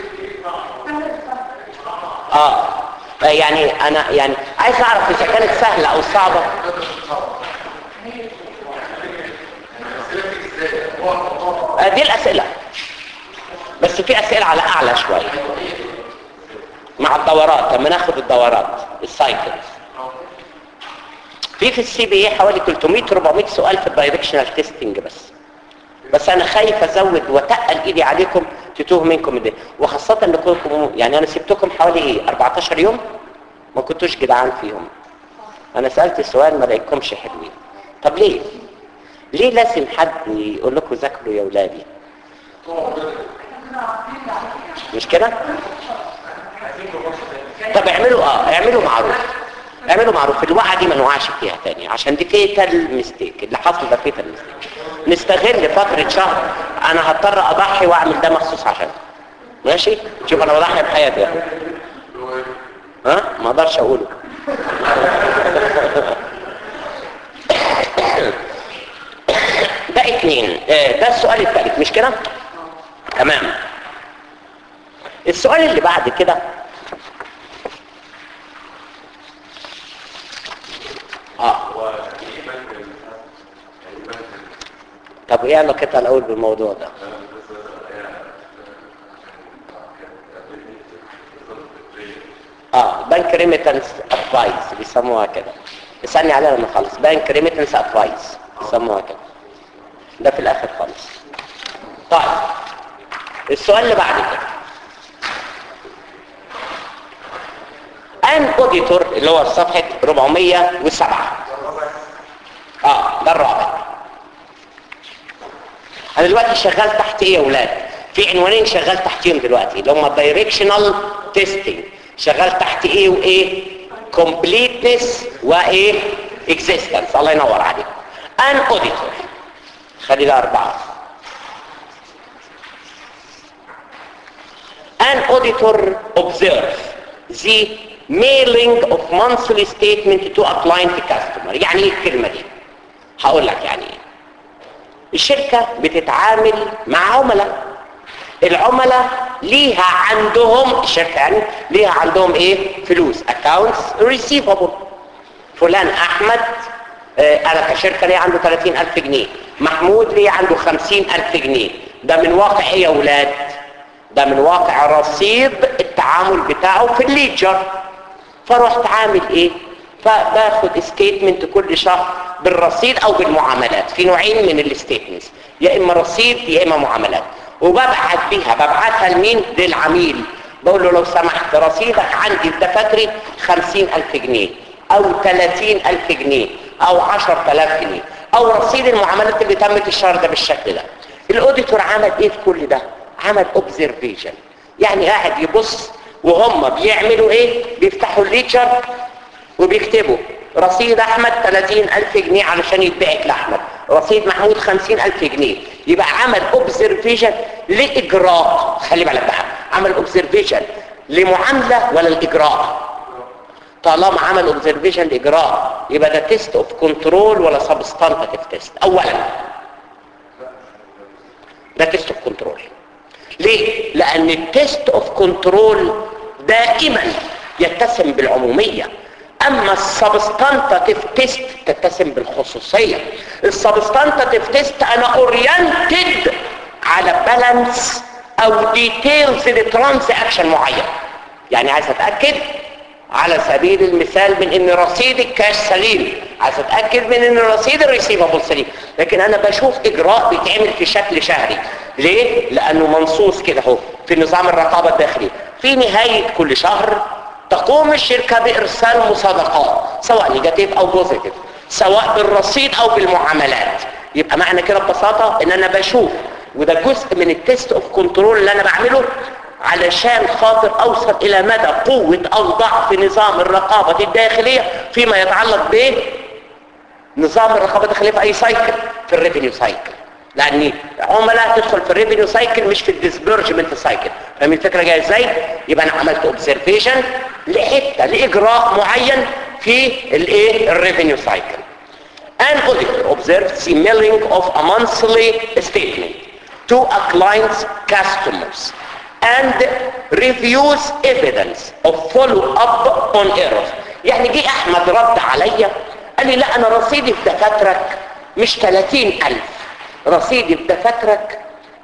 اه يعني انا يعني عايز اعرف اذا كانت سهله او صعبه آه دي الاسئله بس في اسئله على اعلى شويه مع الدورات لما ناخد الدورات السايكلز في في السي بي اي حوالي 300 400 سؤال في الدايركشنال تيستنج بس بس انا خايف ازود واتقل ايدي عليكم تتوه منكم ده وخاصه انكم يعني انا سبتكم حوالي ايه 14 يوم ما كنتوش جدعان فيهم انا سالت السؤال ما لقيتكمش حلوين طب ليه ليه لازم حد يقول لكم ذاكروا يا اولادي مش كده طب اعملوا اه اعملوا معروف اعملوا معروف الوقعه دي ما نوقعش فيها تاني عشان دي فيتال ميستيك اللي حصل ده فيتال ميستيك نستغل فترة شهر انا هضطر اضحي واعمل ده مخصوص عشان ماشي شوف انا بضحي بحياتي يعني. ها ما اقدرش اقوله ده اتنين ده السؤال الثالث مش كده تمام السؤال اللي بعد كده اه طب ايه علاقتها الاول بالموضوع ده اه بنك ريميتنس ادفايس بيسموها كده استني عليها لما اخلص بنك ريميتنس ادفايس بيسموها كده ده في الاخر خالص طيب السؤال اللي بعد كده ان اوديتور اللي هو صفحه 407 اه ده الرابع انا دلوقتي شغال تحت ايه يا اولاد في عنوانين شغال تحتيهم دلوقتي اللي هم الدايركشنال تيستنج شغال تحت ايه وايه كومبليتنس وايه اكزيستنس الله ينور عليك ان اوديتور خلي ده اربعه an auditor observes the mailing of monthly statement to a client customer يعني ايه الكلمه دي هقول لك يعني ايه الشركة بتتعامل مع عملاء العملاء ليها عندهم الشركة يعني ليها عندهم ايه فلوس accounts receivable فلان احمد آه، انا كشركة ليه عنده 30 الف جنيه محمود ليه عنده 50 الف جنيه ده من واقع ايه يا ولاد ده من واقع رصيد التعامل بتاعه في الليجر فرحت عامل ايه فباخد ستيتمنت كل شهر بالرصيد او بالمعاملات في نوعين من الستيتمنتس يا اما رصيد يا اما معاملات وببعت بيها ببعتها لمين للعميل بقول له لو سمحت رصيدك عندي في دفاتري خمسين الف جنيه او ثلاثين الف جنيه او عشر تلاف جنيه او رصيد المعاملات اللي تمت الشهر ده بالشكل ده الاوديتور عمل ايه في كل ده عمل اوبزرفيشن يعني قاعد يبص وهم بيعملوا ايه بيفتحوا الليتشر وبيكتبوا رصيد احمد 30 الف جنيه علشان يتبعت لاحمد رصيد محمود 50 الف جنيه يبقى عمل اوبزرفيشن لاجراء خلي بالك بقى عمل اوبزرفيشن لمعامله ولا الاجراء طالما عمل اوبزرفيشن لاجراء يبقى ده تيست اوف كنترول ولا سبستانتيف تيست اولا ده تيست اوف كنترول ليه لان التيست اوف كنترول دائما يتسم بالعموميه اما السبستانتيف تيست تتسم بالخصوصيه السبستانتيف تيست انا اورينتد على بالانس او ديتيلز لترانزاكشن معين يعني عايز اتاكد على سبيل المثال من ان رصيد الكاش سليم عايز اتاكد من ان رصيد الريسيفبل سليم لكن انا بشوف اجراء بيتعمل في شكل شهري ليه لانه منصوص كده اهو في نظام الرقابه الداخلي في نهايه كل شهر تقوم الشركه بارسال مصادقات سواء نيجاتيف او بوزيتيف سواء بالرصيد او بالمعاملات يبقى معنى كده ببساطه ان انا بشوف وده جزء من التيست اوف كنترول اللي انا بعمله علشان خاطر اوصل الى مدى قوة او ضعف نظام الرقابة الداخلية فيما يتعلق ب نظام الرقابة الداخلية في اي سايكل في الريفينيو سايكل لان عملاء تدخل في الريفينيو سايكل مش في الديسبرجمنت سايكل فاهم الفكرة جاية ازاي يبقى انا عملت اوبزرفيشن لحتة لاجراء معين في الايه الريفينيو سايكل An auditor observes the mailing of a monthly statement to a client's customers and reviews evidence of follow-up on errors يعني جه احمد رد عليا قال لي لا انا رصيدي في دفاترك مش 30000 رصيدي في دفاترك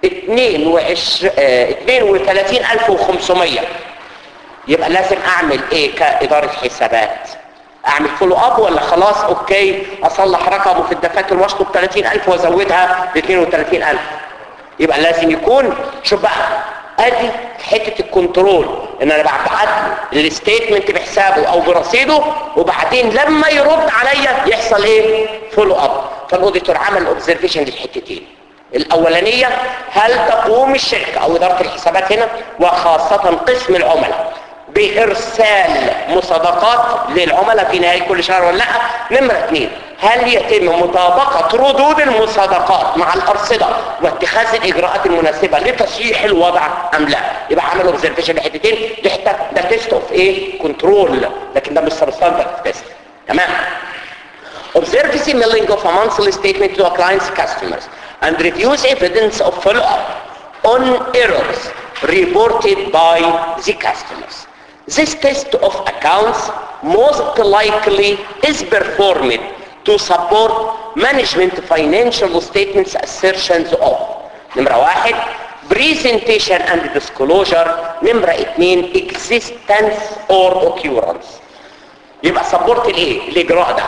32500 يبقى لازم اعمل ايه كاداره حسابات اعمل فولو اب ولا خلاص اوكي اصلح رقمه في الدفاتر واشطب 30000 وازودها ل 32000 يبقى لازم يكون شوف بقى ادي حته الكنترول ان انا بعت له الستيتمنت بحسابه او برصيده وبعدين لما يرد عليا يحصل ايه فولو اب فالاوديتور عمل اوبزرفيشن للحتتين الاولانيه هل تقوم الشركه او اداره الحسابات هنا وخاصه قسم العملاء بارسال مصادقات للعملاء في نهايه كل شهر ولا لا نمره اثنين هل يتم مطابقه ردود المصادقات مع الارصده واتخاذ الاجراءات المناسبه لتصحيح الوضع ام لا يبقى عملوا اوبزرفيشن لحتتين لحته ده تيست اوف ايه كنترول لكن ده مش سبستانتيف تيست تمام Observe the mailing of a monthly statement to a client's customers and reviews evidence of follow-up on errors reported by the customers. This test of accounts most likely is performed to support management financial statements assertions of نمرة واحد presentation and disclosure نمرة اتنين existence or occurrence يبقى support الايه الاجراء ده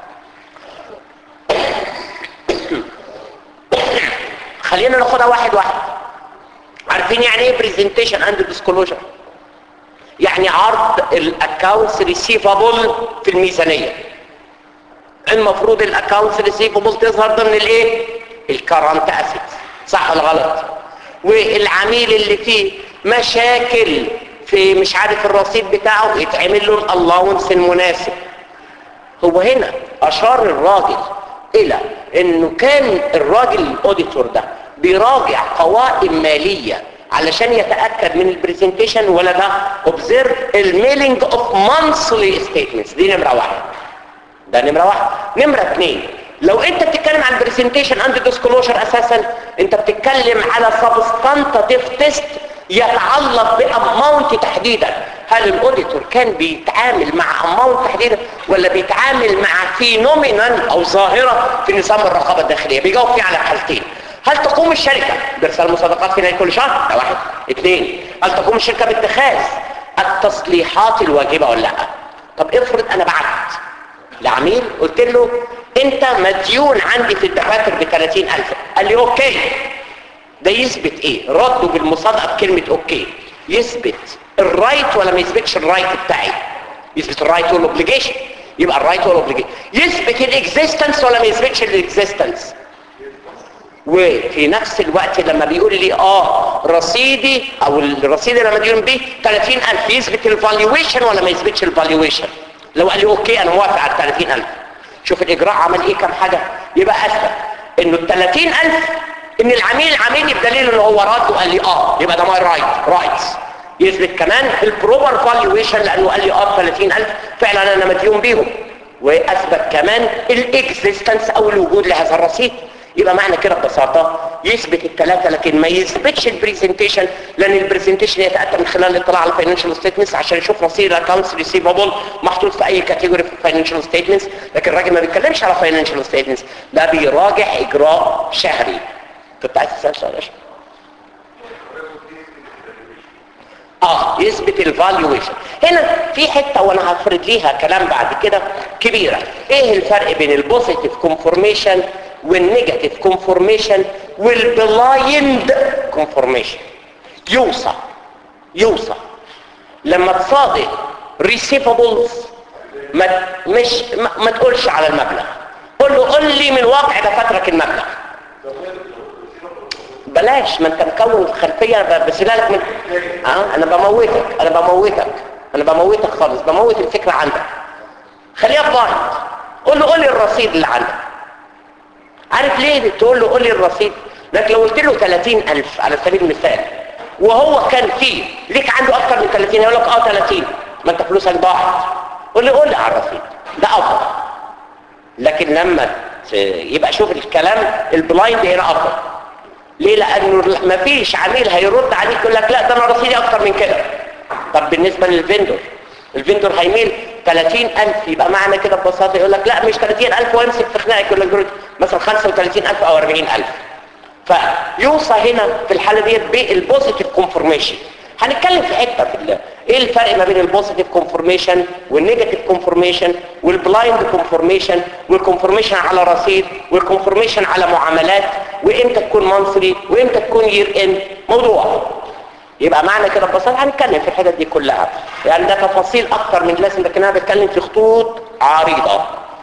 خلينا ناخدها واحد واحد عارفين يعني ايه presentation and disclosure يعني عرض الاكاونتس ريسيفابل في الميزانيه المفروض الاكاونتس ريسيفابل تظهر ضمن الايه الكرنت اسيت صح ولا غلط والعميل اللي فيه مشاكل في مش عارف الرصيد بتاعه يتعمل له الالاونس المناسب هو هنا اشار الراجل الى انه كان الراجل الاوديتور ده بيراجع قوائم ماليه علشان يتاكد من البرزنتيشن ولا ده اوبزرف الميلينج اوف مانثلي ستيتمنتس دي نمره واحد ده نمره واحد نمره اثنين لو انت بتتكلم عن برزنتيشن اند ديسكلوجر اساسا انت بتتكلم على سبستانتيف تيست يتعلق باماونت تحديدا هل الاوديتور كان بيتعامل مع اماونت تحديدا ولا بيتعامل مع فينومينال او ظاهره في نظام الرقابه الداخليه بيجاوب فيه على حالتين هل تقوم الشركه بارسال مصادقات في نهايه كل شهر ده واحد اثنين هل تقوم الشركه باتخاذ التصليحات الواجبه ولا لا طب افرض انا بعت لعميل قلت له انت مديون عندي في الدفاتر ب 30000 قال لي اوكي ده يثبت ايه رده بالمصادقه بكلمه اوكي يثبت الرايت ولا ما يثبتش الرايت بتاعي يثبت الرايت والاوبليجيشن يبقى الرايت والاوبليجيشن يثبت الاكزيستنس ولا ما يثبتش الاكزيستنس وفي نفس الوقت لما بيقول لي اه رصيدي او الرصيد اللي انا مديون بيه 30000 يثبت الفالويشن ولا ما يثبتش الفالويشن لو قال لي اوكي انا موافق على 30000 شوف الاجراء عمل ايه كام حاجه يبقى اثبت انه ال 30000 ان العميل عامل لي بدليل ان هو رد وقال لي اه يبقى ده ماي رايت رايتس يثبت كمان البروبر فالويشن لانه قال لي اه 30000 فعلا انا مديون بيهم واثبت كمان الاكزيستنس او الوجود لهذا الرصيد يبقى معنى كده ببساطه يثبت الثلاثه لكن ما يثبتش البرزنتيشن لان البرزنتيشن يتاتى من خلال الاطلاع على الفاينانشال ستيتمنتس عشان يشوف مصير الاكونتس ريسيفبل محطوط في اي كاتيجوري في الفاينانشال ستيتمنتس لكن الراجل ما بيتكلمش على فاينانشال ستيتمنتس ده بيراجع اجراء شهري كنت عايز تسال سؤال يا شباب؟ اه يثبت الفالويشن هنا في حته وانا هفرد ليها كلام بعد كده كبيره ايه الفرق بين البوزيتيف كونفورميشن والنيجاتيف كونفورميشن والبلايند كونفورميشن يوصى يوصى لما تصادق ريسيفبلز ما مش ما, ما تقولش على المبلغ قول له قول لي من واقع دفاترك المبلغ بلاش ما انت مكون خلفيه انا بسلالك من اه انا بموتك انا بموتك انا بموتك خالص بموت الفكره عندك خليها بلايند قول له قول لي الرصيد اللي عندك عارف ليه تقول له قول لي الرصيد لكن لو قلت له 30000 على سبيل المثال وهو كان فيه ليك عنده اكتر من 30 يقول لك اه 30 ما انت فلوسك ضاعت قول لي قول لي على الرصيد ده افضل لكن لما ت- يبقى شوف الكلام البلايند هنا افضل ليه لانه ما فيش عميل هيرد عليك يقول لك لا ده انا رصيدي اكتر من كده طب بالنسبه للفندور الفندور هيميل 30000 يبقى معنى كده ببساطه يقول لك لا مش 30000 ويمسك في خناقك يقول لك دول مثلا 35000 او 40000 فيوصى هنا في الحاله ديت بالبوزيتيف كونفورميشن هنتكلم في حته في ال- ايه الفرق ما بين البوزيتيف كونفورميشن والنيجاتيف كونفورميشن والبلايند كونفورميشن والكونفورميشن على رصيد والكونفورميشن على معاملات وامتى تكون مانثلي وامتى تكون يير اند موضوع يبقى معنى كده ببساطه هنتكلم في الحتت دي كلها يعني ده تفاصيل اكتر من لازم لكن انا بتكلم في خطوط عريضه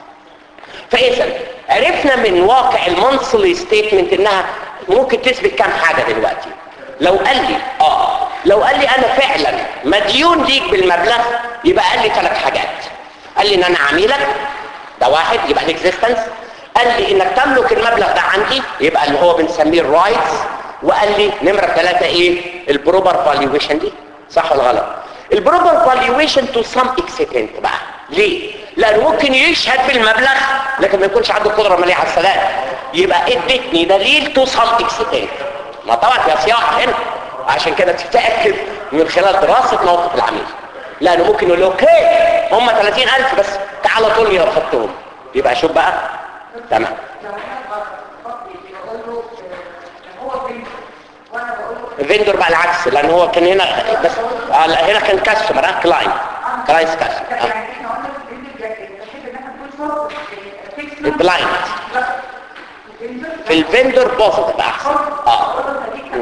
فاذا عرفنا من واقع المنصلي ستيتمنت انها ممكن تثبت كام حاجه دلوقتي لو قال لي اه لو قال لي انا فعلا مديون ليك بالمبلغ يبقى قال لي ثلاث حاجات قال لي ان انا عميلك ده واحد يبقى الاكزيستنس قال لي انك تملك المبلغ ده عندي يبقى اللي هو بنسميه الرايتس وقال لي نمره ثلاثه ايه البروبر فاليويشن دي صح ولا غلط البروبر فاليويشن تو سم اكستنت بقى ليه لانه ممكن يشهد بالمبلغ لكن ما يكونش عنده قدره ماليه على السداد يبقى ادتني دليل تو سم اكستنت ما طبعا في سياق هنا عشان كده تتاكد من خلال دراسه موقف العميل لانه ممكن يقول له اوكي هم 30000 بس تعالى طولني لو خدتهم يبقى شوف بقى تمام لو انا بقول له آه، هو بنت وانا بقول له الفيندور بقى العكس لان هو كان هنا بس آه، لا، هنا كان كاستمر اه كلاينت كلاينت كاستمر طب يعني احنا قلنا في البنت بحب ان احنا نقول صوت فيكس البلايند. لا الفندور في الفيندور بوزيتيف احسن اه طب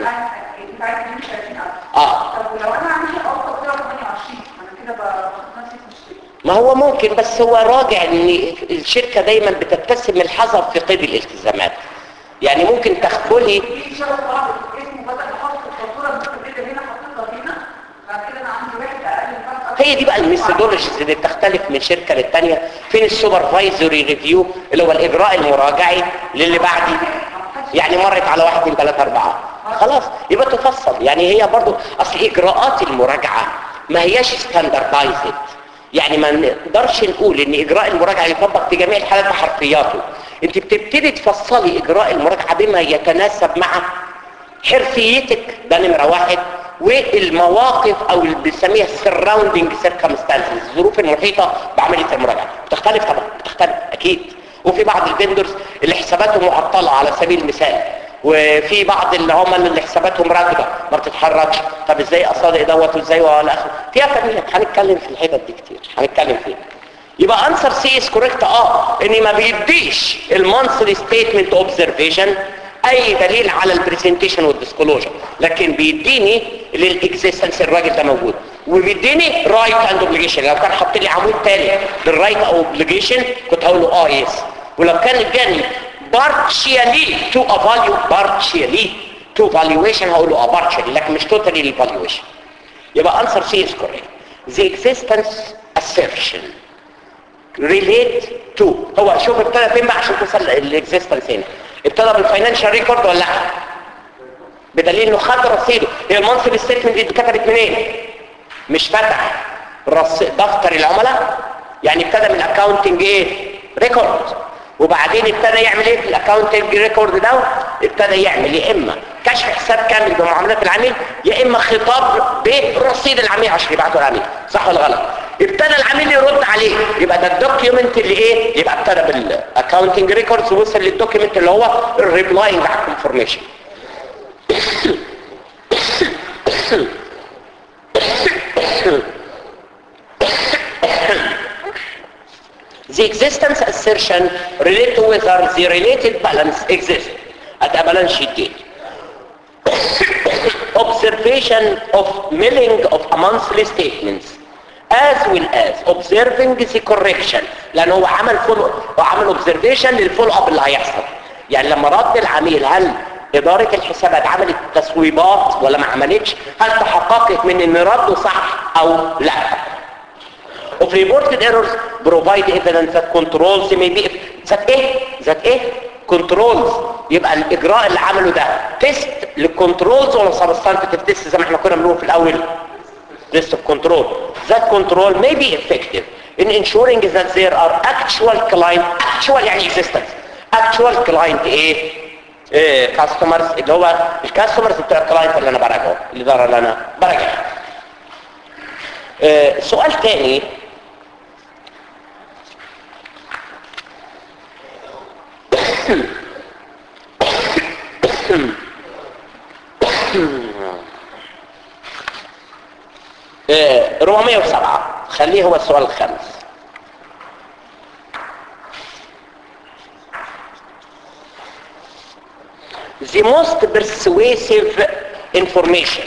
اه ولو انا عندي اوقات 28 انا كده بحط نفسي في مشكله ما هو ممكن بس هو راجع ان الشركة دايما بتتسم الحذر في قيد الالتزامات يعني ممكن تخبلي في شرط بعض اسمه بدل ما احط الفاتوره المتجدده هنا حطيتها هنا بعد كده انا عندي واحد اقل من خمسة. هي دي بقى الميثودولوجيز اللي بتختلف من شركة للتانية فين السوبرفايزوري ريفيو اللي هو الاجراء المراجعي للي بعدي يعني مرت على واحد من ثلاثة أربعة خلاص يبقى تفصل يعني هي برضو أصل إجراءات المراجعة ما هياش ستاندردايزد يعني ما نقدرش نقول ان اجراء المراجعه يطبق في جميع الحالات بحرفياته انت بتبتدي تفصلي اجراء المراجعه بما يتناسب مع حرفيتك ده نمره واحد والمواقف او اللي بنسميها السراوندنج سيركمستانسز الظروف المحيطه بعمليه المراجعه بتختلف طبعا بتختلف اكيد وفي بعض الفندرز اللي حساباتهم معطله على سبيل المثال وفي بعض اللي هم اللي حساباتهم راكبه ما بتتحركش طب ازاي اصادق دوت وازاي ولا اخره فيها تمهيد هنتكلم في الحتت دي كتير هنتكلم فيها يبقى انسر سي از كوريكت اه اني ما بيديش المانثلي ستيتمنت اوبزرفيشن اي دليل على البرزنتيشن والديسكلوجر لكن بيديني للاكزيستنس الراجل ده موجود وبيديني رايت اند اوبليجيشن لو كان حاط لي عمود تاني للرايت اوبليجيشن كنت هقول له اه يس ولو كان اداني partially to a value partially to valuation هقول له اه partially لكن مش totally للvaluation يبقى answer C is correct the existence assertion relate to هو شوف ابتدى فين بقى عشان توصل الاكزيستنس هنا ابتدى بالفاينانشال ريكورد ولا لا بدليل انه خد رصيده هي المنصب ستيتمنت دي اتكتبت منين مش فتح رص... دفتر العملاء يعني ابتدى من الاكاونتنج ايه ريكورد وبعدين ابتدى يعمل ايه في الاكاونتنج ريكورد ده ابتدى يعمل يا اما كشف حساب كامل بمعاملات العميل يا اما خطاب برصيد العميل عشان يبعته العميل صح ولا غلط ابتدى العميل يرد عليه يبقى ده الدوكيومنت اللي ايه يبقى ابتدى بالاكاونتنج ريكوردز ووصل للدوكيومنت اللي هو الريبلاينج على الكونفرميشن The existence assertion relate to whether the related balance exists at a balance sheet date. Observation of milling of a monthly statements as well as observing the correction لأنه هو عمل فولو وعمل observation للفولو اب اللي هيحصل يعني لما رد العميل هل إدارة الحسابات عملت تسويبات ولا ما عملتش هل تحققت من ان رده صح او لا of reported errors provide evidence that controls may be that ايه that ايه controls يبقى الاجراء اللي عمله ده تيست للكنترولز ولا سبستانتيف تيست زي ما احنا كنا بنقول في الاول test of control that control may be effective in ensuring that there are actual client actual يعني existence actual client ايه إيه customers اللي هو الكاستمرز بتوع الكلاينت اللي انا براجعه الاداره اللي انا براجعها إيه سؤال تاني إيه 407 خليه هو السؤال الخامس the most persuasive information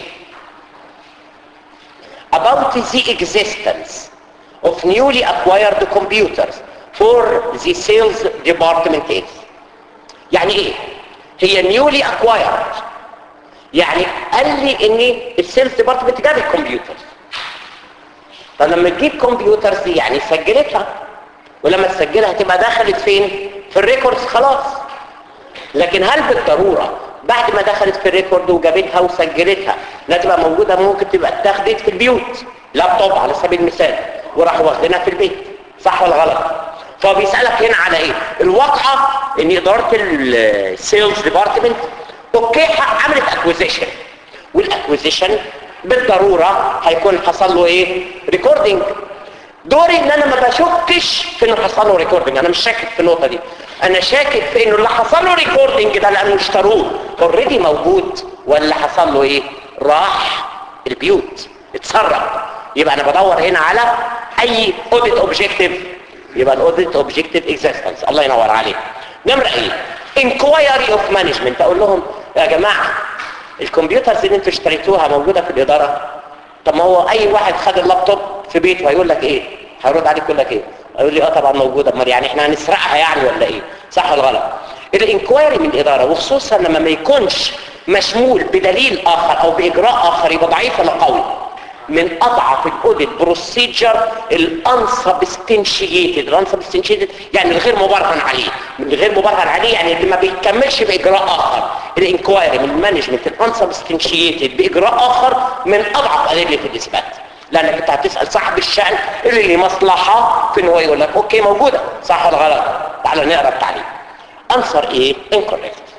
about the existence of newly acquired computers for the sales department is يعني ايه هي newly acquired يعني قال لي ان السيلز ديبارتمنت جاب الكمبيوتر طب لما تجيب كمبيوترز دي يعني سجلتها ولما تسجلها تبقى دخلت فين في الريكوردز خلاص لكن هل بالضرورة بعد ما دخلت في الريكورد وجابتها وسجلتها لا تبقى موجودة ممكن تبقى اتاخدت في البيوت لابتوب على سبيل المثال وراحوا واخدينها في البيت صح ولا غلط فهو بيسألك هنا على ايه الواقعة ان ادارة السيلز ديبارتمنت اوكي عملت اكوزيشن والاكوزيشن بالضرورة هيكون حصل له ايه ريكوردنج دوري ان انا ما بشكش في انه حصل له ريكوردنج انا مش شاكك في النقطه دي انا شاكك في انه اللي حصل له ريكوردنج ده لانه اشتروه اوريدي موجود ولا حصل له ايه راح البيوت اتسرب يبقى انا بدور هنا على اي اوديت اوبجيكتيف يبقى الاوديت اوبجيكتيف اكزيستنس الله ينور عليك نمره ايه انكوايري اوف مانجمنت اقول لهم يا جماعه الكمبيوترز اللي انتوا اشتريتوها موجوده في الاداره طب ما هو اي واحد خد اللابتوب في بيته هيقول لك ايه هيرد عليك يقول لك ايه هيقول لي اه طبعا موجوده امال يعني احنا هنسرقها يعني ولا ايه صح ولا غلط الانكوايري من الاداره وخصوصا لما ما يكونش مشمول بدليل اخر او باجراء اخر يبقى ضعيف ولا قوي من اضعف الاوديت بروسيجر الانسبستنشيتد الانسبستنشيتد يعني الغير مبرهن عليه من الغير مبرهن عليه يعني اللي ما بيكملش باجراء اخر الانكوايري من المانجمنت الانسبستنشيتد باجراء اخر من اضعف ادله الاثبات لانك انت هتسال صاحب الشأن اللي ليه مصلحه في ان هو يقول لك اوكي موجوده صح ولا غلط تعال نقرا التعليق انسر ايه incorrect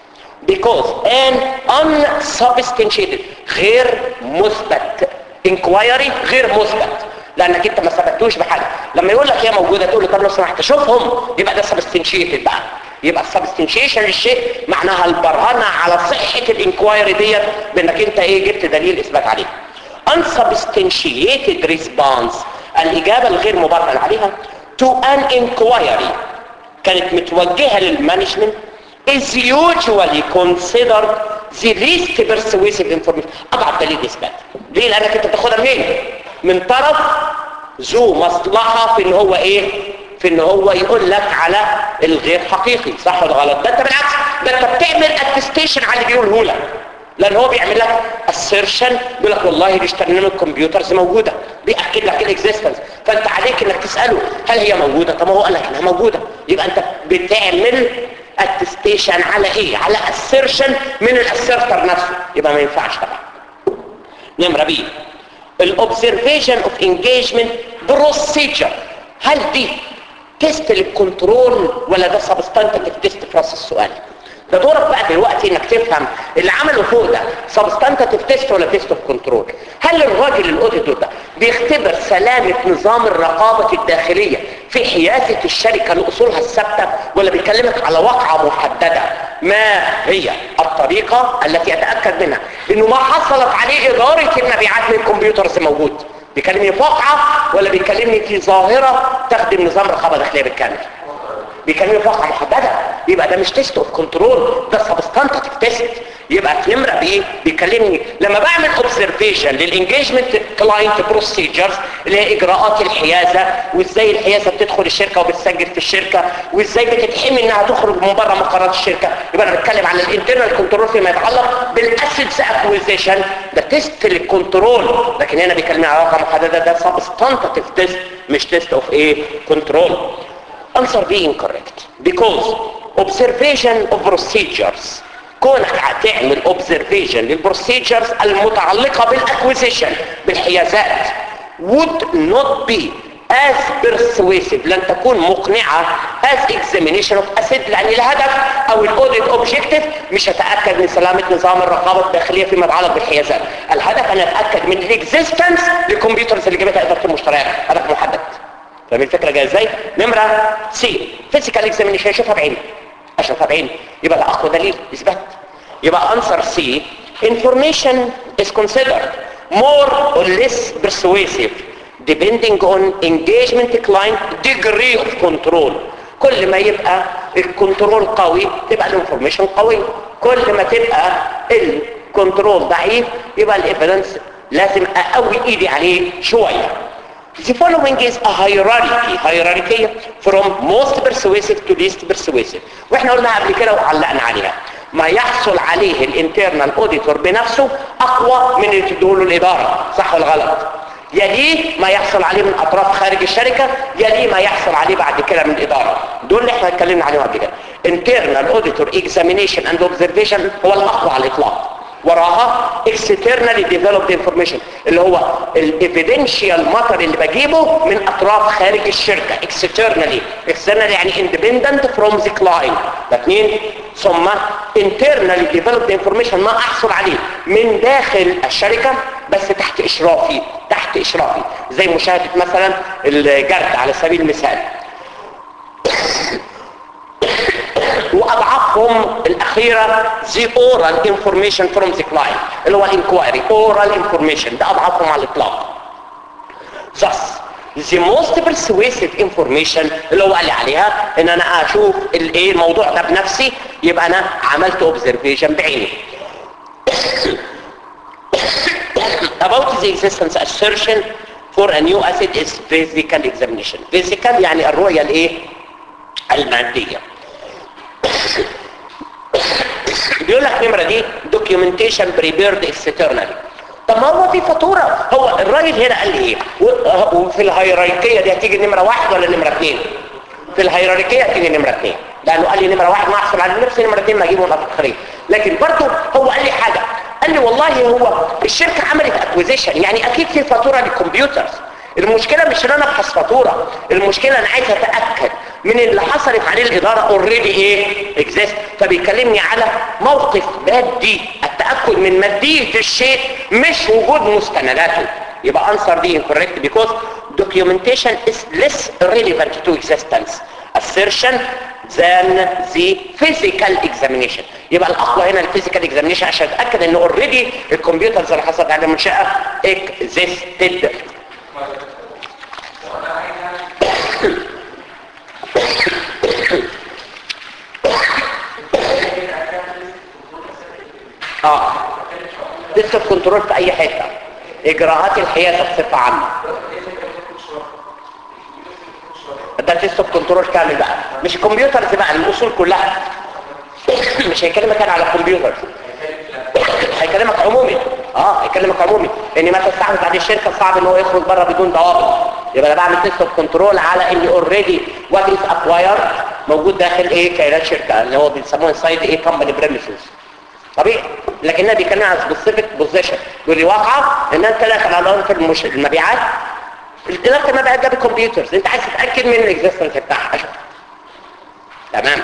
because an unsubstantiated غير مثبت inquiry غير مثبت لانك انت ما ثبتوش بحاجه لما يقول لك هي موجوده تقول له طب لو سمحت شوفهم يبقى ده substantiated بقى يبقى السبستنشيشن للشيء معناها البرهنه على صحه الانكوايري ديت بانك انت ايه جبت دليل اثبات عليه unsubstantiated response الاجابه الغير مبرهن عليها to an inquiry كانت متوجهه للمانجمنت is usually considered the least persuasive information اضعف دليل اثبات ليه لانك انت بتاخدها منين من طرف ذو مصلحه في ان هو ايه في ان هو يقول لك على الغير حقيقي صح ولا غلط ده انت بالعكس ده انت بتعمل اتستيشن على اللي بيقوله لك لان هو بيعمل لك assertion بيقول لك والله دي اشترينا من الكمبيوترز موجوده بياكد لك الاكزيستنس فانت عليك انك تساله هل هي موجوده طب ما هو قال لك انها موجوده يبقى انت بتعمل اتستيشن على ايه على assertion من الاسيرتر نفسه يبقى ما ينفعش طبعا نمره بي الاوبزرفيشن اوف انجيجمنت بروسيجر هل دي تيست للكنترول ولا ده سبستانتيف تيست في راس السؤال ده دورك بقى دلوقتي انك تفهم اللي عمله فوق ده سبستانتيف تيست ولا تيست اوف كنترول هل الراجل الاوديتور ده بيختبر سلامه نظام الرقابه الداخليه في حيازه الشركه لاصولها الثابته ولا بيكلمك على واقعه محدده ما هي الطريقه التي يتاكد منها انه ما حصلت عليه اداره المبيعات من كمبيوترز موجود بيكلمني في واقعه ولا بيكلمني في ظاهره تخدم نظام رقابه داخليه بالكامل بيكلمني في واقعه محدده يبقى ده مش تيست اوف كنترول ده سبستانتيف تيست يبقى في نمره بايه بيكلمني لما بعمل اوبزرفيشن للانجيجمنت كلاينت بروسيجرز اللي هي اجراءات الحيازه وازاي الحيازه بتدخل الشركه وبتسجل في الشركه وازاي بتتحمي انها تخرج من بره مقرات الشركه يبقى انا بتكلم عن الانترنال كنترول فيما يتعلق بالاسيدز اكويزيشن ده تيست للكنترول لكن هنا بيكلمني على واقعه محدده ده سبستانتيف تيست مش تيست اوف ايه كنترول answer be incorrect because observation of procedures كونك هتعمل observation للبروسيجرز المتعلقة بالاكوزيشن بالحيازات would not be as persuasive لن تكون مقنعة as examination of asset لأن الهدف أو الاوديت اوبجيكتيف مش هتأكد من سلامة نظام الرقابة الداخلية فيما يتعلق بالحيازات الهدف أن أتأكد من الاكزيستنس للكمبيوترز اللي جابتها إدارة المشتريات هدف محدد فاهمين الفكره جايه ازاي نمره سي فيزيكال اكزامينيشن اشوفها بعيني اشوفها بعيني يبقى ده اقوى دليل اثبات يبقى انسر سي information is considered more or less persuasive depending on engagement client degree of control كل ما يبقى الكنترول قوي تبقى الانفورميشن قوي كل ما تبقى الكنترول ضعيف يبقى الايفيدنس لازم اقوي ايدي عليه شويه The following is a hierarchy hierarchy from most persuasive to least persuasive واحنا قلنا قبل كده وعلقنا عليها ما يحصل عليه الانترنال اوديتور بنفسه اقوى من اللي تدوله الاداره صح ولا غلط يليه ما يحصل عليه من اطراف خارج الشركه يليه ما يحصل عليه بعد كده من الاداره دول اللي احنا اتكلمنا عليهم قبل كده internal auditor examination and observation هو الاقوى على الاطلاق وراها externally developed information اللي هو الايفيدنشال ماتر اللي بجيبه من اطراف خارج الشركة externally externally يعني independent from the client ده اثنين ثم internally developed information ما احصل عليه من داخل الشركة بس تحت اشرافي تحت اشرافي زي مشاهدة مثلا الجرد على سبيل المثال واضعافهم الاخيره the oral information from the client اللي هو الانكوايري oral information ده اضعافهم على الاطلاق thus the most persuasive information اللي هو قال لي عليها ان انا اشوف الايه الموضوع ده بنفسي يبقى انا عملت observation بعيني about the existence assertion for a new asset is physical examination physical يعني الرؤية الايه المادية بيقول لك النمرة دي documentation prepared externally طب ما هو في فاتورة هو الراجل هنا قال لي ايه وفي الهيراركية دي هتيجي نمرة واحد ولا نمرة اثنين في الهيراركية هتيجي نمرة اثنين لانه قال لي نمرة واحد ما احصل على نفسي نمرة اثنين ما اجيبه من الاخرين لكن برضه هو قال لي حاجة قال لي والله هو الشركة عملت اكوزيشن يعني اكيد في فاتورة للكمبيوترز المشكلة مش ان انا ابحث فاتورة المشكلة انا عايز اتأكد من اللي حصلت عليه الاداره اوريدي ايه اكزيست فبيكلمني على موقف مادي التاكد من ماديه الشيء مش وجود مستنداته يبقى answer دي incorrect because documentation is less relevant to existence assertion than the physical examination يبقى الاقوى هنا الفيزيكال examination عشان اتاكد ان اوريدي الكمبيوترز اللي حصلت على المنشاه existed اه لسه كنترول في اي حته اجراءات الحيازه بصفه عامه ده تيست اوف كنترول كامل بقى مش الكمبيوترز بقى الاصول كلها مش هيكلمك انا على الكمبيوتر هيكلمك عمومي اه هيكلمك عمومي ان ما تستحوذ على الشركه صعب ان هو يخرج بره بدون ضوابط يبقى انا بعمل تيست اوف كنترول على ان اوريدي وات از اكوايرد موجود داخل ايه كيانات شركه اللي هو بيسموه انسايد ايه كومباني بريميسز طبيعي لكنها بيتكلم عن سبيسيفيك بوزيشن يقول لي واقعه ان انت داخل على في المش... المبيعات اداره المبيعات ده بالكمبيوترز انت عايز تتاكد من الاكزيستنس بتاعها تمام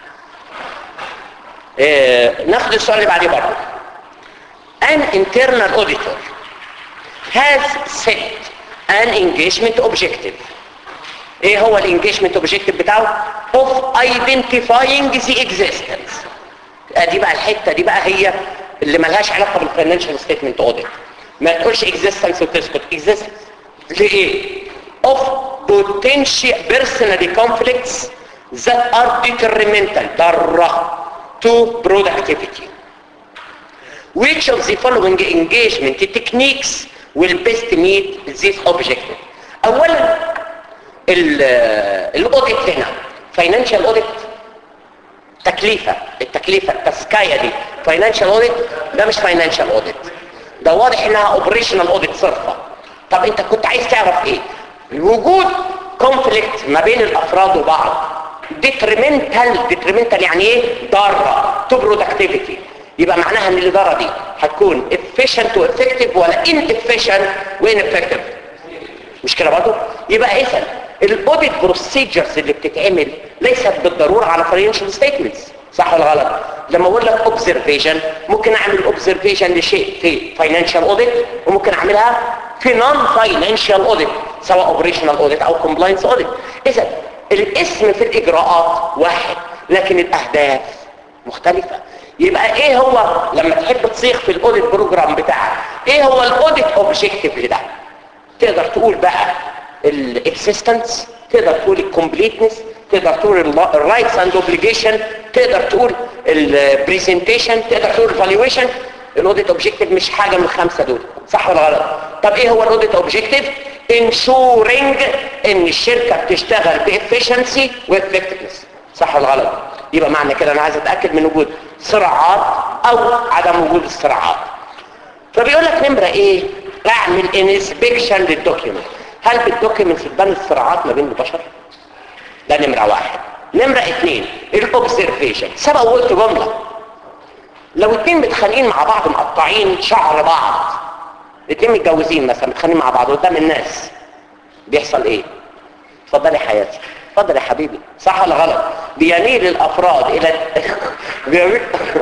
إيه ناخد السؤال اللي بعديه برضه an internal auditor has set an engagement objective ايه هو الانجيجمنت اوبجيكتيف بتاعه of identifying the existence ادي بقى الحته دي بقى هي اللي ملهاش علاقه بالفاينانشال ستيتمنت اوديت ما تقولش اكزيستنس وتسكت اكزيستنس لايه of potential personal conflicts that are detrimental ضاره to productivity which of the following engagement techniques will best meet this objective اولا الاوديت هنا financial audit تكليفة التكليفة التسكاية دي فاينانشال اوديت ده مش فاينانشال اوديت ده واضح انها اوبريشنال اوديت صرفة طب انت كنت عايز تعرف ايه وجود كونفليكت ما بين الافراد وبعض ديتريمنتال ديتريمنتال يعني ايه ضاره تو برودكتيفيتي يبقى معناها ان الاداره دي هتكون efficient وافكتيف ولا inefficient وانفكتيف مش كده برضه يبقى اذا الاوديت بروسيجرز اللي بتتعمل ليست بالضروره على فاينانشال ستيتمنتس صح ولا غلط لما اقول لك اوبزرفيشن ممكن اعمل اوبزرفيشن لشيء في فاينانشال اوديت وممكن اعملها في نون فاينانشال اوديت سواء اوبريشنال اوديت او كومبلاينس اوديت اذا الاسم في الاجراءات واحد لكن الاهداف مختلفه يبقى ايه هو لما تحب تصيغ في الاوديت بروجرام بتاعك ايه هو الاوديت اوبجيكتيف ده تقدر تقول بقى الاكسيستنس تقدر تقول الكومبليتنس تقدر تقول الرايتس اند اوبليجيشن تقدر تقول البرزنتيشن تقدر تقول الفالويشن الاوديت اوبجيكتيف مش حاجه من الخمسه دول صح ولا غلط طب ايه هو الاوديت اوبجيكتيف انشورنج ان الشركه بتشتغل بافشنسي وافكتفنس صح ولا غلط يبقى معنى كده انا عايز اتاكد من وجود صراعات او عدم وجود الصراعات فبيقول لك نمره ايه اعمل انسبكشن للدوكيومنت هل بالدوكيومنت تبان الصراعات ما بين البشر ده نمره واحد نمره اثنين الاوبزرفيشن سبق وقلت جمله لو اتنين متخانقين مع بعض مقطعين شعر بعض اتنين متجوزين مثلا متخانقين مع بعض قدام الناس بيحصل ايه اتفضلي حياتي اتفضل يا حبيبي صح ولا غلط بيميل الافراد الى بيميل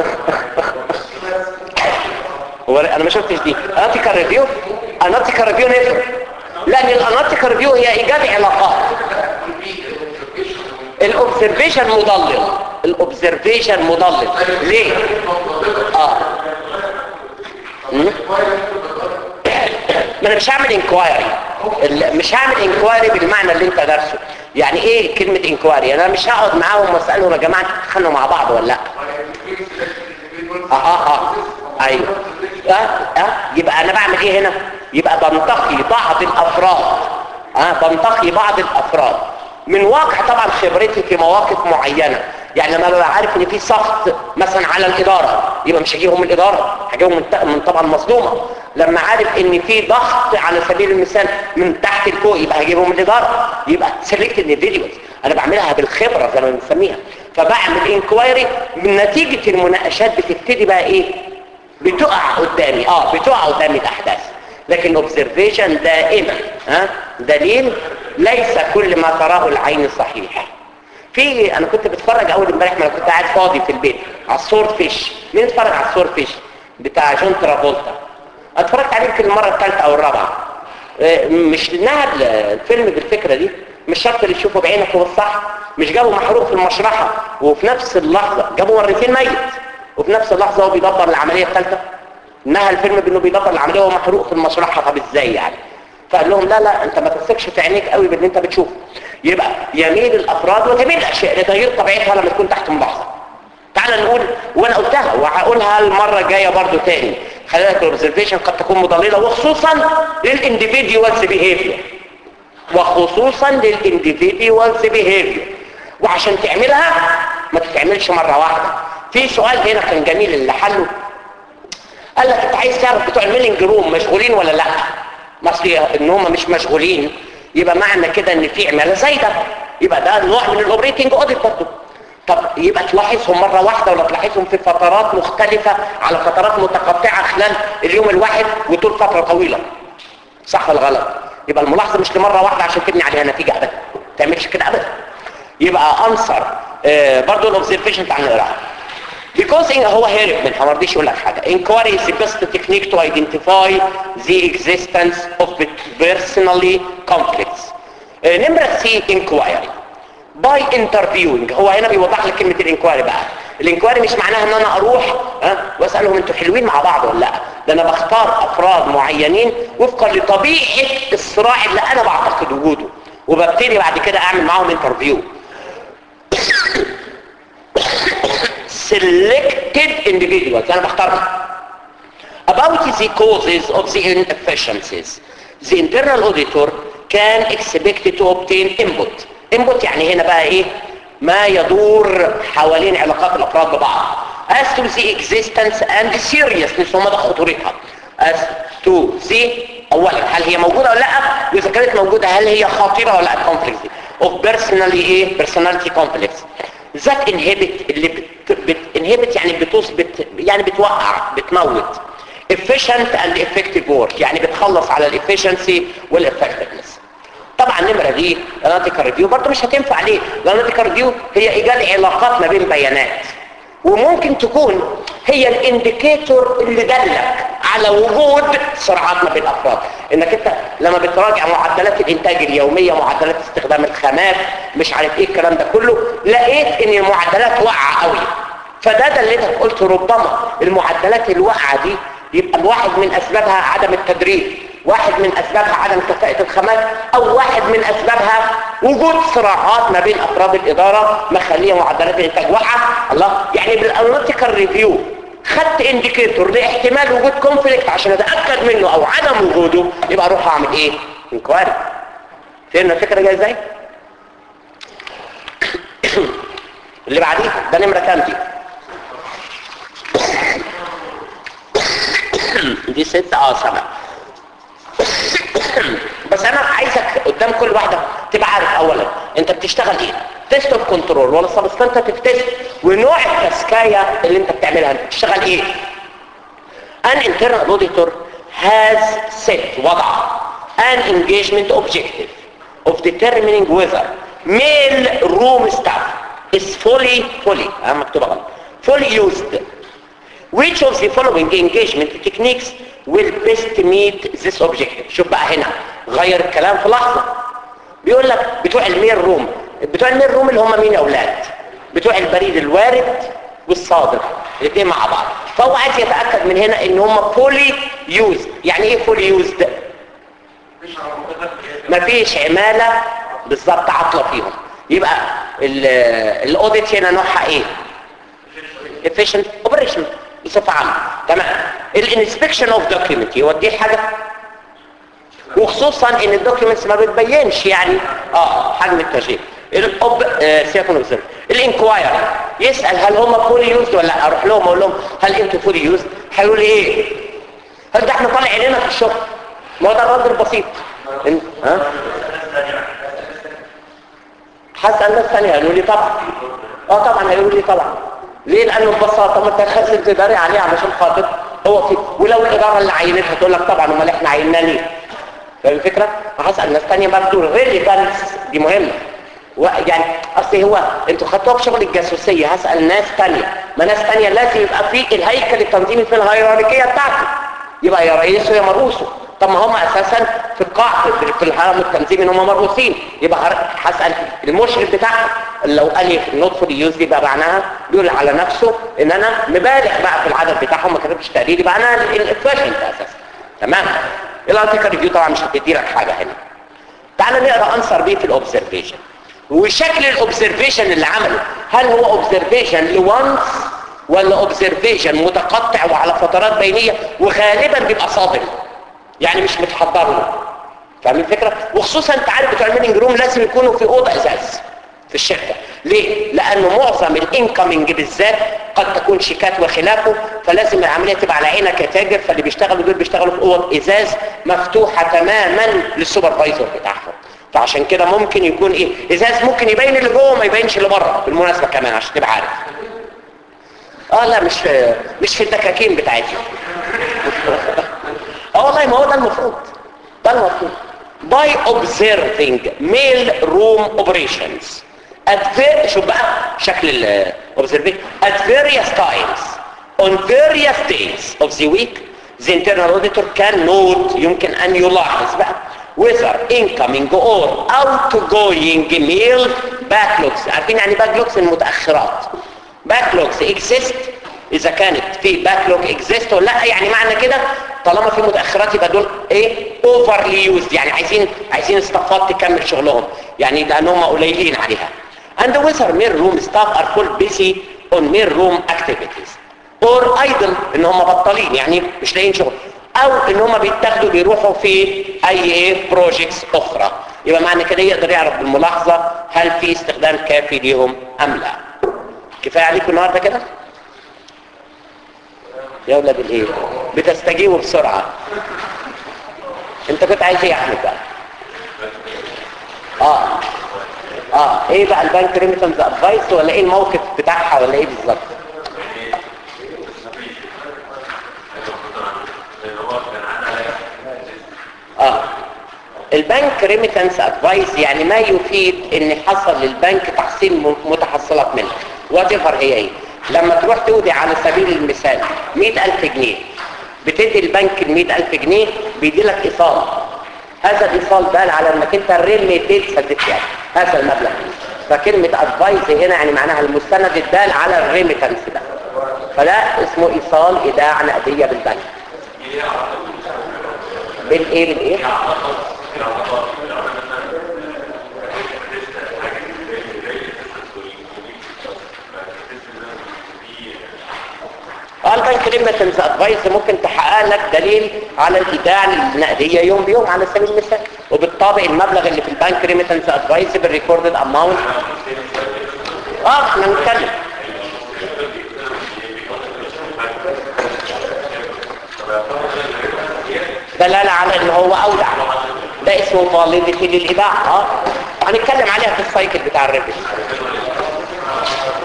هو انا ما شفتش دي اناتيكال ريفيو اناتيكال ريفيو نفر لان الاناتيكال ريفيو هي ايجاد علاقات الاوبزرفيشن مضلل الاوبزرفيشن مضلل ليه اه مم؟ ما انا مش هعمل انكوايري مش هعمل انكوايري بالمعنى اللي انت دارسه يعني ايه كلمة انكوايري انا مش هقعد معاهم واسألهم يا جماعة تتخانقوا مع بعض ولا لا اه اه اه ايوه اه اه يبقى انا بعمل ايه هنا يبقى بنتقي بعض الافراد اه بنتقي بعض الافراد من واقع طبعا خبرتي في مواقف معينة يعني لما ببقى عارف ان في سخط مثلا على الاداره يبقى مش هجيبهم من الاداره هجيبهم من, من طبعا مصدومه لما عارف ان في ضغط على سبيل المثال من تحت لفوق يبقى هجيبهم من الاداره يبقى سيلكت انديفيدوالز انا بعملها بالخبره زي ما بنسميها فبعمل انكوايري من نتيجه المناقشات بتبتدي بقى ايه بتقع قدامي اه بتقع قدامي الاحداث لكن الاوبزرفيشن دائما ها دليل ليس كل ما تراه العين صحيح في انا كنت بتفرج اول امبارح ما انا كنت قاعد فاضي في البيت على السورد فيش مين اتفرج على السورد فيش بتاع جون ترافولتا اتفرجت عليه يمكن المره الثالثه او الرابعه آه، مش نهى الفيلم بالفكره دي مش شرط اللي تشوفه بعينك هو الصح مش جابوا محروق في المشرحه وفي نفس اللحظه جابوا مرتين ميت وفي نفس اللحظه هو بيدبر العمليه الثالثه نهى الفيلم بانه بيدبر العمليه وهو محروق في المشرحه طب ازاي يعني فقال لهم لا لا انت ما تثقش في عينيك قوي باللي انت بتشوفه يبقى يميل الافراد وتميل الاشياء لتغيير طبيعتها لما تكون تحت ملاحظه تعال نقول وانا قلتها وهقولها المره الجايه برضو تاني خلي بالك الاوبزرفيشن قد تكون مضلله وخصوصا للانديفيديوالز بيهيفير وخصوصا للانديفيديوالز بيهيفير وعشان تعملها ما تتعملش مره واحده في سؤال هنا كان جميل اللي حله قال لك انت عايز تعرف بتوع الميلينج روم مشغولين ولا لا ما اصل ان هم مش مشغولين يبقى معنى كده ان في عماله زايده يبقى ده نوع من الاوبريتنج اوديت برضه طب يبقى تلاحظهم مرة واحدة ولا تلاحظهم في فترات مختلفة على فترات متقطعة خلال اليوم الواحد وطول فترة طويلة صح ولا غلط يبقى الملاحظة مش لمرة واحدة عشان تبني عليها نتيجة أبدا ما تعملش كده أبدا يبقى أنصر آه برضو الأوبزرفيشن بتاع القراءة Because in هو هرب منها ما رضيش يقول لك حاجة. Inquiry is the best technique to identify the existence of personally conflicts. Uh, نمرة C inquiry. باي انترفيوينج هو هنا بيوضح لك كلمه الانكواري بقى الانكواري مش معناها ان انا اروح أه؟ واسالهم انتوا حلوين مع بعض ولا لا ده انا بختار افراد معينين وفقا لطبيعه الصراع اللي انا بعتقد وجوده وببتدي بعد كده اعمل معاهم انترفيو selected individuals انا بختارهم about the causes of the inefficiencies the internal auditor can expect to obtain input input يعني هنا بقى ايه ما يدور حوالين علاقات الافراد ببعض as to the existence and seriousness ومدى خطورتها as to the اولا هل هي موجودة ولا لا واذا كانت موجودة هل هي خطيرة ولا لا conflicts دي of personally ايه personality conflicts that inhibit اللي بت, بت inhibit يعني بتثبت يعني بتوقع بتموت efficient and effective work يعني بتخلص على الافشنسي والeffectiveness طبعا النمره دي الاناليتيكال ريفيو برضه مش هتنفع ليه الاناليتيكال ريفيو هي ايجاد علاقات ما بين بيانات وممكن تكون هي الانديكيتور اللي دلك على وجود صراعات ما بين الافراد انك انت لما بتراجع معدلات الانتاج اليوميه معدلات استخدام الخامات مش عارف ايه الكلام ده كله لقيت ان المعدلات واقعه قوي فده دلتك قلت ربما المعدلات الواقعه دي يبقى واحد من اسبابها عدم التدريب واحد من اسبابها عدم كفاءة الخامات او واحد من اسبابها وجود صراعات ما بين افراد الادارة مخلية معدلات الانتاج واقعة الله يعني بالاناليتيكال ريفيو خدت انديكيتور لاحتمال وجود كونفليكت عشان اتاكد منه او عدم وجوده يبقى اروح اعمل ايه انكواري فهمنا الفكره جايه ازاي اللي بعديها ده نمره كام دي دي ستة اه سبعة بس انا عايزك قدام كل واحدة تبقى عارف اولا انت بتشتغل ايه تيست اوف كنترول ولا سبستانتيف تيست ونوع التسكاية اللي انت بتعملها انت بتشتغل ايه an internal auditor has set وضع an engagement objective of determining whether male room staff is fully fully اه مكتوبة غلط fully used which of the following engagement techniques will best meet this objective شوف بقى هنا غير الكلام في لحظة بيقول لك بتوع المير روم بتوع المير روم اللي هم مين يا اولاد بتوع البريد الوارد والصادر الاثنين مع بعض فهو عايز يتاكد من هنا ان هم فولي يوزد يعني ايه فولي يوزد مفيش عماله بالظبط عطله فيهم يبقى الاوديت هنا نوعها ايه efficient operation بصفة عامة تمام الانسبكشن اوف دوكيومنت يوديه حاجة وخصوصا ان الدوكيومنتس ما بتبينش يعني اه حجم التشغيل الاوب آه سيكون اوبزرف الانكوايري يسال هل هم فولي يوزد ولا لا اروح لهم اقول لهم هل انتوا فولي يوزد هيقولوا لي ايه هل ده احنا طالع عينينا في الشغل ما هو ده الرد البسيط إن... ها هسال ناس ثانيه قالوا لي طبعا اه طبعا هيقولوا لي طبعا ليه لانه ببساطه ما انت خازن تداري عليه علشان خاطر هو في ولو الاداره اللي عينتها تقول لك طبعا امال احنا عيناه ليه فاهم الفكره هسال ناس ثانيه برضه الريليفانس دي مهمه يعني اصل هو انتوا خدتوها في شغل الجاسوسيه هسال ناس تانية ما ناس تانية لازم يبقى في الهيكل التنظيمي في الهيراركيه بتاعته يبقى يا رئيسه يا مرؤوسه طب ما هم اساسا في القاع في- في الهرم التنظيمي ان هم مرؤوسين يبقى هر- هسال المشرف بتاعهم لو قال لي نوت فور يوز دي بقى معناها بيقول على نفسه ان انا مبالغ بقى في العدد بتاعهم ما كتبش تقرير يبقى انا الافشنت اساسا تمام الارتيكل ريفيو طبعا مش هتدي لك حاجه هنا تعال نقرا انسر بيه في الاوبزرفيشن وشكل الاوبزرفيشن اللي عمله هل هو اوبزرفيشن لوانس ولا اوبزرفيشن متقطع وعلى فترات بينيه وغالبا بيبقى صادم يعني مش متحضر له فاهم الفكره وخصوصا انت عارف بتوع الميتنج روم لازم يكونوا في اوضه ازاز في الشركه ليه لانه معظم الانكمنج بالذات قد تكون شيكات وخلافه فلازم العمليه تبقى على عينك يا تاجر فاللي بيشتغلوا دول بيشتغلوا في اوض ازاز مفتوحه تماما للسوبرفايزر بتاعهم فعشان كده ممكن يكون ايه ازاز ممكن يبين اللي جوه وما يبينش اللي بره بالمناسبه كمان عشان تبقى عارف اه لا مش في مش في الدكاكين بتاعتهم اه والله ما هو ده المفروض ده المفروض by observing mail room operations at ver- شوف بقى شكل ال observing at various times on various days of the week the internal auditor can note يمكن ان يلاحظ بقى whether incoming or outgoing mail backlogs عارفين يعني backlogs المتأخرات backlogs exist اذا كانت في باكلوج اكزيست ولا لا يعني معنى كده طالما في متاخرات يبقى دول ايه اوفرلي يوزد يعني عايزين عايزين استفاد تكمل شغلهم يعني لان هم قليلين عليها and whether mail room staff are full busy on mail room activities or idle ان هم بطالين يعني مش لاقيين شغل او ان هم بيتاخدوا بيروحوا في اي ايه بروجيكتس اخرى يبقى معنى كده يقدر يعرف بالملاحظه هل في استخدام كافي ليهم ام لا كفايه عليكم النهارده كده يا ولاد الايه بتستجيبوا بسرعة انت كنت عايز ايه يا احمد بقى اه اه ايه بقى البنك ريميتنس ادفايس ولا ايه الموقف بتاعها ولا ايه بالظبط اه البنك ريميتنس ادفايس يعني ما يفيد ان حصل للبنك تحصيل متحصلات منه وات ايفر هي ايه لما تروح تودي على سبيل المثال 100000 جنيه بتدي البنك ال 100000 جنيه بيدي لك ايصال هذا الايصال دال على انك انت ريميتد سددت يعني هذا المبلغ فكلمة ادفايس هنا يعني معناها المستند الدال على الريميتنس ده فده اسمه ايصال ايداع نقدية بالبنك بالايه بالايه البنك ريميتنس ادفايس ممكن تحقق لك دليل على الايداع النقديه يوم بيوم على سبيل المثال وبالطابق المبلغ اللي في البنك ريميتنس ادفايس بالريكوردد اماونت اه احنا بنتكلم دلاله على ان هو اودع ده اسمه فاليديتي للايداع اه هنتكلم عليها في السايكل بتاع الريبس